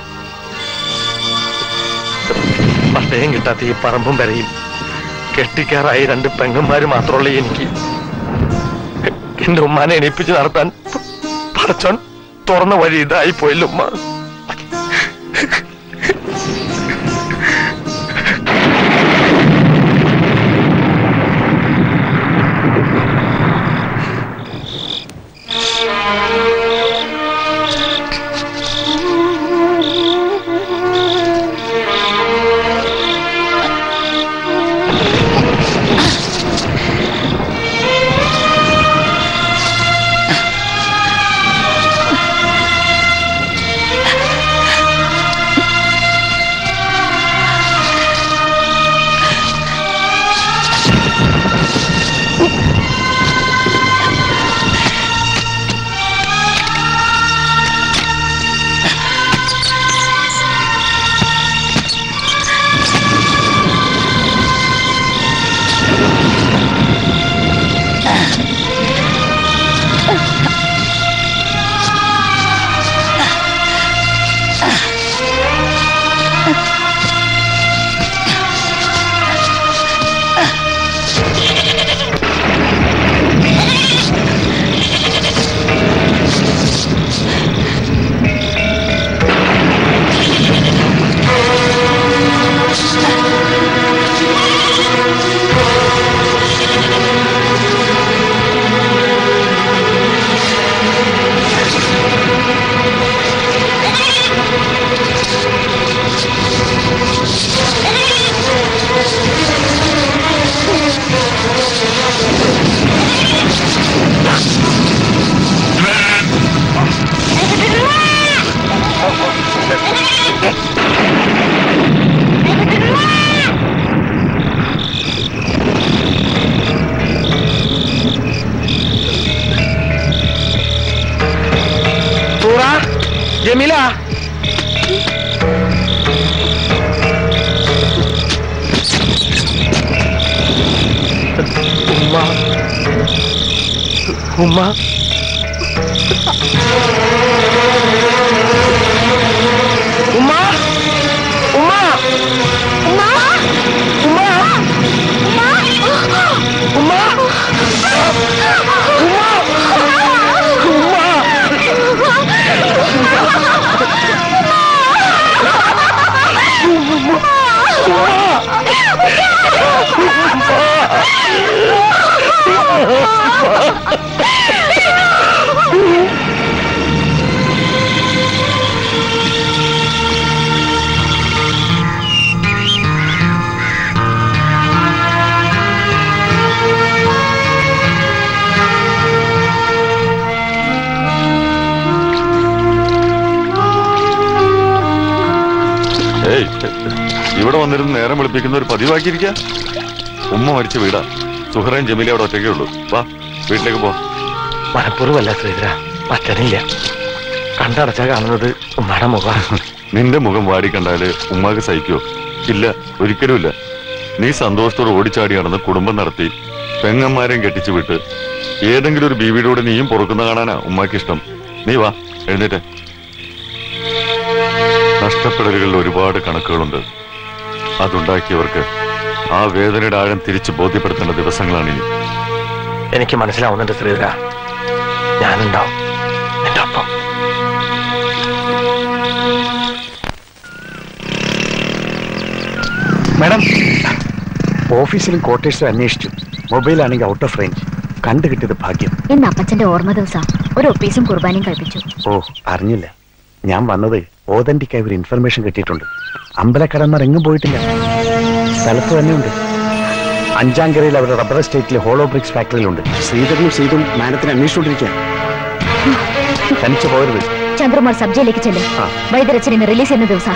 പട്ടയം കിട്ടാത്ത ഈ പറമ്പും വരയും കെട്ടിക്കാറായി രണ്ട് പെങ്ങന്മാര് മാത്രമുള്ള എനിക്ക് എന്റെ ഉമ്മാനെ എണീപ്പിച്ച് നടത്താൻ പടച്ചോൻ തുറന്ന വഴി ഇതായി പോയില്ല ഉമ്മ തൂറ ജമീല ഉമ്മ ഉമ്മ ഉമ്മ ഉമ്മ ഉമ്മ ഉമ്മ ഉമ്മ ഏയ് ഇവിടെ വന്നിരുന്ന് നേരം വെളുപ്പിക്കുന്ന ഒരു പതിവാക്കിയിരിക്ക ഉമ്മ മരിച്ച വീടാ സുഹറയും ജമീലയും അവിടെ ഒറ്റയ്ക്കേ ഉള്ളൂ വാ വീട്ടിലേക്ക് പോ മനഃപൂർവ്വമല്ല ശ്രീധര പറ്റണില്ല കണ്ടടച്ചാ കാണുന്നത് ഉമ്മയുടെ മുഖം നിന്റെ മുഖം വാടി കണ്ടാല് ഉമ്മാക്ക് സഹിക്കോ ഇല്ല ഒരിക്കലുമില്ല നീ സന്തോഷത്തോടെ ഓടിച്ചാടി നടന്ന് കുടുംബം നടത്തി പെങ്ങന്മാരെയും കെട്ടിച്ചു വിട്ട് ഏതെങ്കിലും ഒരു ബീവിയുടെ കൂടെ നീയും പൊറുക്കുന്ന കാണാനാ ഉമ്മാക്ക് ഇഷ്ടം നീ വാ എഴുന്നേറ്റ് നഷ്ടപ്പെടലുകളിൽ ഒരുപാട് കണക്കുകളുണ്ട് അതുണ്ടാക്കിയവർക്ക് ആ വേദനയുടെ ആഴം തിരിച്ചു ബോധ്യപ്പെടുത്തേണ്ട ദിവസങ്ങളാണ് ഇനി എനിക്ക് മനസ്സിലാവുന്നുണ്ട് ശ്രീധര ഞാനുണ്ടാവും നിന്റെ ഒപ്പം മാഡം ഓഫീസിലും ക്വാർട്ടേഴ്സിലും അന്വേഷിച്ചു മൊബൈലാണെങ്കിൽ ഔട്ട് ഓഫ് റേഞ്ച് കണ്ടു കിട്ടിയത് ഭാഗ്യം ഇന്ന് അപ്പച്ചന്റെ ഓർമ്മ ദിവസം ഒരു ഒപ്പീസും കുർബാനയും കഴിപ്പിച്ചു ഓ അറിഞ്ഞില്ല ഞാൻ വന്നത് ഓതന്റിക് ആയി ഒരു ഇൻഫർമേഷൻ കിട്ടിയിട്ടുണ്ട് അമ്പലക്കടന്മാർ എങ്ങും പോയിട്ടില്ല സ്ഥലത്ത് തന്നെയുണ്ട് അഞ്ചാങ്കരയിൽ അവരുടെ റബ്ബർ എസ്റ്റേറ്റിലെ ഹോളോ ബ്രിക്സ് ഫാക്ടറിയിലുണ്ട് ശ്രീധരനും സീതും മാനത്തിന് അന്വേഷിച്ചുകൊണ്ടിരിക്കുക തനിച്ച് പോകരുത് ചന്ദ്രമാർ സബ് ജയിലേക്ക് ചെല്ലും ആ. വൈദ്യരച്ചൻ ഇന്ന് റിലീസ് ചെയ്യുന്ന ദിവസം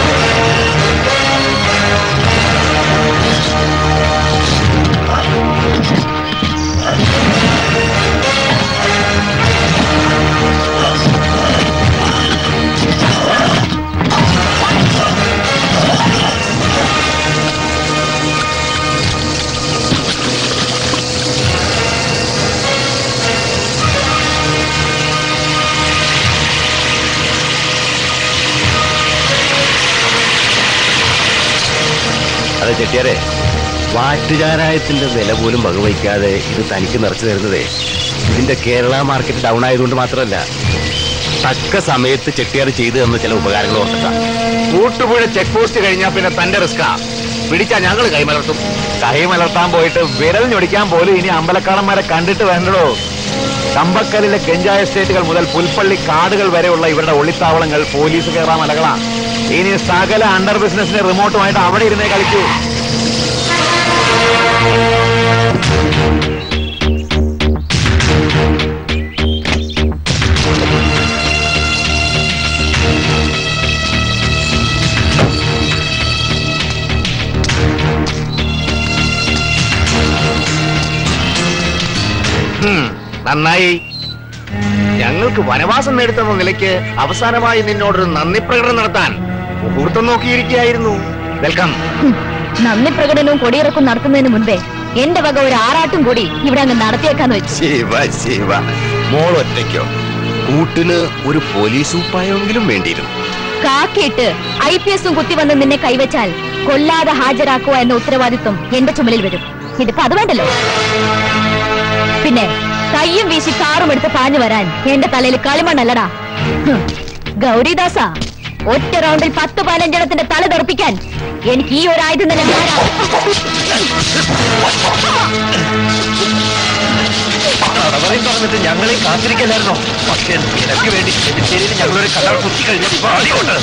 അതെ ചെട്ടിയാരെ വാറ്റുചാരായത്തിന്റെ വില പോലും വകവയ്ക്കാതെ ഇത് തനിക്ക് നിറച്ചു തരുന്നതേ ഇതിന്റെ കേരള മാർക്കറ്റ് ഡൗൺ ആയതുകൊണ്ട് മാത്രമല്ല തക്ക സമയത്ത് ചെട്ടിയാർ ചെയ്തു തന്ന ചില ഉപകാരങ്ങൾ ഓർത്തിട്ടാ കൂട്ടുപുഴ ചെക്ക് പോസ്റ്റ് കഴിഞ്ഞാൽ പിന്നെ തന്റെ റിസ്കാ പിടിച്ചാ ഞങ്ങൾ കൈമലർത്തും കൈമലർത്താൻ പോയിട്ട് വിരൽ ഞൊടിക്കാൻ പോലും ഇനി അമ്പലക്കാളന്മാരെ കണ്ടിട്ട് വേണ്ടടോ കമ്പക്കലിലെ ഗഞ്ചായ എസ്റ്റേറ്റുകൾ മുതൽ പുൽപ്പള്ളി കാടുകൾ വരെയുള്ള ഇവരുടെ ഒളിത്താവളങ്ങൾ പോലീസ് കയറാൻ മലകളാ ഇനി സകല അണ്ടർ ബിസിനസിന്റെ റിമോട്ടുമായിട്ട് അവിടെ ഇരുന്നേ കളിക്കൂ ഹും, നന്നായി ഞങ്ങൾക്ക് വനവാസം നേടുത്തുന്ന നിലയ്ക്ക് അവസാനമായി നിന്നോടൊരു നന്ദി പ്രകടനം നടത്താൻ മുഹൂർത്തം നോക്കിയിരിക്കുകയായിരുന്നു വെൽക്കം നന്ദി പ്രകടനവും കൊടിയിറക്കും നടത്തുന്നതിന് മുൻപേ എന്റെ വക ഒരു ആറാട്ടും കൂടി ഇവിടെ അങ്ങ് നടത്തിയേക്കാന്ന് വെച്ചു ശിവ ശിവ മോൾ ഒറ്റയ്ക്കോ കൂട്ടിന് ഒരു പോലീസ് ഉപ്പായെങ്കിലും വേണ്ടിയിരുന്നു കാക്കിയിട്ട് ഐ പി എസും കുത്തി വന്ന് നിന്നെ കൈവച്ചാൽ കൊല്ലാതെ ഹാജരാക്കുക എന്ന ഉത്തരവാദിത്വം എന്റെ ചുമലിൽ വരും ഇതിപ്പോ അത് വേണ്ടല്ലോ പിന്നെ കയ്യും വീശി കാറും എടുത്ത് പാഞ്ഞു വരാൻ എന്റെ തലയിൽ കളിമണ്ണല്ലടാ ഹും. ഗൗരിദാസ ഒറ്റ റൗണ്ടിൽ പത്ത് പതിനഞ്ചെണ്ണത്തിന്റെ തല തെറിപ്പിക്കാൻ എനിക്ക് ഈ ഒരു ആയുധം തന്നെ ധാരാളം. തടവറയും പറഞ്ഞിട്ട് ഞങ്ങളെ കാത്തിരിക്കലായിരുന്നോ പക്ഷേ നിനക്ക് വേണ്ടി ശരിയിൽ ഞങ്ങളൊരു കട കുത്തി കഴിഞ്ഞാൽ ഇപ്പൊ ആദ്യമുണ്ട്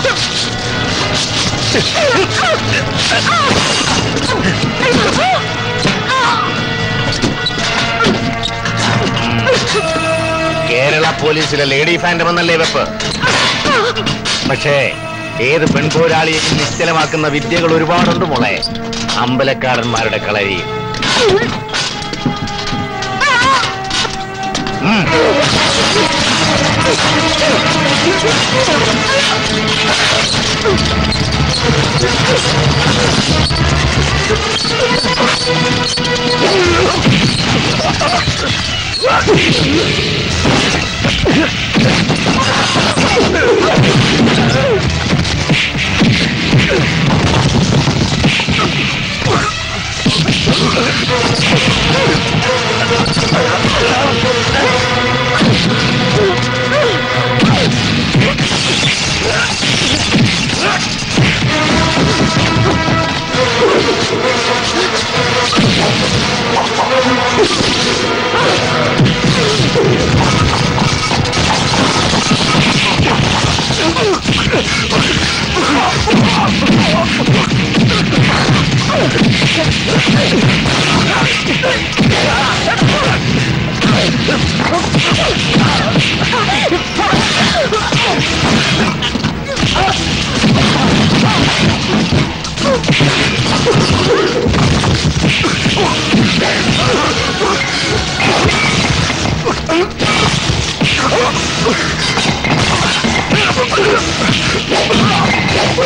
കേരള പോലീസിലെ ലേഡി ഫാൻഡം എന്നല്ലേ വെപ്പ് പക്ഷേ ഏത് പെൺപോരാളിയെയും നിശ്ചലമാക്കുന്ന വിദ്യകൾ ഒരുപാടുണ്ട് മോളെ അമ്പലക്കാരന്മാരുടെ കളരി ഉം. Ah!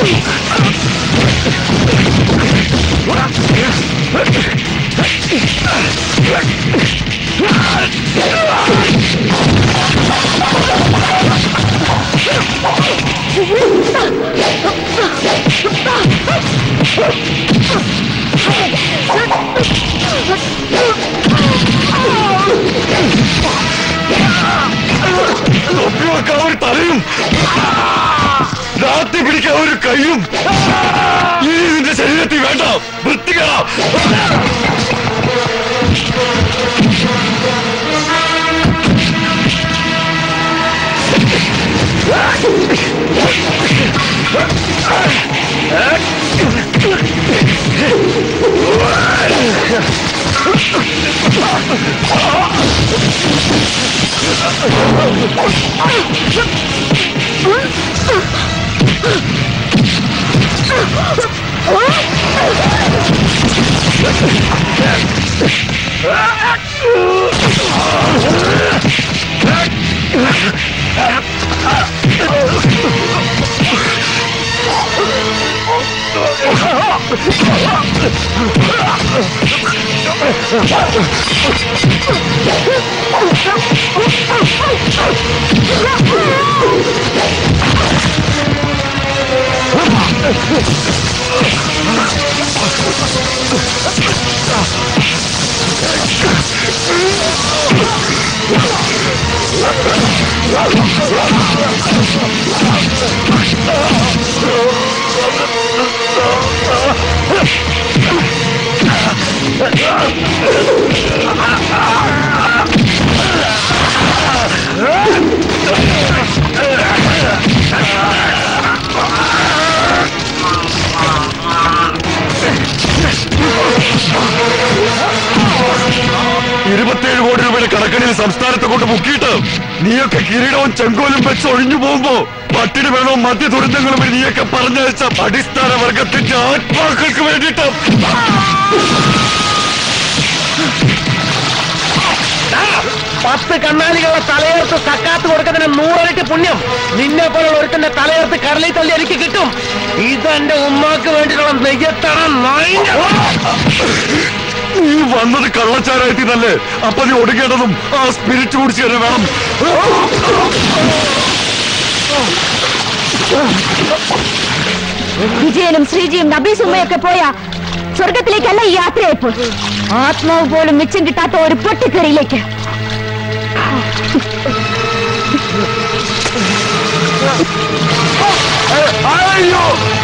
തൊപ്പിവെക്കാൻ ഒരു തലയും രാത്രി പിടിക്കാൻ ഒരു കൈയും ഇനി നിന്റെ ശരീരത്തിൽ വേണ്ട വൃത്തികേടാ ഇരുപത്തിയേഴ് കോടി രൂപയുടെ കണക്കണിൽ സംസ്ഥാനത്തെ കൊണ്ട് മുക്കിയിട്ട് നീയൊക്കെ കിരീടവും ചെങ്കോലും വെച്ച് ഒഴിഞ്ഞു പോകുമ്പോ പട്ടിണി വെള്ളവും മദ്യ ദുരന്തങ്ങളും വഴി നീയൊക്കെ പറഞ്ഞയച്ച അടിസ്ഥാന വർഗത്തിന്റെ ആത്മാക്കൾക്ക് വേണ്ടിയിട്ട് പത്ത് കണ്ണാലികളുടെ തലയേർത്ത് സക്കാത്ത് കൊടുക്കുന്നതിന് നൂറരട്ടി പുണ്യം നിന്നെ പോലുള്ള ഒരുത്തന്റെ തലയേർത്ത് കടലിൽ തള്ളി എനിക്ക് കിട്ടും ഇതെന്റെ ഉമ്മാക്ക് വേണ്ടിയിട്ടുള്ള നെയ്യത്തണം നീ വന്നത് കള്ളച്ചാരായത്തിനല്ലേ അപ്പൊ നീ ഒടുങ്ങേണ്ടതും ആ സ്പിരിറ്റ് കുടിച്ച് തന്നെ വേണം വിജയനും ശ്രീജിയും നബീസുമ്മയൊക്കെ പോയ സ്വർഗത്തിലേക്കല്ല ഈ യാത്രയപ്പോൾ ആത്മാവ് പോലും മിച്ചം കിട്ടാത്ത ഒരു പൊട്ടിക്കറിയിലേക്ക് അയ്യോ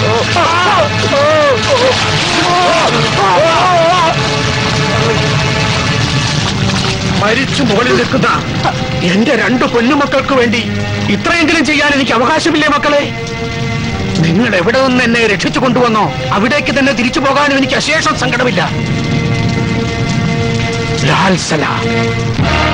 മരിച്ചു മുകളിൽ നിൽക്കുന്ന എന്റെ രണ്ടു പൊന്നുമക്കൾക്ക് വേണ്ടി ഇത്രയെങ്കിലും ചെയ്യാൻ എനിക്ക് അവകാശമില്ലേ മക്കളെ നിങ്ങൾ എവിടെ നിന്ന് എന്നെ രക്ഷിച്ചു കൊണ്ടുവന്നോ അവിടേക്ക് തന്നെ തിരിച്ചു പോകാനും എനിക്ക് അശേഷം സങ്കടമില്ല ലാൽ സലാം